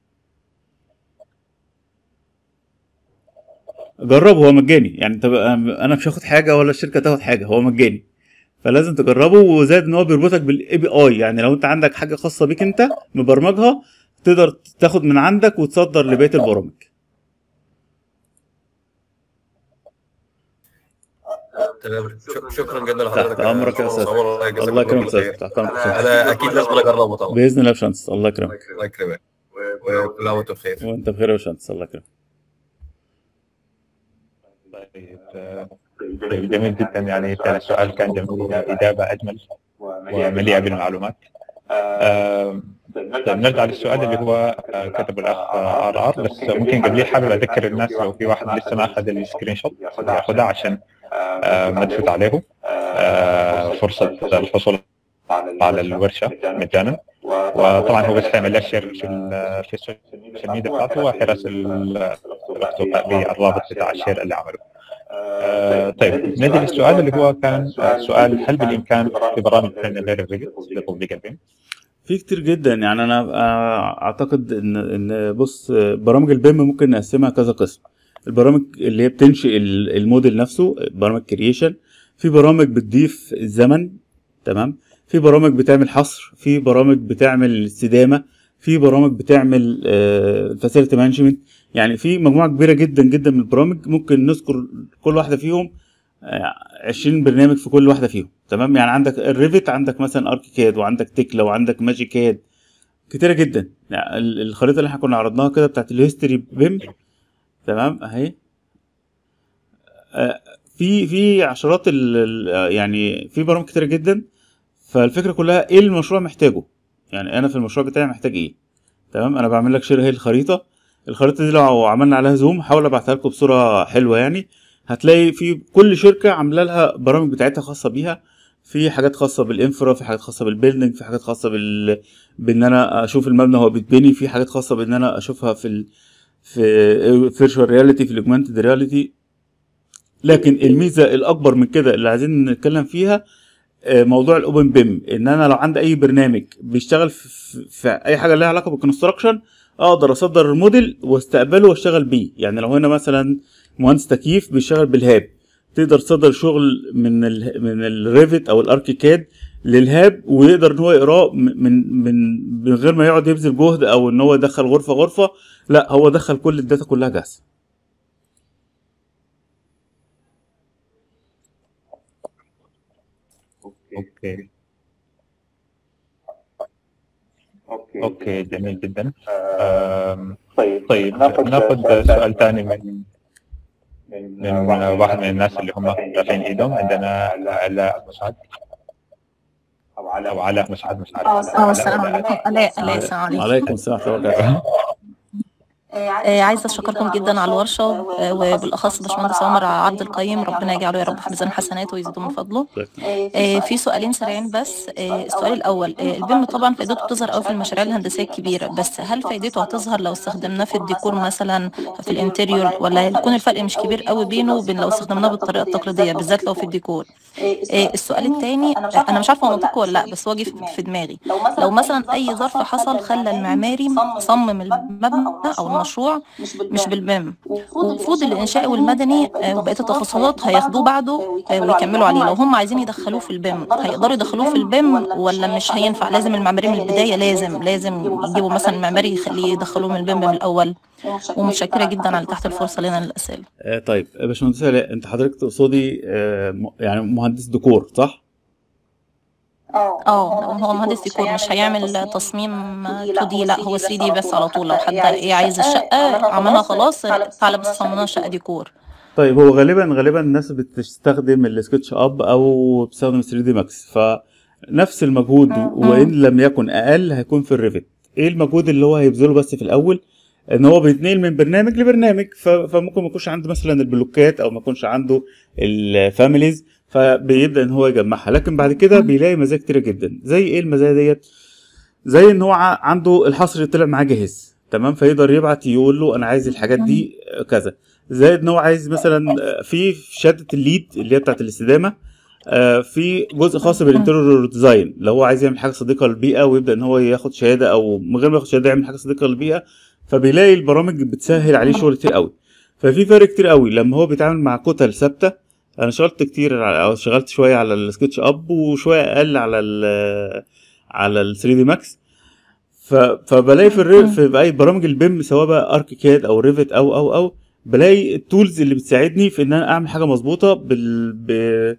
جربه هو مجاني يعني انت بقى انا مش هاخد حاجه ولا الشركه تاخد حاجه هو مجاني فلازم تجربه وزائد ان هو بيربطك بالاي بي اي يعني لو انت عندك حاجه خاصه بيك انت مبرمجها تقدر تاخد من عندك وتصدر لبقيه البرامج تمام شك- شكرا جدا لحضرتك تحت امرك يا استاذ عمر، الله يجزاك الله يكرمك كل يا خير. استاذ تحت امرك يا أستاذ. انا اكيد لازم اجربه طبعا باذن الله يا باشمهندس الله يكرمك الله يكرمك وكل عام وانتم بخير وانت بخير يا باشمهندس الله يكرمك طيب آه، طيب جميل جدا يعني كان السؤال كان جميل إجابة أجمل ومليئة بالمعلومات آه، طيب نرجع للسؤال اللي هو آه، كتبه الأخ آر آر بس ممكن قبليه حابب أذكر الناس لو في واحد لسه ما أخذ السكرين شوت ياخذها عشان آه، ما تفوت عليه آه، فرصة الحصول على الورشة مجانا وطبعا هو بس حيعمل لها شير في ال- في السوشيال ميديا بتاعته وحيراسل الاخت وفاء بالرابط بتاع الشير اللي عمله. آه، طيب نجي للسؤال اللي هو كان آه، سؤال هل بالامكان في برامج ثانيه غير الريجل لتطبيق البيم؟ في كتير جدا يعني انا آه، اعتقد ان ان بص آه، برامج البيم ممكن نقسمها كذا قسم البرامج اللي هي بتنشئ ال- الموديل نفسه برامج كرييشن في برامج بتضيف الزمن تمام في برامج بتعمل حصر في برامج بتعمل استدامه في برامج بتعمل فاسيلتي مانجمنت يعني في مجموعه كبيره جدا جدا من البرامج ممكن نذكر كل واحده فيهم آه، 20 برنامج في كل واحده فيهم تمام يعني عندك الريفت عندك مثلا اركيكاد وعندك تكلا وعندك ماجيكاد كتيره جدا يعني ال- الخريطه اللي احنا كنا عرضناها كده بتاعت الهيستوري بيم تمام اهي آه، في في عشرات ال ال- يعني في برامج كتيره جدا فالفكره كلها ايه المشروع محتاجه يعني انا في المشروع بتاعي محتاج ايه تمام انا بعمل لك شير اهي الخريطه الخريطه دي لو عملنا عليها زوم هحاول ابعتها لكم بصوره حلوه يعني هتلاقي في كل شركه عامله لها برامج بتاعتها خاصه بيها في حاجات خاصه بالانفرا في حاجات خاصه بالبيلدنج في حاجات خاصه بال بان انا اشوف المبنى وهو بيتبني في حاجات خاصه بان انا اشوفها في ال... في فيرتشوال رياليتي في الاوجمانتد رياليتي لكن الميزه الاكبر من كده اللي عايزين نتكلم فيها آه، موضوع الاوبن بيم ان انا لو عندي اي برنامج بيشتغل في, في- في اي حاجه لها علاقه بالكونستراكشن اقدر اصدر الموديل واستقبله واشتغل بيه يعني لو هنا مثلا مهندس تكييف بيشتغل بالهاب تقدر تصدر شغل من ال من الريفت او الاركيكاد للهاب ويقدر ان هو يقراه من من من من غير ما يقعد يبذل جهد او ان هو يدخل غرفه غرفه لا هو دخل كل الداتا كلها جاهزه اوكي اوكي جميل جدا آم، طيب طيب ناخذ سؤال ثاني من من واحد من الناس اللي هم رافعين ايدهم عندنا علاء مسعد او علاء او علاء مسعد مش عارف اه السلام عليكم الاء الاء السلام عليكم عليكم السلام ورحمه الله وبركاته آه، عايزه اشكركم جدا على الورشه آه، وبالاخص باشمهندس عمر على عرض القيم ربنا يجعله يا رب في ميزان حسناته ويزيده من فضله آه، في سؤالين سريعين بس آه، السؤال الاول آه، البيم طبعا فائدته بتظهر قوي في المشاريع الهندسيه الكبيره بس هل فائدته هتظهر لو استخدمناه في الديكور مثلا في الانتريور ولا هيكون الفرق مش كبير قوي بينه وبين لو استخدمناه بالطريقه التقليديه بالذات لو في الديكور آه، السؤال الثاني انا مش عارفه هو منطقي ولا لا بس هو جه في- في دماغي لو مثلا اي ظرف حصل خلى المعماري صمم المبنى او المشروع مش بالبيم ومفروض الانشاء والمدني آه، وبقيه التخصصات هياخدوه بعده آه، ويكملوا عليه لو هم عايزين يدخلوه في البيم هيقدروا يدخلوه في البيم ولا مش هينفع لازم المعماري من البدايه لازم لازم يجيبوا مثلا معماري يخليه يدخلوه من البيم من الاول ومتشكره جدا على تحت الفرصه لنا للاسئله آه، طيب يا باشمهندس علاء انت حضرتك تقصدي آه، م- يعني مهندس ديكور صح؟ اه هو مهندس ديكور مش هيعمل تصميم 2 دي لا هو 3 دي بس على طول لو حد ايه عايز الشقه عملها خلاص تعالى بس صممنا شقه ديكور طيب هو غالبا غالبا الناس بتستخدم السكتش اب او بتستخدم 3 دي ماكس فنفس المجهود وان لم يكن اقل هيكون في الريفت ايه المجهود اللي هو هيبذله بس في الاول ان هو بيتنقل من برنامج لبرنامج ف- فممكن ما يكونش عنده مثلا البلوكات او ما يكونش عنده الفاميليز فبيبدا ان هو يجمعها لكن بعد كده بيلاقي مزايا كتيره جدا زي ايه المزايا ديت زي ان هو ع- عنده الحصر اللي طلع معاه جاهز تمام فيقدر يبعت يقول له انا عايز الحاجات دي آه، كذا زائد ان هو عايز مثلا آه، في في شهاده الليد اللي هي بتاعت الاستدامه آه، في جزء خاص بالانتيريور ديزاين لو هو عايز يعمل حاجه صديقه للبيئه ويبدا ان هو ياخد شهاده او من غير ما ياخد شهاده يعمل حاجه صديقه للبيئه فبيلاقي البرامج بتسهل عليه شغل كتير قوي ففي فرق كتير قوي لما هو بيتعامل مع كتل ثابته انا اشتغلت كتير على- او اشتغلت شويه على السكتش اب وشويه اقل على ال على ال 3 دي ماكس ف... فبلاقي في الري... في اي برامج البيم سواء بقى ارك كاد او ريفت او او او بلاقي التولز اللي بتساعدني في ان انا اعمل حاجه مظبوطه بال... ب...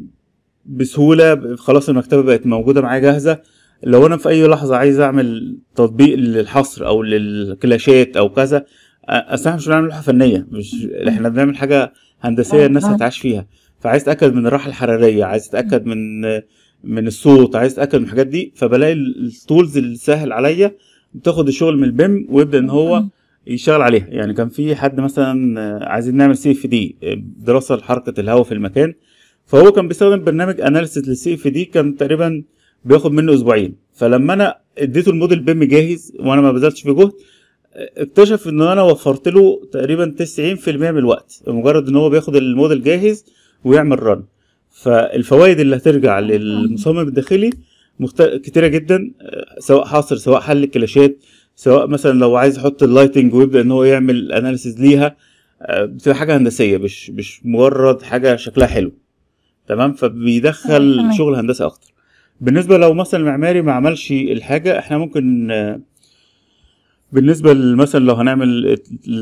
بسهوله خلاص المكتبه بقت موجوده معايا جاهزه لو انا في اي لحظه عايز اعمل تطبيق للحصر او للكلاشات او كذا اصل احنا مش بنعمل لوحه فنيه مش احنا بنعمل حاجه هندسيه الناس هتعيش فيها فعايز اتاكد من الراحه الحراريه عايز اتاكد من من الصوت عايز اتاكد من الحاجات دي فبلاقي التولز اللي سهل عليا بتاخد الشغل من البيم ويبدا ان هو يشتغل عليها يعني كان في حد مثلا آه، عايزين نعمل سي اف دي دراسه لحركه الهواء في المكان فهو كان بيستخدم برنامج اناليسيس للسي اف دي كان تقريبا بياخد منه اسبوعين فلما انا اديته الموديل بيم جاهز وانا ما بذلتش فيه جهد اكتشف ان انا وفرت له تقريبا 90% من الوقت مجرد ان هو بياخد الموديل جاهز ويعمل رن فالفوائد اللي هترجع للمصمم الداخلي مخت... كتيره جدا آه، سواء حاصر سواء حل كلاشات سواء مثلا لو عايز يحط اللايتنج ويبدا ان هو يعمل اناليسيز ليها آه، بتبقى حاجه هندسيه مش مش مجرد حاجه شكلها حلو تمام فبيدخل تمام. شغل هندسي اكتر بالنسبه لو مثلا المعماري ما عملش الحاجه احنا ممكن آه، بالنسبه مثلا لو هنعمل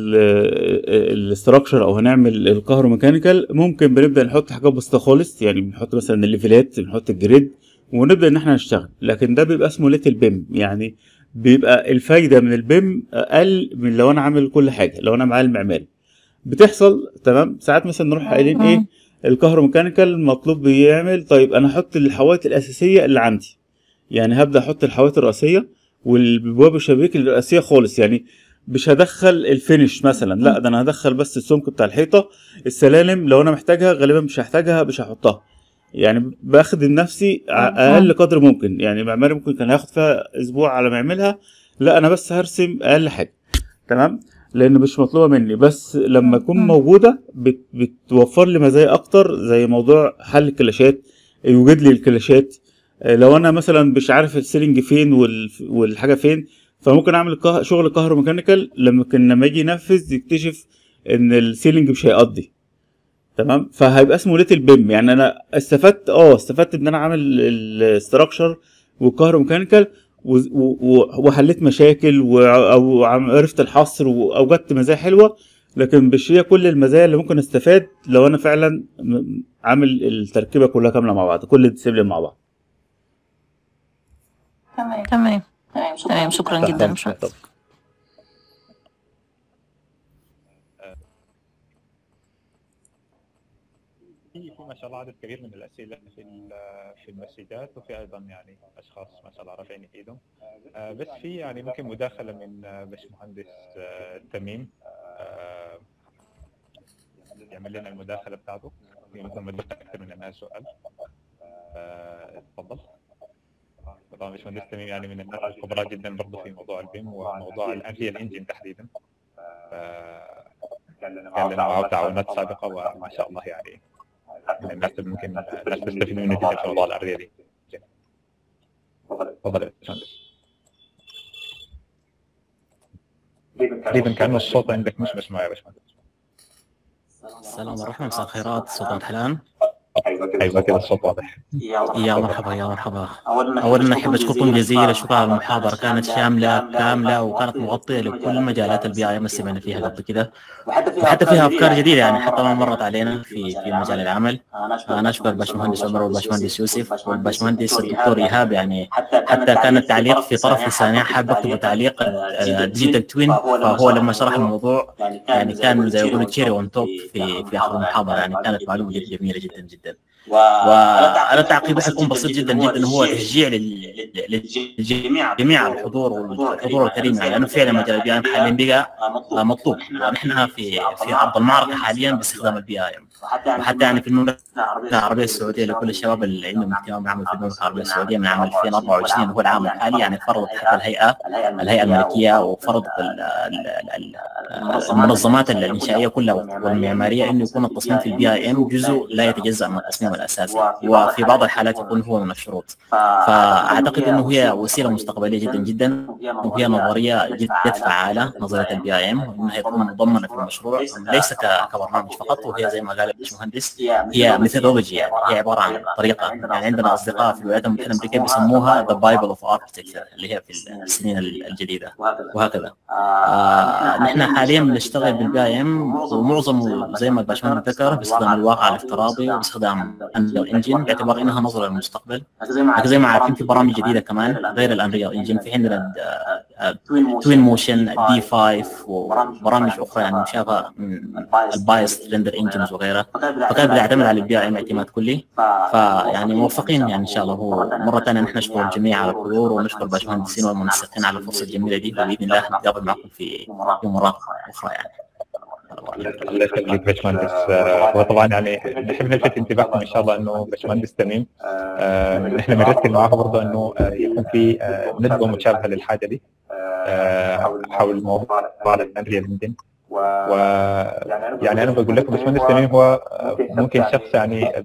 الاستراكشر او هنعمل الكهروميكانيكال ممكن بنبدا نحط حاجات بسيطه خالص يعني بنحط مثلا الليفلات بنحط الجريد ونبدا ان احنا نشتغل لكن ده بيبقى اسمه ليتل بيم يعني بيبقى الفايده من البيم اقل من لو انا عامل كل حاجه لو انا معايا المعماري بتحصل تمام ساعات مثلا نروح قايلين ايه الكهروميكانيكال مطلوب بيعمل طيب انا احط الحوائط الاساسيه اللي عندي يعني هبدا احط الحوائط الرئيسيه والبواب الشبابيك الرئيسيه خالص يعني مش هدخل الفينش مثلا لا ده انا هدخل بس السمك بتاع الحيطه السلالم لو انا محتاجها غالبا مش هحتاجها مش هحطها يعني باخد نفسي ع- اقل قدر ممكن يعني المعماري ممكن كان هياخد فيها اسبوع على ما يعملها لا انا بس هرسم اقل حاجه تمام لان مش مطلوبه مني بس لما تكون مم. موجوده بت بتوفر لي مزايا اكتر زي موضوع حل الكلاشات يوجد لي الكلاشات آه، لو انا مثلا مش عارف السيلينج فين وال- والحاجه فين فممكن اعمل كه- شغل كهروميكانيكال لما كان لما يجي ينفذ يكتشف ان السيلينج مش هيقضي تمام فهيبقى اسمه ليتل بيم يعني انا استفدت اه استفدت ان انا عامل الاستراكشر والكهروميكانيكال و- و- وحليت مشاكل و- او عم- عرفت الحصر واوجدت مزايا حلوه لكن مش هي كل المزايا اللي ممكن استفاد لو انا فعلا م- عامل التركيبه كلها كامله مع بعض كل الديسيبلين مع بعض تمام تمام تمام شكرا جدا طب- مش طب. في في ما شاء الله عدد كبير من الاسئله في ال- في المسجات وفي ايضا يعني اشخاص ما شاء الله رافعين ايدهم آه، بس في يعني ممكن مداخله من آه، باشمهندس آه، تميم آه، يعمل لنا المداخله بتاعته في مثل ما قلت اكثر من انها سؤال آه، تفضل طبعا باشمهندس تميم يعني من الناس الخبراء جدا برضه في موضوع البيم وموضوع الانريال انجن تحديدا آه، كان لنا معه تعاونات سابقه وما شاء الله يعني من الناس اللي ممكن الناس تستفيد منه جدا في موضوع الارضيه دي تفضل يا باشمهندس تقريبا كانه الصوت عندك مش مسموع يا باشمهندس السلام ورحمة مساء الخيرات سلطان حلان ايوه كده الصوت واضح يا مرحبا يا مرحبا أولا أحب أشكركم جزيل الشكر على المحاضرة كانت شاملة كاملة وكانت مغطية لكل مجالات البي اي ام سمعنا فيها قبل كده وحتى فيها أفكار جديدة يعني حتى ما مرت علينا في في مجال العمل أنا أشكر الباشمهندس عمر والباشمهندس يوسف والباشمهندس الدكتور إيهاب يعني حتى كان التعليق في طرف لساني حاب أكتب تعليق الديجيتال توين فهو لما شرح الموضوع يعني كان زي يقولوا تشيري اون توب في في آخر المحاضرة يعني كانت معلومة جدا جميلة جدا جدا وانا تعقيبي حيكون بسيط جدا جدا هو تشجيع لل- للجميع جميع الحضور والحضور الكريم يعني لانه فعلا مجال البي ام حاليا بقى مطلوب ونحن في في عرض المعركه حاليا باستخدام البي ام وحتى يعني في المملكه العربيه السعوديه لكل الشباب اللي عندهم اهتمام بالعمل في المملكه العربيه السعوديه من عام 2024 اللي هو العام الحالي يعني فرضت حتى الهيئه الهيئه الملكيه وفرضت ال- ال- ال- ال- المنظمات الانشائيه كلها والمعماريه انه يكون التصميم في البي اي ام جزء لا يتجزا من التصميم الاساسي وفي بعض الحالات يكون هو من الشروط فاعتقد انه هي وسيله مستقبليه جدا جدا وهي نظريه جد فعاله نظريه البي اي ام وانها تكون مضمنه في المشروع ليس ك- كبرنامج فقط وهي زي ما قال الباشمهندس هي ميثودولوجي يعني هي عباره عن طريقه يعني عندنا اصدقاء في الولايات المتحده الامريكيه بيسموها ذا بايبل اوف اركتكتشر اللي هي في السنين الجديده وهكذا آه نحن حاليا بنشتغل بالبي اي ام ومعظمه زي ما الباشمهندس ذكر باستخدام الواقع الافتراضي وباستخدام انريال انجن باعتبار انها نظره للمستقبل لكن زي ما عارفين في برامج جديده كمان غير الانريال انجن في عندنا توين موشن دي 5 وبرامج اخرى يعني مشابهه من البايس ريندر انجنز وغيرها فكان بيعتمد على البي اي ام اعتماد كلي فيعني موفقين يعني ان شاء الله هو مره ثانيه نحن نشكر الجميع على الحضور ونشكر الباشمهندسين والمنسقين على الفرصه الجميله دي وباذن الله نتقابل معكم في في مراقبه اخرى يعني الله يخليك باشمهندس آه، هو طبعا يعني نحب نلفت انتباهكم ان شاء الله انه باشمهندس تميم آه، نحن بنركز معاه برضه انه آه، يكون في آه، ندوه مشابهه للحاجه دي آه، حول موضوع الانريال انجن و يعني انا بقول لكم باشمهندس تميم هو آه، ممكن شخص يعني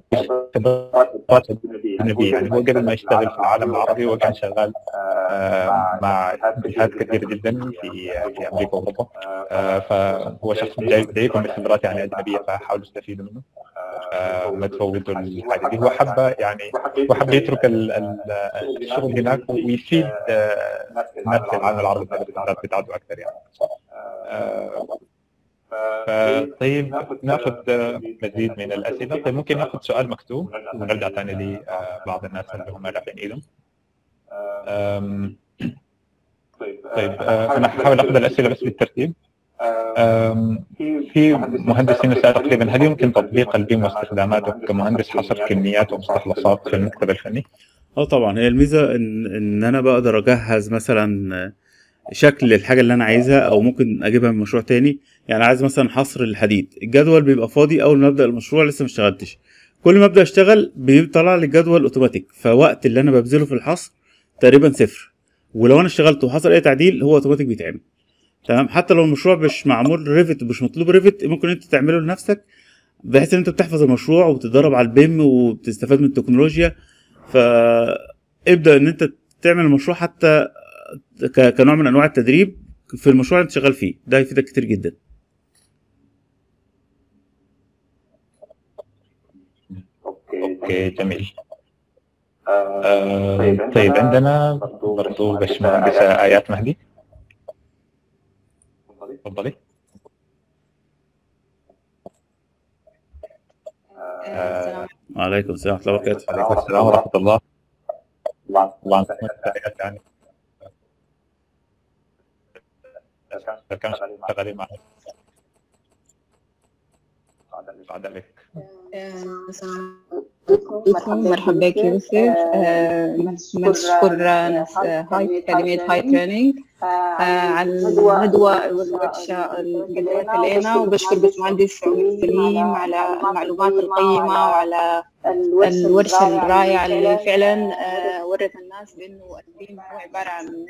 خبرات اجنبيه يعني هو قبل ما يشتغل في العالم العربي هو كان شغال آه، مع جهات كثيره جدا في في امريكا واوروبا آه، فهو شخص جاي جايكم بخبرات يعني اجنبيه فحاولوا تستفيدوا منه آه، وما تفوتوا الحاجه دي هو حب يعني هو حب يترك ال- ال- الشغل هناك ويفيد آه، الناس في العالم العربي في الخبرات بتاعته اكثر يعني آه، ف- طيب ناخذ آه، مزيد من الاسئله طيب ممكن ناخذ سؤال مكتوب ونرجع ثاني لبعض الناس اللي هم رافعين ايدهم آم، طيب آه، انا حاحاول اخذ الاسئله بس بالترتيب آم، في مهندسين يسأل تقريبا هل يمكن تطبيق البيم واستخداماته كمهندس حصر كميات ومستخلصات في المكتب الفني؟ اه طبعا هي الميزه ان ان انا بقدر اجهز مثلا شكل الحاجه اللي انا عايزها او ممكن اجيبها من مشروع تاني يعني عايز مثلا حصر الحديد الجدول بيبقى فاضي اول ما ابدا المشروع لسه ما اشتغلتش كل ما ابدا اشتغل بيطلع لي الجدول اوتوماتيك فوقت اللي انا ببذله في الحصر تقريبا صفر ولو انا اشتغلت وحصل اي تعديل هو اوتوماتيك بيتعمل تمام حتى لو المشروع مش معمول ريفت ومش مطلوب ريفت ممكن انت تعمله لنفسك بحيث ان انت بتحفظ المشروع وتتدرب على البيم وبتستفاد من التكنولوجيا فابدا ان انت تعمل المشروع حتى ك- كنوع من انواع التدريب في المشروع اللي انت شغال فيه ده هيفيدك كتير جدا اوكي جميل آه طيب عندنا برضو باشمهندسة آيات مهدي تفضلي آه، وعليكم السلام ورحمه الله وبركاته عليكم السلام ورحمة الله طبعا تحيات يعني كان شغالين معنا بعد عليك بكم مرحبا بك يوسف آه، مشكور ناس آه، هاي أكاديمية هاي تريننج آه، على الندوة والورشة اللي قدمتها لنا وبشكر باشمهندس عمر سليم على المعلومات القيمة وعلى الورشة الرائعة اللي فعلا آه، ورت الناس بأنه التيم هو عبارة عن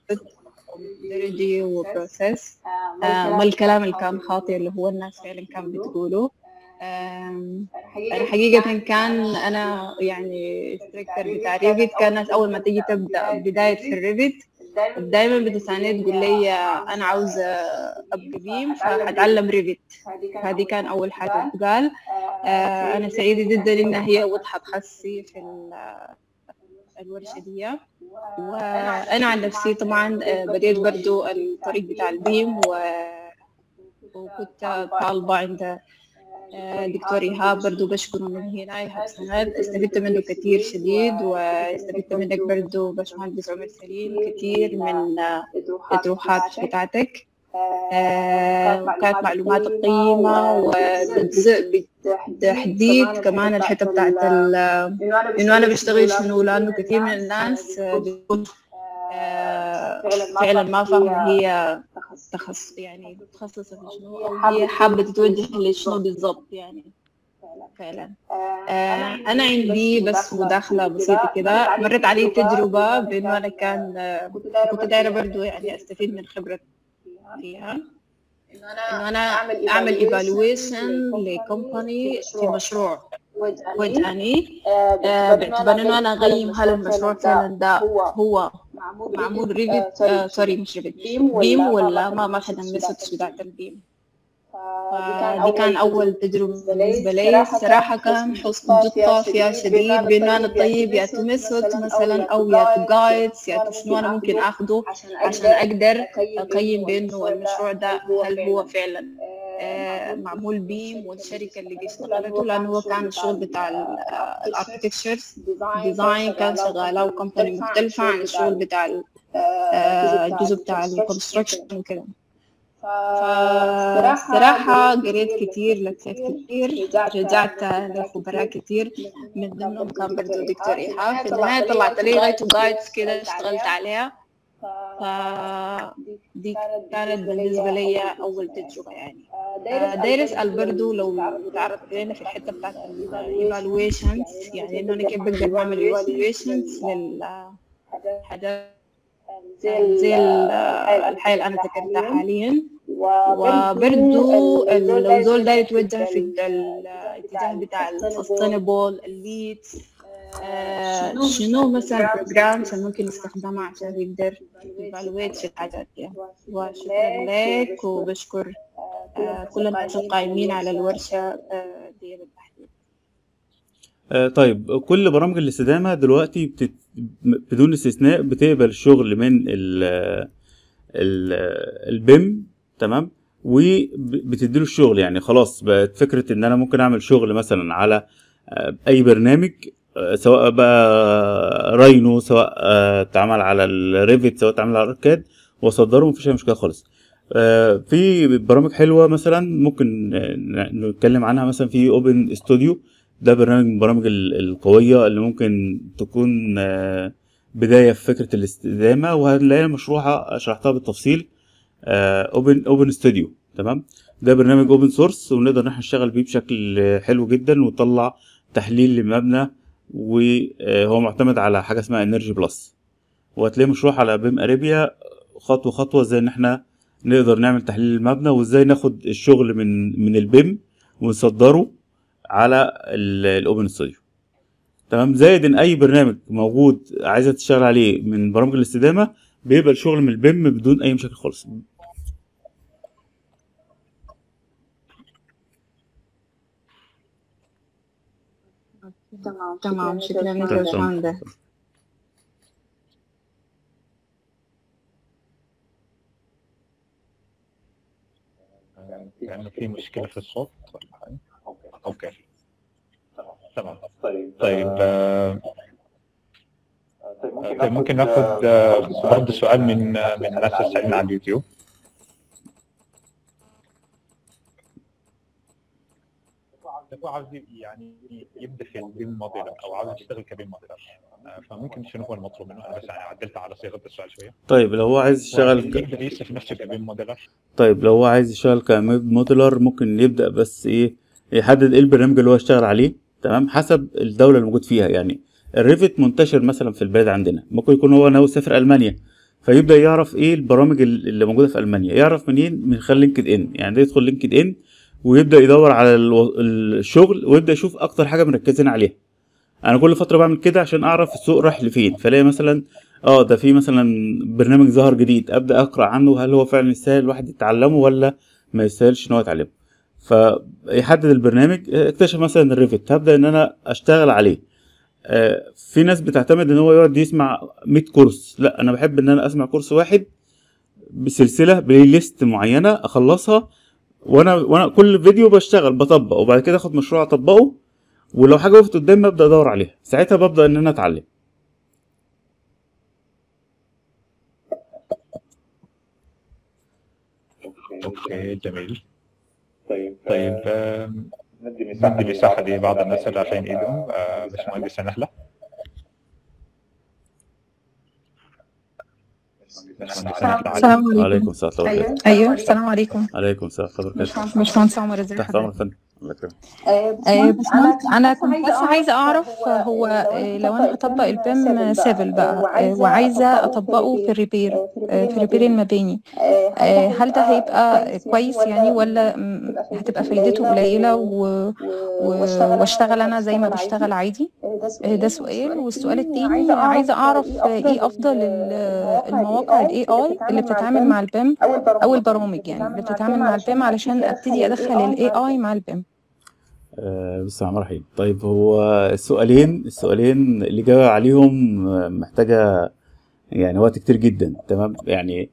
درجي وبروسيس ما الكلام اللي كان خاطئ اللي هو الناس فعلا كانت بتقوله آم، أنا حقيقة كان أنا يعني instructor بتاع ريفيت كانت أول ما تيجي تبدأ بداية في الريفيت دايما بتسألني تقول لي أنا عاوزة أبقى بيم فهتعلم ريفيت فهذه كان أول حاجة تقال آه، أنا سعيدة جدا إنها هي وضحت خاصي في ال- الورشة دي وأنا عن نفسي طبعا آه، بديت برضو الطريق بتاع البيم و... وكنت طالبة عند آه، دكتور إيهاب برضو بشكره من هنا إيهاب سند استفدت منه كثير شديد واستفدت منك برضو باشمهندس عمر سليم كثير من آه، الإطروحات بتاعتك آه، وكانت معلومات قيمة وبتجزء بتحديد كمان الحتة بتاعت ال- إنه أنا بشتغل شنو لأنه كثير من الناس آه، بتكون آه، فعلا ما فاهمة هي تخص يعني متخصصة في شنو أو هي حابة تتوجه لشنو بالضبط يعني فعلا آه، أنا عندي بس مداخلة بسيطة كده مرت علي تجربة بإنه أنا كان آه، كنت دايرة برضو يعني أستفيد من خبرة فيها إنه أنا أعمل evaluation لكومباني في مشروع وجهني آه، باعتبار إنه أنا أقيم هل المشروع فعلا ده هو معمول ريفيت آه سوري مش ريفيت بيم ولا ما ما خدم الميثودز بتاعت البيم فدي كان أول تجربة بالنسبة لي الصراحة كان حسن جدة فيها شديد بإنه أنا طيب يا تو ميثود مثلا أو يا تو جايدز يا تو شنو أنا ممكن آخده عشان أقدر أقيم بإنه المشروع ده هل هو فعلا آه، معمول بيم والشركة اللي اشتغلته لأنه هو كان الشغل بتاع الاركتكتشرز ديزاين كان شغالة وكمباني مختلفة عن الشغل بتاع ال- آه، الجزء بتاع الكونستراكشن وكده فصراحة قريت كتير لفيت كتير رجعت لخبراء كتير من ضمنهم كان برضو دكتور إيهاب في النهاية طلعت لي لغاية جايدز كده اشتغلت عليها فدي كانت بالنسبة لي أول تجربة يعني آه، داير أسأل برضو لو تعرف لنا في الحتة بتاعت الايفالويشنز يعني إنه أنا كيف بقدر بعمل ايفالويشنز للحاجات زي ال- الحياة اللي أنا ذكرتها حاليا وبرضو ال- لو زول داير يتوجه في ال- الاتجاه بتاع السستينبل الليد شنو مثلا بروجرامز ممكن نستخدمها عشان يقدر يفالويت في الحاجات دي وشكرا لك وبشكر آه، كل الناس القائمين على الورشة آه، دي بالتحديد آه، طيب كل برامج الاستدامة دلوقتي بتت... بدون استثناء بتقبل الشغل من ال ال البيم تمام وبتديله الشغل يعني خلاص بقت فكرة ان انا ممكن اعمل شغل مثلا على آه، اي برنامج آه، سواء بقى راينو سواء آه، اتعمل على الريفت سواء اتعمل على الاركاد واصدره مفيش اي مشكلة خالص آه، في برامج حلوة مثلا ممكن آه، ن- نتكلم عنها مثلا في اوبن استوديو ده برنامج من البرامج ال- القوية اللي ممكن تكون آه، بداية في فكرة الاستدامة وهنلاقي مشروعها شرحتها بالتفصيل اوبن اوبن ستوديو تمام ده برنامج اوبن سورس ونقدر ان احنا نشتغل بيه بشكل آه، حلو جدا ونطلع تحليل لمبنى وهو معتمد على حاجة اسمها انرجي بلس وهتلاقي مشروع على بيم اريبيا خطوة خطوة ازاي ان احنا نقدر نعمل تحليل المبنى وازاي ناخد الشغل من من البيم ونصدره على الاوبن ستوديو تمام زائد ان اي برنامج موجود عايزه تشتغل عليه من برامج الاستدامه بيبقى الشغل من البيم بدون اي مشاكل خالص تمام تمام شكرا لك يا باشمهندس يعني في مشكلة في الصوت ولا حاجة؟ اوكي تمام طيب آه، طيب ممكن ناخذ آه، برضه سؤال من آه، من الناس السائلين على اليوتيوب هو عاوز يعني يبدا في البيم موديلر او عاوز يشتغل كبيم موديلر آه، فممكن شنو هو المطلوب منه انا بس يعني عدلت على صيغه السؤال شويه طيب لو هو عايز يشتغل ك... يقدر يصف نفسه كبيم موديلر طيب لو هو عايز يشتغل كميب موديلر ممكن يبدأ بس ايه يحدد ايه البرنامج اللي هو يشتغل عليه تمام حسب الدولة اللي موجود فيها يعني الريفت منتشر مثلا في البلاد عندنا ممكن يكون هو ناوي يسافر ألمانيا فيبدأ يعرف ايه البرامج ال- اللي موجودة في ألمانيا يعرف منين من خلال لينكد ان يعني ده يدخل لينكد ان ويبدأ يدور على الو- الشغل ويبدأ يشوف أكتر حاجة مركزين عليها انا كل فتره بعمل كده عشان اعرف السوق رايح لفين فلاقي مثلا اه ده في مثلا برنامج ظهر جديد ابدا اقرا عنه هل هو فعلا يستاهل الواحد يتعلمه ولا ما يستاهلش ان هو يتعلمه فيحدد البرنامج آه، اكتشف مثلا الريفت هبدا ان انا اشتغل عليه آه، في ناس بتعتمد ان هو يقعد يسمع 100 كورس لا انا بحب ان انا اسمع كورس واحد بسلسله بلاي ليست معينه اخلصها وانا وانا كل فيديو بشتغل بطبق وبعد كده اخد مشروع اطبقه ولو حاجه وقفت قدامي ابدا ادور عليها ساعتها ببدا ان انا اتعلم اوكي جميل طيب طيب آم، ندي مساحة لبعض الناس اللي رافعين ايدهم آه، باشمهندسة نهلة السلام عليكم عليكم السلام ورحمه الله وبركاته ايوه السلام عليكم عليكم السلام ورحمه الله وبركاته باشمهندس عمر ازي تحت حضرتك امرك يا فندم الله يكرمك آه، باشمهندس انا كنت بس عايزه اعرف آه، هو آه، لو انا هطبق البيم سيفل بقى آه، وعايزه اطبقه في الريبير آه، في ريبير المباني آه، هل ده هيبقى كويس يعني ولا م، هتبقى فايدته قليله و... و... واشتغل انا زي ما بشتغل عادي آه، ده سؤال والسؤال التاني عايزه اعرف آه، ايه افضل ال- المواقع الاي اي اللي بتتعامل مع البيم او البرامج يعني اللي بتتعامل مع البيم علشان ابتدي ادخل الاي اي مع البيم آه، بسم الله الرحمن الرحيم طيب هو السؤالين السؤالين اللي جاوب عليهم آه، محتاجة يعني وقت كتير جدا تمام يعني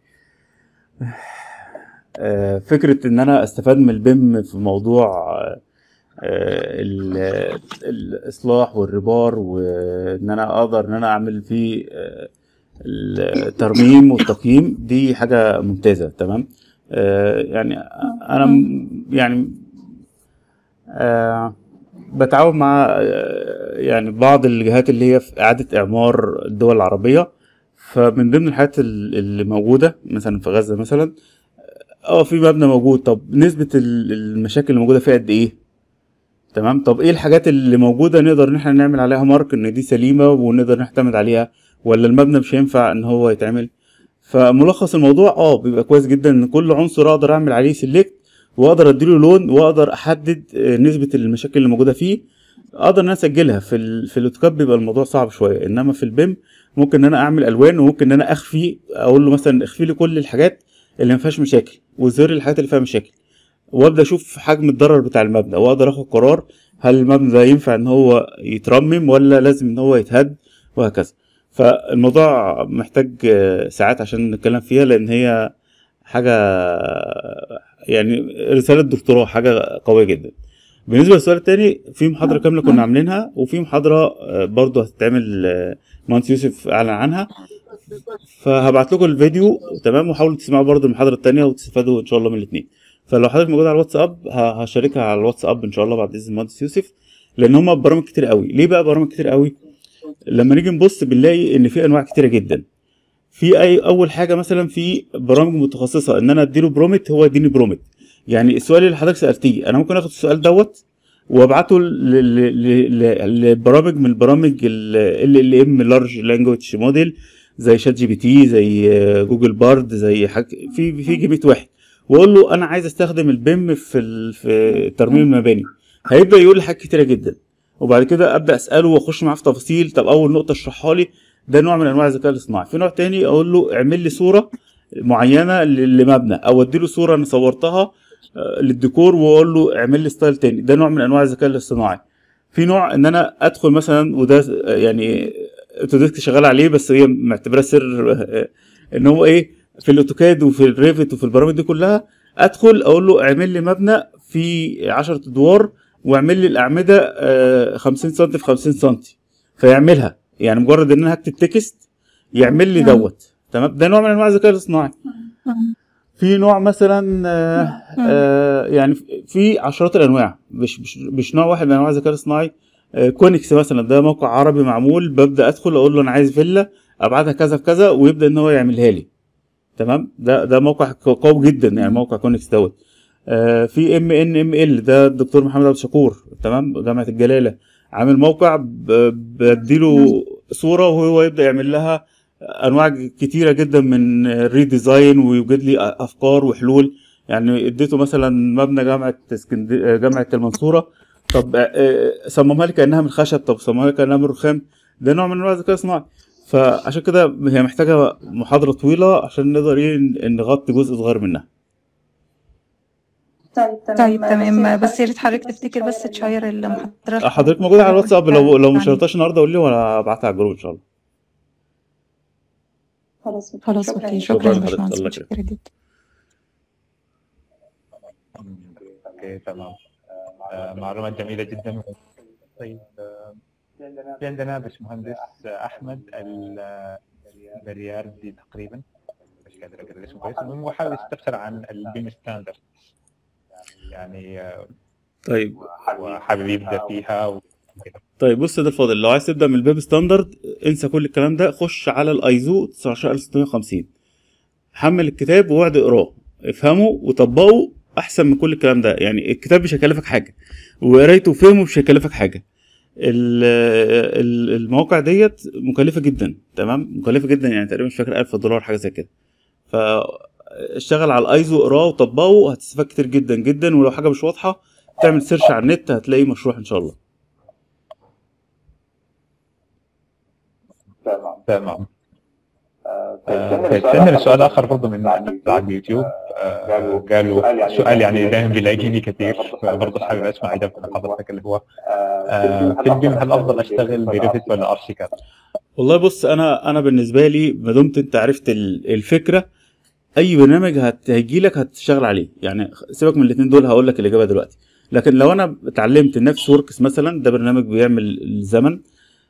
آه، فكرة إن أنا أستفاد من البيم في موضوع آه، ال- الإصلاح والربار وإن أنا أقدر إن أنا أعمل فيه آه، الترميم والتقييم دي حاجة ممتازة تمام آه، يعني أنا م- يعني آه، بتعاون مع آه، يعني بعض الجهات اللي هي في إعادة إعمار الدول العربية فمن ضمن الحاجات ال- اللي موجودة مثلا في غزة مثلا اه في مبنى موجود طب نسبة ال- المشاكل اللي موجودة فيها قد ايه تمام طب ايه الحاجات اللي موجودة نقدر ان احنا نعمل عليها مارك ان دي سليمة ونقدر نعتمد عليها ولا المبنى مش هينفع ان هو يتعمل فملخص الموضوع اه بيبقى كويس جدا ان كل عنصر اقدر اعمل عليه سيلكت واقدر اديله لون واقدر احدد آه، نسبة المشاكل اللي موجودة فيه اقدر ان انا اسجلها في ال في الاوتوكاد بيبقى الموضوع صعب شويه انما في البيم ممكن ان انا اعمل الوان وممكن ان انا اخفي اقول له مثلا اخفي لي كل الحاجات اللي ما فيهاش مشاكل وظهر لي الحاجات اللي فيها مشاكل وابدا اشوف حجم الضرر بتاع المبنى واقدر اخد قرار هل المبنى ده ينفع ان هو يترمم ولا لازم ان هو يتهد وهكذا فالموضوع محتاج آه، ساعات عشان نتكلم فيها لان هي حاجه يعني رساله دكتوراه حاجه قويه جدا بالنسبه للسؤال التاني في محاضره كامله كنا عاملينها وفي محاضره آه، برضه هتتعمل آه، مهندس يوسف اعلن عنها فهبعت لكم الفيديو تمام وحاولوا تسمعوا برضه المحاضره التانيه وتستفادوا ان شاء الله من الاثنين فلو حضرتك موجود على الواتساب ه- هشاركها على الواتساب ان شاء الله بعد اذن المهندس يوسف لان هما برامج كتير قوي ليه بقى برامج كتير قوي لما نيجي نبص بنلاقي ان في انواع كتيره جدا في اي اول حاجه مثلا في برامج متخصصه ان انا اديله برومت هو يديني برومت يعني السؤال اللي حضرتك سالتيه انا ممكن اخد السؤال دوت وابعته ل- ل- ل- ل- لبرامج من البرامج ال ال ام لارج لانجوج موديل زي شات جي بي تي زي آه، جوجل بارد زي حاج في في جيميت واحد واقول له انا عايز استخدم البيم في ال... في ترميم المباني هيبدا يقول لي حاجات كتيره جدا وبعد كده ابدا اساله واخش معاه في تفاصيل طب اول نقطه اشرحها لي ده نوع من انواع الذكاء الاصطناعي في نوع تاني اقول له اعمل لي صوره معينه ل- لمبنى او ادي له صوره انا صورتها آه، للديكور واقول له اعمل لي ستايل تاني ده نوع من انواع الذكاء الاصطناعي في نوع ان انا ادخل مثلا وده آه، يعني اوتوديسك شغال عليه بس هي معتبراه سر آه، ان هو ايه في الاوتوكاد وفي الريفت وفي البرامج دي كلها ادخل اقول له اعمل لي مبنى في 10 ادوار واعمل لي الاعمده آه، 50 سم في 50 سم فيعملها يعني مجرد ان انا هكتب تكست يعمل لي دوت تمام ده نوع من انواع الذكاء الاصطناعي في نوع مثلا آه آه يعني في عشرات الانواع مش مش, مش نوع واحد من انواع الذكاء الاصطناعي آه كونكس مثلا ده موقع عربي معمول ببدا ادخل اقول له انا عايز فيلا ابعتها كذا في كذا ويبدا ان هو يعملها لي تمام ده ده موقع قوي جدا يعني موقع كونكس دوت آه في ام ان ام ال ده الدكتور محمد عبد الشكور تمام جامعه الجلاله عامل موقع ب- بديله صوره وهو يبدا يعمل لها انواع كتيره جدا من الريديزاين ويوجد لي افكار وحلول يعني اديته مثلا مبنى جامعه اسكندريه جامعه المنصوره طب آه، صممها لي كانها من خشب طب صممها لي كانها من رخام ده نوع من انواع الذكاء الصناعي فعشان كده هي محتاجه محاضره طويله عشان نقدر ايه نغطي جزء صغير منها طيب تمام بس يا ريت حضرتك تفتكر بس تشير المحاضرة حضرتك موجوده على الواتساب لو لو ما شرحتهاش النهارده قول لي وانا ابعتها على الجروب ان شاء الله خلاص خلاص اوكي شكراً شكرا يا لحضرتك، باشمهندس الله متشكرة جدا اوكي تمام آه، معلومات جميله جدا طيب آه، في عندنا باشمهندس احمد ال- البرياردي تقريبا مش قادر اقرا اسمه كويس المهم هو حابب يستفسر عن البيم ستاندرد يعني آه، طيب وحابب يبدا فيها وكده طيب بص يا ده الفاضل لو عايز تبدا من البيب ستاندرد انسى كل الكلام ده خش على الايزو 19650 حمل الكتاب واقعد اقراه افهمه وطبقه احسن من كل الكلام ده يعني الكتاب مش هيكلفك حاجه وقرايته وفهمه مش هيكلفك حاجه ال- ال- المواقع ديت مكلفه جدا تمام مكلفه جدا يعني تقريبا مش فاكر 1000 دولار حاجه زي كده فاشتغل على الايزو اقراه وطبقه هتستفاد كتير جدا جدا ولو حاجه مش واضحه تعمل سيرش على النت هتلاقي مشروع ان شاء الله تمام تمام آه، طيب عندنا سؤال اخر برضه من على اليوتيوب آه، قالوا سؤال يعني دائما بيلاقيني كثير برضه حابب اسمع اجابه من حضرتك اللي هو آه، في البيم هل افضل اشتغل بريفت ولا ارشيكاد؟ والله بص انا انا بالنسبه لي ما دمت انت عرفت ال- الفكره اي برنامج هت- هيجي لك هتشتغل عليه يعني سيبك من الاثنين دول هقول لك الاجابه دلوقتي لكن لو انا اتعلمت نفس وركس مثلا ده برنامج بيعمل الزمن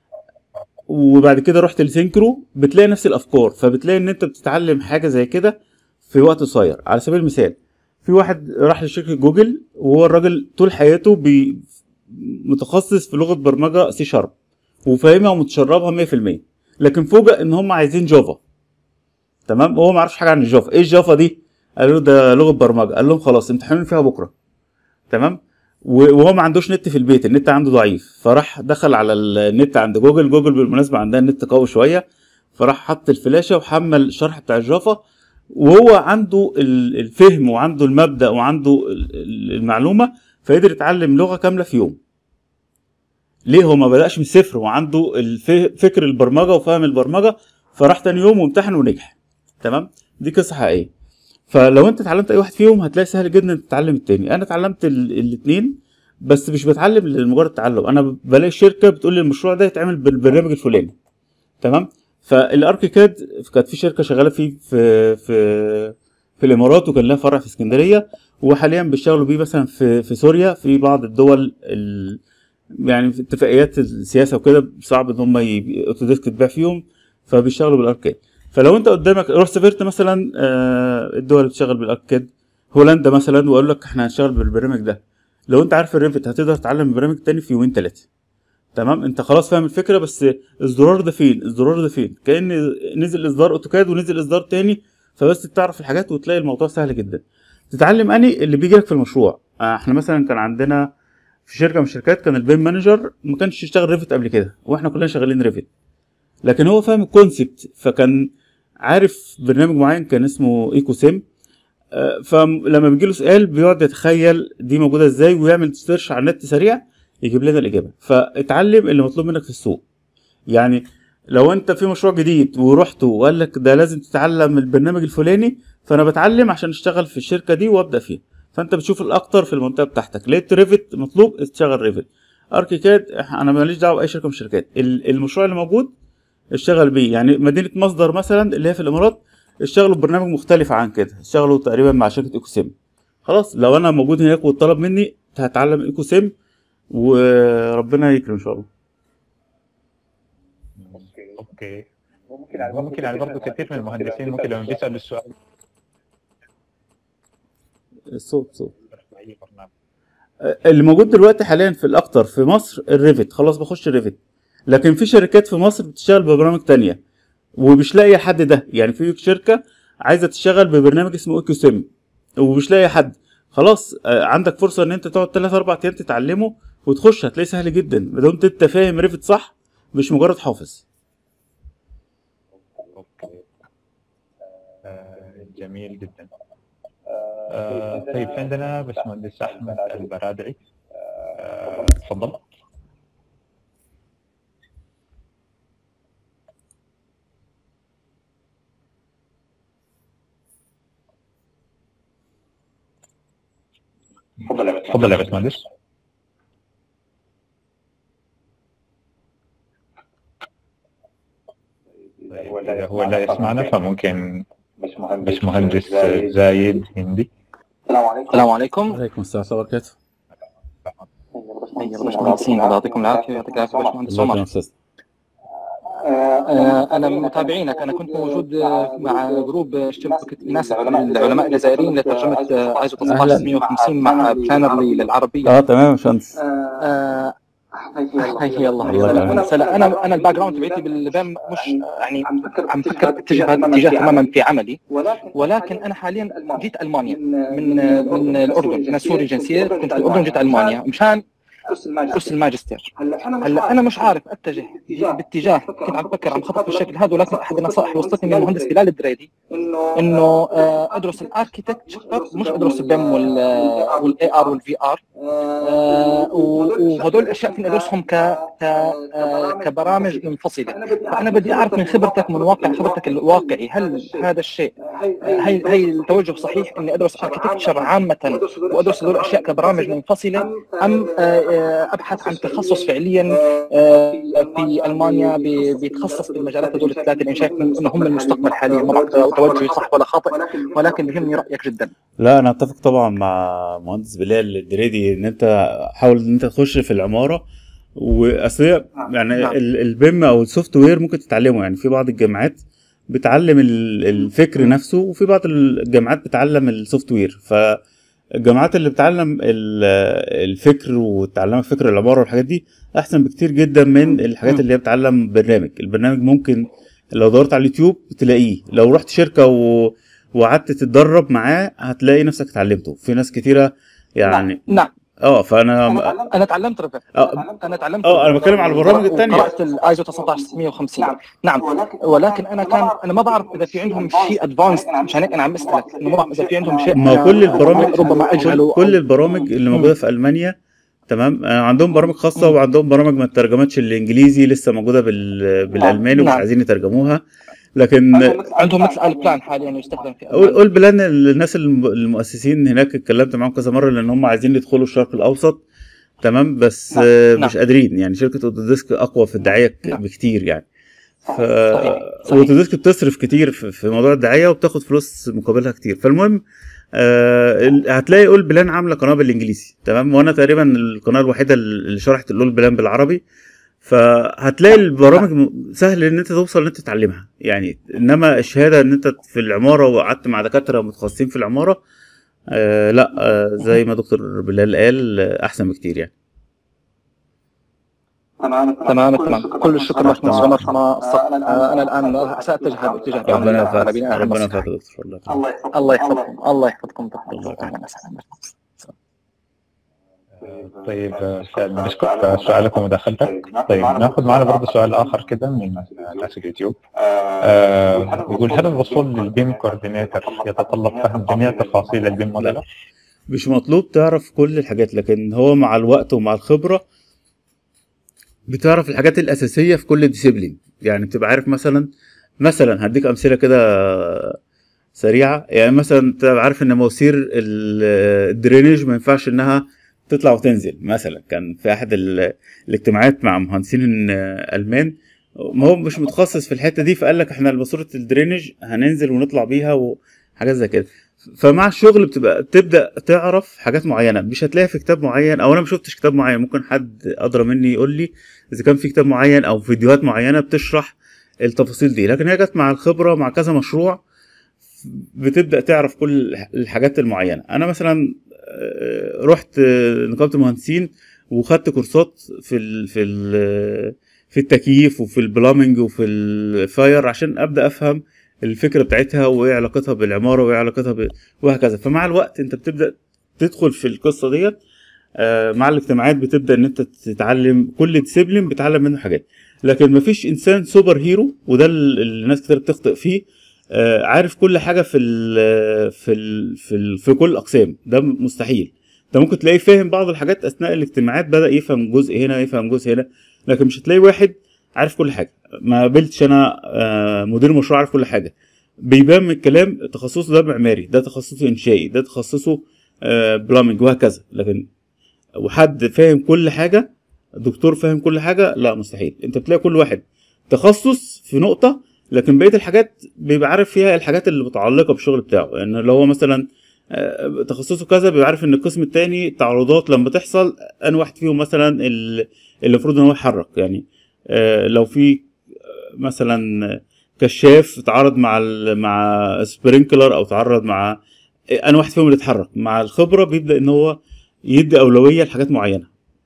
وبعد كده رحت لسينكرو بتلاقي نفس الافكار فبتلاقي ان انت بتتعلم حاجه زي كده في وقت قصير على سبيل المثال في واحد راح لشركه جوجل وهو الراجل طول حياته بي متخصص في لغه برمجه سي شارب وفاهمها ومتشربها 100% لكن فوجئ ان هم عايزين جافا تمام هو ما يعرفش حاجه عن الجافا ايه الجافا دي قالوا له ده لغه برمجه قال لهم خلاص امتحانوا فيها بكره تمام و- وهو ما عندوش نت في البيت النت عنده ضعيف فراح دخل على النت عند جوجل جوجل بالمناسبه عندها النت قوي شويه فراح حط الفلاشه وحمل الشرح بتاع الجافا وهو عنده ال- الفهم وعنده المبدا وعنده ال- ال- المعلومه فقدر يتعلم لغه كامله في يوم ليه هو ما بداش من الصفر وعنده الف- فكر البرمجه وفهم البرمجه فراح تاني يوم وامتحن ونجح تمام دي قصه حقيقيه فلو انت اتعلمت اي واحد فيهم هتلاقي سهل جدا انك تتعلم التاني انا اتعلمت الاثنين بس مش بتعلم لمجرد التعلم انا بلاقي شركه بتقول لي المشروع ده يتعمل بالبرنامج الفلاني تمام فالاركيكاد كانت في شركه شغاله فيه في في في الامارات وكان لها فرع في اسكندريه وحاليا بيشتغلوا بيه مثلا في في سوريا في بعض الدول ال يعني في اتفاقيات السياسه وكده صعب ان هم ي- اوتوديسك تتباع فيهم فبيشتغلوا بالاركاد فلو انت قدامك روح سافرت مثلا آه، الدول اللي بتشتغل بالاركاد هولندا مثلا وقال لك احنا هنشتغل بالبرنامج ده لو انت عارف الريفت هتقدر تتعلم برنامج تاني في يومين ثلاثه تمام انت خلاص فاهم الفكره بس الزرار ده فين الزرار ده فين كان نزل اصدار اوتوكاد ونزل اصدار تاني فبس تعرف الحاجات وتلاقي الموضوع سهل جدا تتعلم اني اللي بيجي لك في المشروع آه، احنا مثلا كان عندنا في شركه من الشركات كان البيم مانجر ما كانش يشتغل ريفت قبل كده واحنا كلنا شغالين ريفت لكن هو فاهم الكونسبت فكان عارف برنامج معين كان اسمه ايكو سيم آه، فلما بيجي له سؤال بيقعد يتخيل دي موجوده ازاي ويعمل سيرش على النت سريع يجيب لنا الاجابه فاتعلم اللي مطلوب منك في السوق يعني لو انت في مشروع جديد ورحت وقال لك ده لازم تتعلم البرنامج الفلاني فانا بتعلم عشان اشتغل في الشركه دي وابدا فيها فانت بتشوف الاكتر في المنطقه بتاعتك لقيت ريفت مطلوب اشتغل ريفت اركيكاد انا ماليش دعوه باي شركه من الشركات ال- المشروع اللي موجود اشتغل بيه يعني مدينه مصدر مثلا اللي هي في الامارات اشتغلوا ببرنامج مختلف عن كده اشتغلوا تقريبا مع شركه ايكو سيم خلاص لو انا موجود هناك واتطلب مني هتعلم ايكو سيم وربنا يكرم ان شاء الله اوكي ممكن يعني ممكن يعني برضه كثير من المهندسين ممكن لما بيسالوا السؤال الصوت صوت اللي موجود دلوقتي حاليا في الاكتر في مصر الريفت خلاص بخش الريفت لكن في شركات في مصر بتشتغل ببرامج تانية ومش لاقي حد ده يعني في شركة عايزة تشتغل ببرنامج اسمه ايكو سيم ومش لاقي حد خلاص آه، عندك فرصة ان انت تقعد 3 4 ايام تتعلمه وتخش هتلاقيه سهل جدا ما دام انت فاهم ريفت صح مش مجرد حافظ آه، جميل جدا آه، طيب في عندنا باشمهندس احمد البرادعي آه، تفضل تفضل يا باشمهندس إذا هو لا يسمعنا فممكن باشمهندس زايد هندي السلام عليكم عليكم السلام ورحمة الله وبركاته يا باشمهندسين الله يعطيكم العافيه ويعطيك العافيه باشمهندس الله يكرمك عمر يا أستاذ. آه، انا من متابعينك انا كنت موجود آه، مع جروب آه، شبكه ناس العلماء الجزائريين لترجمه آه، ايزو 19650 مع بلانرلي للعربيه اه تمام يا باشمهندس آه، حي الله الله يكرمك. سلام انا انا الباك جراوند تبعتي بالبام مش يعني عم بفكر باتجاه هذا الاتجاه تماما في عملي ولكن انا حاليا جيت المانيا من من الاردن انا سوري جنسيه كنت في الاردن جيت المانيا مشان درس الماجستير هلا انا مش عارف اتجه باتجاه كنت عم بفكر عم خطط بالشكل هذا ولكن احد النصائح وصلتني من المهندس بلال الدريدي انه آه، ادرس الاركيتكتشر مش ادرس البيم والاي ار والفي ار وهدول الاشياء فيني ادرسهم ك ك آه، كبرامج منفصله فانا بدي اعرف من خبرتك من واقع خبرتك الواقعي هل هذا الشيء آه، هي هي التوجه صحيح اني ادرس اركيتكتشر عامه وادرس هدول الاشياء كبرامج منفصله ام آه، آه، ابحث عن تخصص فعليا آه، في المانيا ب- بيتخصص بالمجالات هدول الثلاثه اللي شايف انه هم المستقبل حاليا ما بعرف توجهي صح ولا خاطئ ولكن بيهمني رايك جدا لا انا اتفق طبعا مع مهندس بلال الدريدي ان انت حاول ان انت تخش في العماره واصل هي يعني نعم. ال- البيم او السوفت وير ممكن تتعلمه يعني في بعض الجامعات بتعلم ال- الفكر نفسه وفي بعض الجامعات بتعلم السوفت وير فالجامعات اللي بتعلم ال- الفكر وتعلمك فكر العماره والحاجات دي احسن بكتير جدا من الحاجات اللي هي بتعلم برنامج البرنامج ممكن لو دورت على اليوتيوب تلاقيه لو رحت شركه و... وقعدت تتدرب معاه هتلاقي نفسك اتعلمته في ناس كتيره يعني نعم اه فانا انا تعلمت ريفت اه انا تعلمت اه انا بتكلم على البرامج التانية قرات الايزو 19650 نعم ولكن انا كان انا ما بعرف اذا في عندهم شيء ادفانسد مشان هيك انا عم اسالك انه ما بعرف اذا في عندهم شيء ما هو كل أنا البرامج ربما اجهله كل, كل البرامج اللي موجوده في المانيا تمام آه، عندهم برامج خاصه وعندهم برامج ما اترجمتش الانجليزي لسه موجوده بال... بالالماني ومش نعم. عايزين يترجموها لكن عندهم مثل البلان حاليا يستخدم في قول قول بلان الناس الم- المؤسسين هناك اتكلمت معاهم كذا مره لان هم عايزين يدخلوا الشرق الاوسط تمام بس نعم، آه، نعم. مش قادرين يعني شركه اوتوديسك اقوى في الدعايه ك- بكتير يعني ف صحيح، صحيح. اوتوديسك بتصرف كتير في في موضوع الدعايه وبتاخد فلوس مقابلها كتير فالمهم آه ال- هتلاقي اول بلان عامله قناه بالانجليزي تمام وانا تقريبا القناه الوحيده اللي شرحت الاول بلان بالعربي فهتلاقي البرامج م- سهل ان انت توصل ان انت تتعلمها يعني انما الشهاده ان انت في العماره وقعدت مع دكاتره متخصصين في العماره آه لا آه زي ما دكتور بلال قال آه، احسن بكتير يعني تمام تمام كل الشكر لك من عمر ما صدق انا الان ساتجه هذا الاتجاه ربنا على يوفقك بناء ربنا النصيحة. يوفقك يا دكتور الله يكرمك. الله يحفظكم الله يحفظكم تحت أهلاً وسهلاً. طيب استاذ بشكرك سؤالك ومداخلتك طيب ناخذ معنا برضه سؤال اخر كده من ناس اليوتيوب آه يقول هل الوصول للبيم كوردينيتور يتطلب فهم جميع تفاصيل البيم موديل؟ مش مطلوب تعرف كل الحاجات لكن هو مع الوقت ومع الخبرة بتعرف الحاجات الأساسية في كل ديسيبلين يعني بتبقى عارف مثلا مثلا هديك أمثلة كده سريعة يعني مثلا تبقى عارف إن مواسير ال- الدرينج ما ينفعش إنها تطلع وتنزل مثلا كان في أحد ال- الاجتماعات مع مهندسين ألمان ما هو مش متخصص في الحتة دي فقال لك إحنا ماسورة الدرينج هننزل ونطلع بيها وحاجات زي كده فمع الشغل بتبقى تبدا تعرف حاجات معينه مش هتلاقيها في كتاب معين او انا ما شفتش كتاب معين ممكن حد ادرى مني يقول لي اذا كان في كتاب معين او فيديوهات معينه بتشرح التفاصيل دي لكن هي جت مع الخبره مع كذا مشروع بتبدا تعرف كل الحاجات المعينه انا مثلا آه، رحت آه، نقابه المهندسين وخدت كورسات في ال في ال في التكييف وفي البلامنج وفي الفاير عشان ابدا افهم الفكره بتاعتها وايه علاقتها بالعماره وايه علاقتها ب... وهكذا فمع الوقت انت بتبدا تدخل في القصه ديت آه، مع الاجتماعات بتبدا ان انت تتعلم كل ديسيبلين بتتعلم منه حاجات لكن مفيش انسان سوبر هيرو وده اللي الناس كتير بتخطئ فيه آه، عارف كل حاجه في ال في ال في, ال في كل الاقسام ده مستحيل انت ممكن تلاقيه فاهم بعض الحاجات اثناء الاجتماعات بدا يفهم جزء هنا يفهم جزء هنا لكن مش هتلاقي واحد عارف كل حاجه ما قابلتش انا آه، مدير مشروع عارف كل حاجه بيبان من الكلام تخصصه ده معماري ده تخصصه انشائي ده تخصصه بلامنج وهكذا لكن وحد فاهم كل حاجه دكتور فاهم كل حاجه لا مستحيل انت بتلاقي كل واحد تخصص في نقطه لكن بقيه الحاجات بيبقى عارف فيها الحاجات اللي متعلقه بالشغل بتاعه يعني لو هو مثلا آه، تخصصه كذا بيبقى عارف ان القسم التاني تعرضات لما تحصل انا واحد فيهم مثلا ال- اللي المفروض ان هو يحرك يعني آه، لو في آه، مثلا كشاف تعرض مع ال- مع سبرينكلر او تعرض مع انا واحد فيهم اللي اتحرك مع الخبره بيبدا ان هو يدي اولويه لحاجات معينه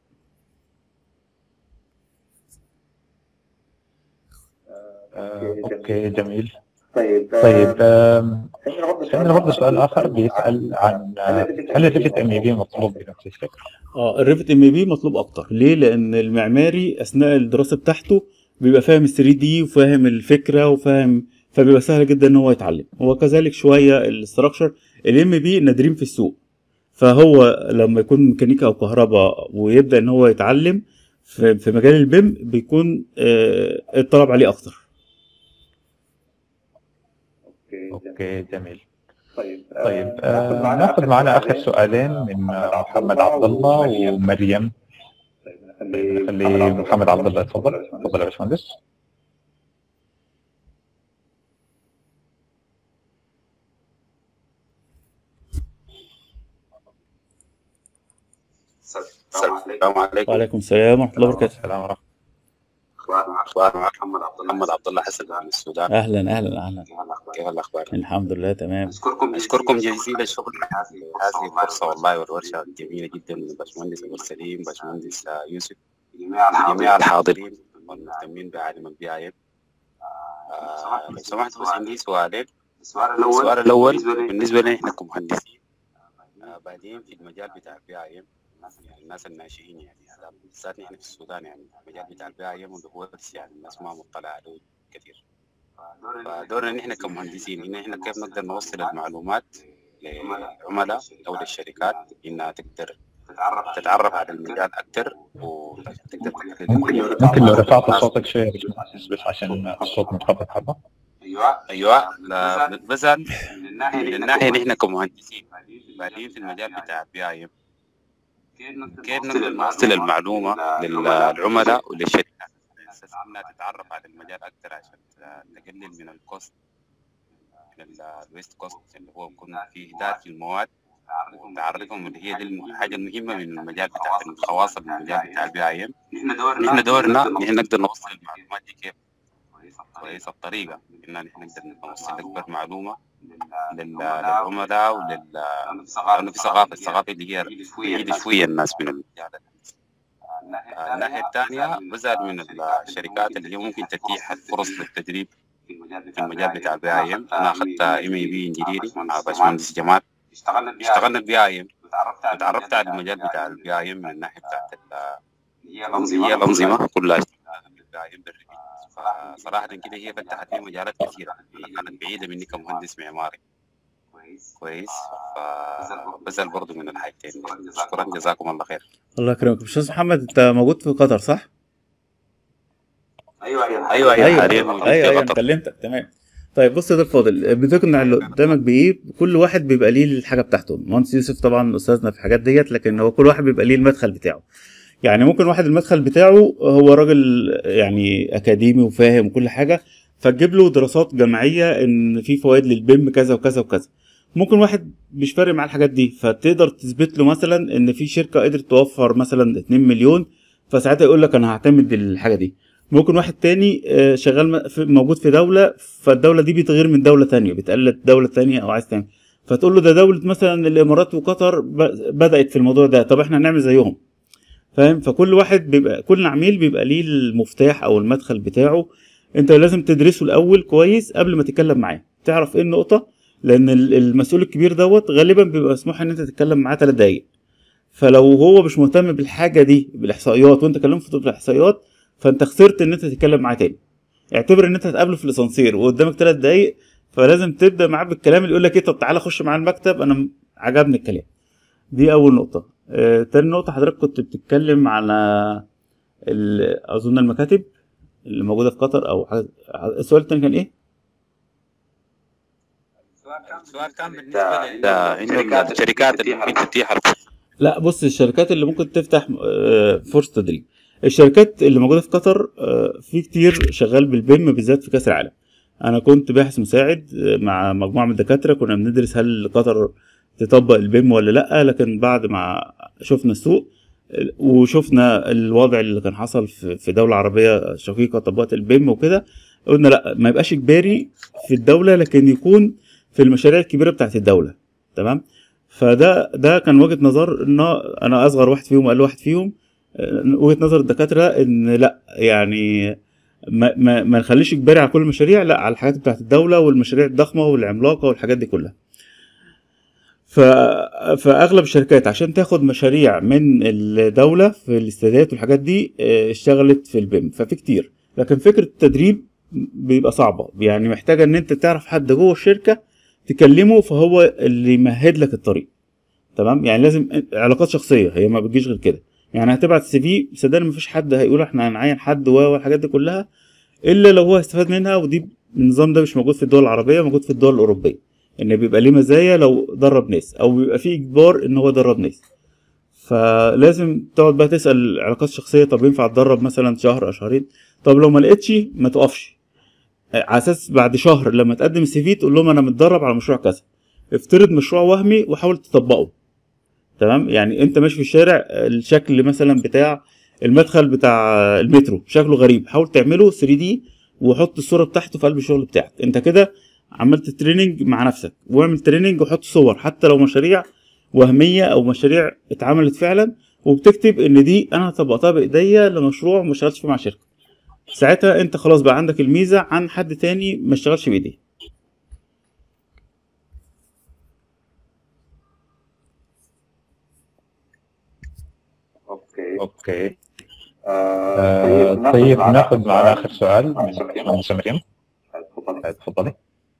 آه، اوكي جميل طيب طيب آم، عندنا برضه سؤال اخر بيسال عن آه، هل الريفت ام اي بي مطلوب بنفس الشكل؟ اه الريفت ام بي مطلوب اكتر ليه لان المعماري اثناء الدراسه بتاعته بيبقى فاهم ال 3 دي وفاهم الفكره وفاهم فبيبقى سهل جدا ان هو يتعلم وكذلك شويه الاستراكشر الام بي نادرين في السوق فهو لما يكون ميكانيكا او كهرباء ويبدا ان هو يتعلم في في مجال البيم بيكون آه، الطلب عليه اكتر اوكي جميل طيب آه، ناخذ معنا اخر سؤالين من آه، محمد عبد الله ومريم خلي محمد عبد الله يتفضل تفضل يا باشمهندس السلام عليكم وعليكم السلام ورحمه الله وبركاته السلام ورحمه اخبار اخبار معك محمد عبد الله محمد عبد الله حسن من السودان اهلا اهلا اهلا كيف الاخبار؟ الحمد لله تمام اشكركم اشكركم جزيلا الشكر هذه هذه الفرصه والله والورشه جميله جدا من باشمهندس ابو سليم باشمهندس يوسف جميع الحاضرين والمهتمين بعالم البي اي ام لو سمحت بس عندي سؤالين السؤال الاول بالنسبه لنا احنا كمهندسين آه، بادئين في المجال بتاع البي اي ام يعني الناس الناشئين يعني هذا بالذات احنا في السودان يعني المجال بتاع البي اي ام واللي هو بس يعني الناس ما مطلعه عليه كثير فدورنا ان احنا كمهندسين ان احنا كيف نقدر نوصل المعلومات للعملاء او للشركات انها تقدر تتعرف على المجال اكثر وتقدر تقلل ممكن لو رفعت صوتك شويه يا باشمهندس بس عشان الصوت منخفض حبه ايوه لا مثلا من الناحيه ان احنا كمهندسين بادئين في المجال بتاع البي اي ام كيف نقدر نوصل المعلومه للعملاء وللشركات أساس انها تتعرف على المجال اكثر عشان تقلل من الكوست من الويست كوست اللي هو يكون فيه اهدار في المواد وتعرفهم اللي هي دي الحاجه المهمه من المجال بتاع الخواص المجال بتاع البي اي ام نحن دورنا نحن نقدر نوصل المعلومات دي كيف كويسه الطريقه ان نحن نقدر نوصل اكبر معلومه لل- للعملاء ولل لانه في ثقافه الثقافه اللي هي بعيده شويه الناس من المجال آه، الناحيه الثانيه بزعل من الشركات اللي هي ممكن تتيح الفرص للتدريب في المجال بتاع البي اي ام انا اخذت ام اي بي انجينيرنج مع باشمهندس جمال اشتغلنا البي اي ام تعرفت على المجال بتاع البي اي ام من الناحيه بتاعت ال- هي الانظمه كلها البي اي ام بالريفيت فصراحه كده هي فتحت لي مجالات كثيره كانت بعيده مني كمهندس معماري كويس فبزعل برضه من الحاجتين دي. شكرا جزاكم الله خير الله يكرمك استاذ محمد انت موجود في قطر صح؟ ايوه ايوه ايوه حاليا موجود ايوه في ايوه انا قطر كلمتك تمام طيب بص يا ده الفاضل بتقنع اللي قدامك بايه كل واحد بيبقى ليه الحاجه بتاعته المهندس يوسف طبعا استاذنا في الحاجات ديت لكن هو كل واحد بيبقى ليه المدخل بتاعه يعني ممكن واحد المدخل بتاعه هو راجل يعني اكاديمي وفاهم وكل حاجه فتجيب له دراسات جماعيه ان في فوائد للبيم كذا وكذا وكذا ممكن واحد مش فارق معاه الحاجات دي فتقدر تثبت له مثلا ان في شركه قدرت توفر مثلا 2 مليون فساعتها يقول لك انا هعتمد الحاجه دي ممكن واحد تاني آه، شغال م- في- موجود في دولة فالدولة دي بتغير من دولة تانية بتقلد دولة تانية أو عايز تعمل فتقول له ده دولة مثلا الإمارات وقطر ب- بدأت في الموضوع ده طب احنا هنعمل زيهم فاهم فكل واحد بيبقى كل عميل بيبقى ليه المفتاح أو المدخل بتاعه أنت لازم تدرسه الأول كويس قبل ما تتكلم معاه تعرف إيه النقطة لأن ال- المسؤول الكبير دوت غالبا بيبقى مسموح إن أنت تتكلم معاه ثلاث دقايق فلو هو مش مهتم بالحاجة دي بالإحصائيات وأنت كلمته في الإحصائيات فانت خسرت ان انت تتكلم معاه تاني اعتبر ان انت هتقابله في الاسانسير وقدامك ثلاث دقايق فلازم تبدا معاه بالكلام اللي يقول لك ايه طب تعالى خش معايا المكتب انا م- عجبني الكلام دي اول نقطه آه تاني نقطه حضرتك كنت بتتكلم على ال- اظن المكاتب اللي موجوده في قطر او حاجه السؤال التاني كان ايه السؤال كان بالنسبه انه الشركات اللي ممكن تتيح لا بص الشركات اللي ممكن تفتح آه، فرصه تدريب الشركات اللي موجوده في قطر آه، في كتير شغال بالبيم بالذات في كاس العالم انا كنت باحث مساعد آه، مع مجموعه من الدكاتره كنا بندرس هل قطر تطبق البيم ولا لا لكن بعد ما شفنا السوق آه، وشفنا الوضع اللي كان حصل في في دوله عربيه شقيقه طبقت البيم وكده قلنا لا ما يبقاش اجباري في الدوله لكن يكون في المشاريع الكبيره بتاعت الدوله تمام فده ده كان وجهه نظر ان انا اصغر واحد فيهم واقل واحد فيهم آه، وجهه نظر الدكاتره ان لا يعني ما, ما, ما نخليش اجباري على كل المشاريع لا على الحاجات بتاعت الدوله والمشاريع الضخمه والعملاقه والحاجات دي كلها ف... فاغلب الشركات عشان تاخد مشاريع من الدوله في الاستادات والحاجات دي آه، اشتغلت في البيم ففي كتير لكن فكره التدريب بيبقى صعبه يعني محتاجه ان انت تعرف حد جوه الشركه تكلمه فهو اللي يمهد لك الطريق تمام يعني لازم علاقات شخصيه هي ما بتجيش غير كده يعني هتبعت سي في صدقني مفيش حد هيقول احنا هنعين حد و والحاجات دي كلها الا لو هو هيستفاد منها ودي النظام ده مش موجود في الدول العربيه موجود في الدول الاوروبيه ان بيبقى ليه مزايا لو درب ناس او بيبقى فيه اجبار ان هو يدرب ناس فلازم تقعد بقى تسال العلاقات الشخصيه طب ينفع تدرب مثلا شهر او شهرين طب لو ما لقيتش ما تقفش على اساس بعد شهر لما تقدم السي في تقول لهم انا متدرب على مشروع كذا افترض مشروع وهمي وحاول تطبقه تمام يعني انت ماشي في الشارع الشكل مثلا بتاع المدخل بتاع المترو شكله غريب حاول تعمله 3 دي وحط الصوره بتاعته في قلب الشغل بتاعك انت كده عملت تريننج مع نفسك واعمل تريننج وحط صور حتى لو مشاريع وهميه او مشاريع اتعملت فعلا وبتكتب ان دي انا طبقتها بايديا لمشروع ما اشتغلتش فيه مع شركه ساعتها انت خلاص بقى عندك الميزه عن حد تاني ما اشتغلش بايديه اوكي اوكي آه طيب ناخذ معنا اخر سؤال من مهندسه مريم تفضلي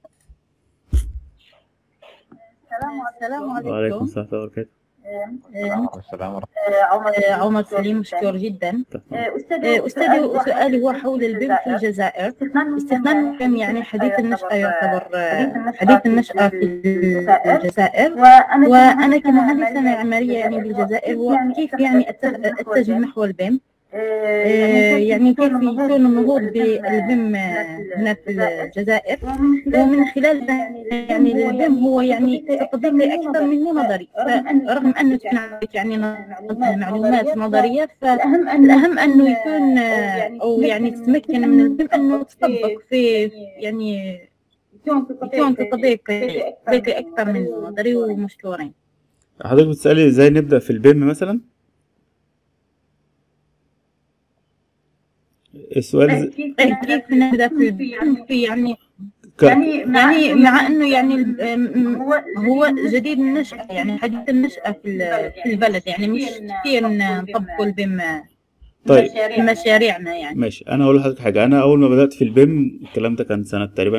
السلام وعليكم عليكم السلام ورحمه الله وبركاته السلام ورحمه آه، عمر آه، عمر سليم مشكور جدا آه، أستاذي سؤالي هو حول البيم في الجزائر استخدام البيم يعني حديث النشأة يعتبر آه، حديث النشأة في الجزائر وأنا كمهندسة معمارية يعني بالجزائر وكيف يعني أت- أتجه نحو البيم آه، يعني كيف يكون النهوض بالبيم آه، هنا في الجزائر ومن خلال يعني البيم هو يعني تطبيقي اكثر منه نظري فرغم انه تكون عندك يعني معلومات نظريه فالاهم انه يكون آه، او يعني تتمكن من البيم انه تطبق في يعني يكون تطبيقي تطبيقي اكثر من نظري ومشكورين حضرتك بتسالي ازاي نبدا في البيم مثلا السؤال ز- إيه، كيف نبدا في البيم في يعني ك... يعني يعني مع انه يعني ال- م- هو جديد النشأة يعني حديث النشأة في ال- في البلد يعني مش كثير نطبقوا البيم طيب في مشاريعنا يعني ماشي انا هقول لحضرتك حاجه انا اول ما بدات في البيم الكلام ده كان سنه تقريبا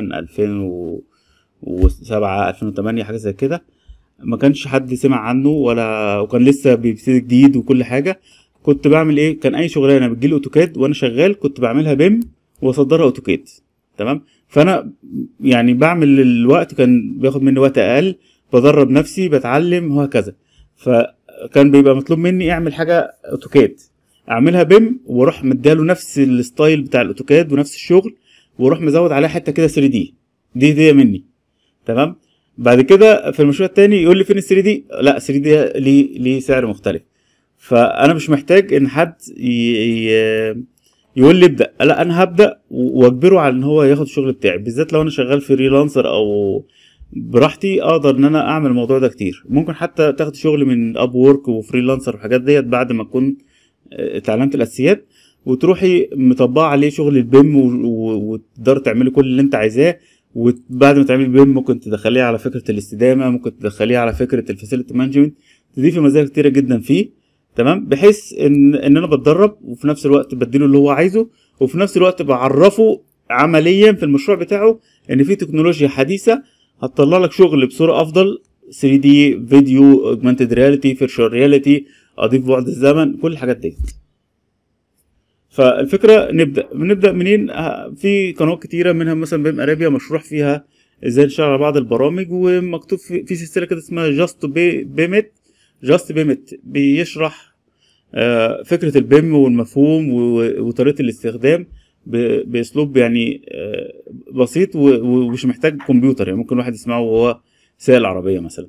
2007 2008 حاجه زي كده ما كانش حد سمع عنه ولا وكان لسه بيبتدي جديد وكل حاجه كنت بعمل ايه كان اي شغلانه بتجيلي اوتوكاد وانا شغال كنت بعملها بيم واصدرها اوتوكاد تمام فانا يعني بعمل الوقت كان بياخد مني وقت اقل بدرب نفسي بتعلم وهكذا فكان بيبقى مطلوب مني اعمل حاجه اوتوكاد اعملها بيم واروح مديله نفس الستايل بتاع الاوتوكاد ونفس الشغل واروح مزود عليها حته كده 3 دي دي دي مني تمام بعد كده في المشروع التاني يقول لي فين ال 3 دي لا 3 دي ليه ليه سعر مختلف فانا مش محتاج ان حد ي... ي... يقول لي ابدا لا انا هبدا واجبره على ان هو ياخد الشغل بتاعي بالذات لو انا شغال فريلانسر او براحتي اقدر ان انا اعمل الموضوع ده كتير ممكن حتى تاخد شغل من اب وورك وفريلانسر والحاجات ديت بعد ما تكون آه، اتعلمت الاساسيات وتروحي مطبقه عليه شغل البيم و- و- وتقدر تعملي كل اللي انت عايزاه وبعد ما تعملي بيم ممكن تدخليه على فكره الاستدامه ممكن تدخليه على فكره الفاسيلتي مانجمنت تضيفي مزايا كتيره جدا فيه تمام بحيث ان ان انا بتدرب وفي نفس الوقت بديله اللي هو عايزه وفي نفس الوقت بعرفه عمليا في المشروع بتاعه ان في تكنولوجيا حديثه هتطلع لك شغل بصوره افضل 3 دي فيديو اوجمانتد رياليتي فيرشوال رياليتي اضيف بعد الزمن كل الحاجات ديت فالفكره نبدا بنبدا منين آه، في قنوات كتيره منها مثلا بيم ارابيا مشروع فيها ازاي نشتغل على بعض البرامج ومكتوب في, في سلسله كده اسمها جاست بيمت جاست بيمت بيشرح آه، فكره البيم والمفهوم و- وطريقه الاستخدام ب- باسلوب يعني آه، بسيط و- و- ومش محتاج كمبيوتر يعني ممكن واحد يسمعه وهو سايق العربيه مثلا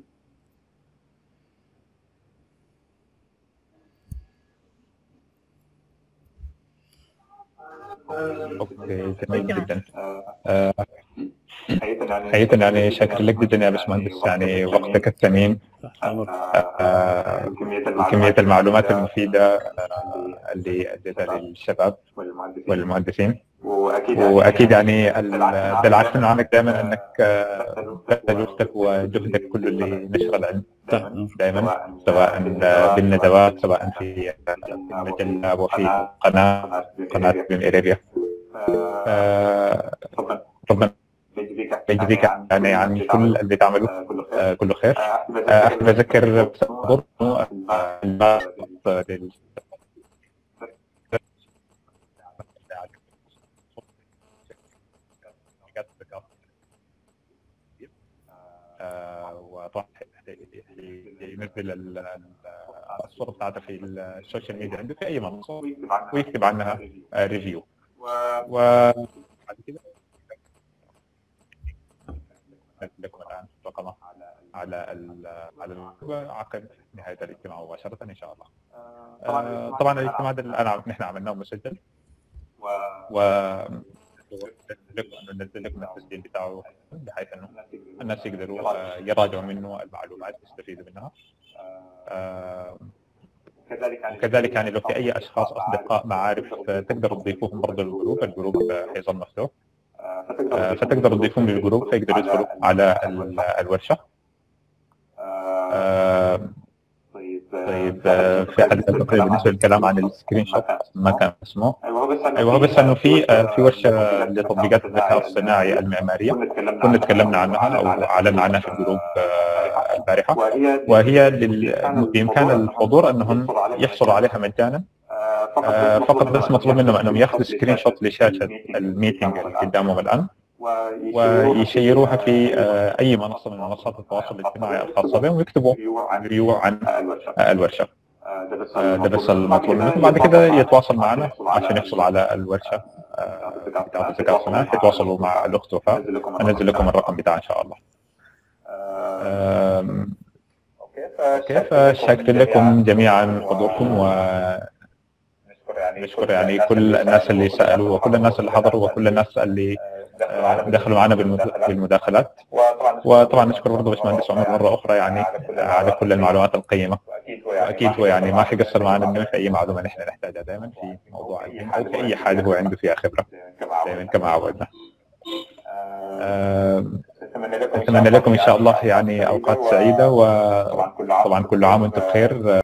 اوكي جميل جدا آه، حقيقة يعني شاكر لك جدا يا باشمهندس يعني وقتك الثمين آه، وكمية المعلومات المفيدة آه، اللي أديتها للشباب والمهندسين واكيد يعني ال- ده العكس عنك دائما انك آه، بذل وقتك وجهدك كله لنشر العلم دائما سواء بالندوات سواء في المجله وفي قناه قناه بيم اريبيا آه، ربنا يجزيك يعني عن كل اللي تعمله آه، كله خير آه، احب اذكر بصدر وطبعا ينزل ال- ال- الصوره بتاعته في السوشيال ميديا عنده في اي منصه ويكتب عنها ريفيو وبعد كده لكم الان رقمه على ال على ال- عقب نهايه الاجتماع مباشره ان شاء الله. آه، طبعا الاجتماع ده الان نحن عملناه مسجل و لكم انه ننزل لكم التسجيل بتاعه بحيث انه الناس يقدروا آه، يراجعوا منه المعلومات يستفيدوا منها. آه، كذلك يعني لو في اي اشخاص اصدقاء معارف آه، تقدروا تضيفوهم برضه للجروب، الجروب آه، حيظل مفتوح. آه، فتقدروا تضيفوهم للجروب فيقدروا يدخلوا على ال- الورشه. آه، طيب آه، في حد تقريبا بالنسبه للكلام عن السكرين شوت ما كان اسمه ايوه هو بس انه في آه، في ورشه لتطبيقات الذكاء الصناعي المعماريه كنا تكلمنا عنها او اعلنا عنها في الجروب آه، البارحه وهي لل- بامكان الحضور انهم يحصلوا عليها مجانا آه، فقط بس مطلوب منهم انهم ياخذوا سكرين شوت لشاشه الميتنج اللي قدامهم الان ويشيروها في آه، اي منصه من منصات التواصل الاجتماعي الخاصه بهم ويكتبوا ريفيو عن آه، الورشه آه، ده بس المطلوب منكم بعد كده يتواصل معنا عشان يحصل على الورشه آه، بتاعت الذكاء الصناعي يتواصلوا مع الاخت وفاء انزل لكم الرقم بتاعها ان شاء الله آم، اوكي فشاكر لكم جميعا حضوركم و نشكر يعني كل الناس اللي سالوا وكل الناس اللي حضروا وكل الناس اللي آه، دخلوا معنا بالمد- بالمداخلات وطبعا نشكر برضه باشمهندس عمر مره اخرى يعني على كل المعلومات القيمه واكيد هو يعني ما حيقصر معنا انه في اي معلومه نحن نحتاجها دائما في موضوع البيم او في اي حاجه هو عنده فيها خبره دائما كما عودنا اتمنى لكم ان شاء الله يعني اوقات سعيده وطبعا كل عام وانتم بخير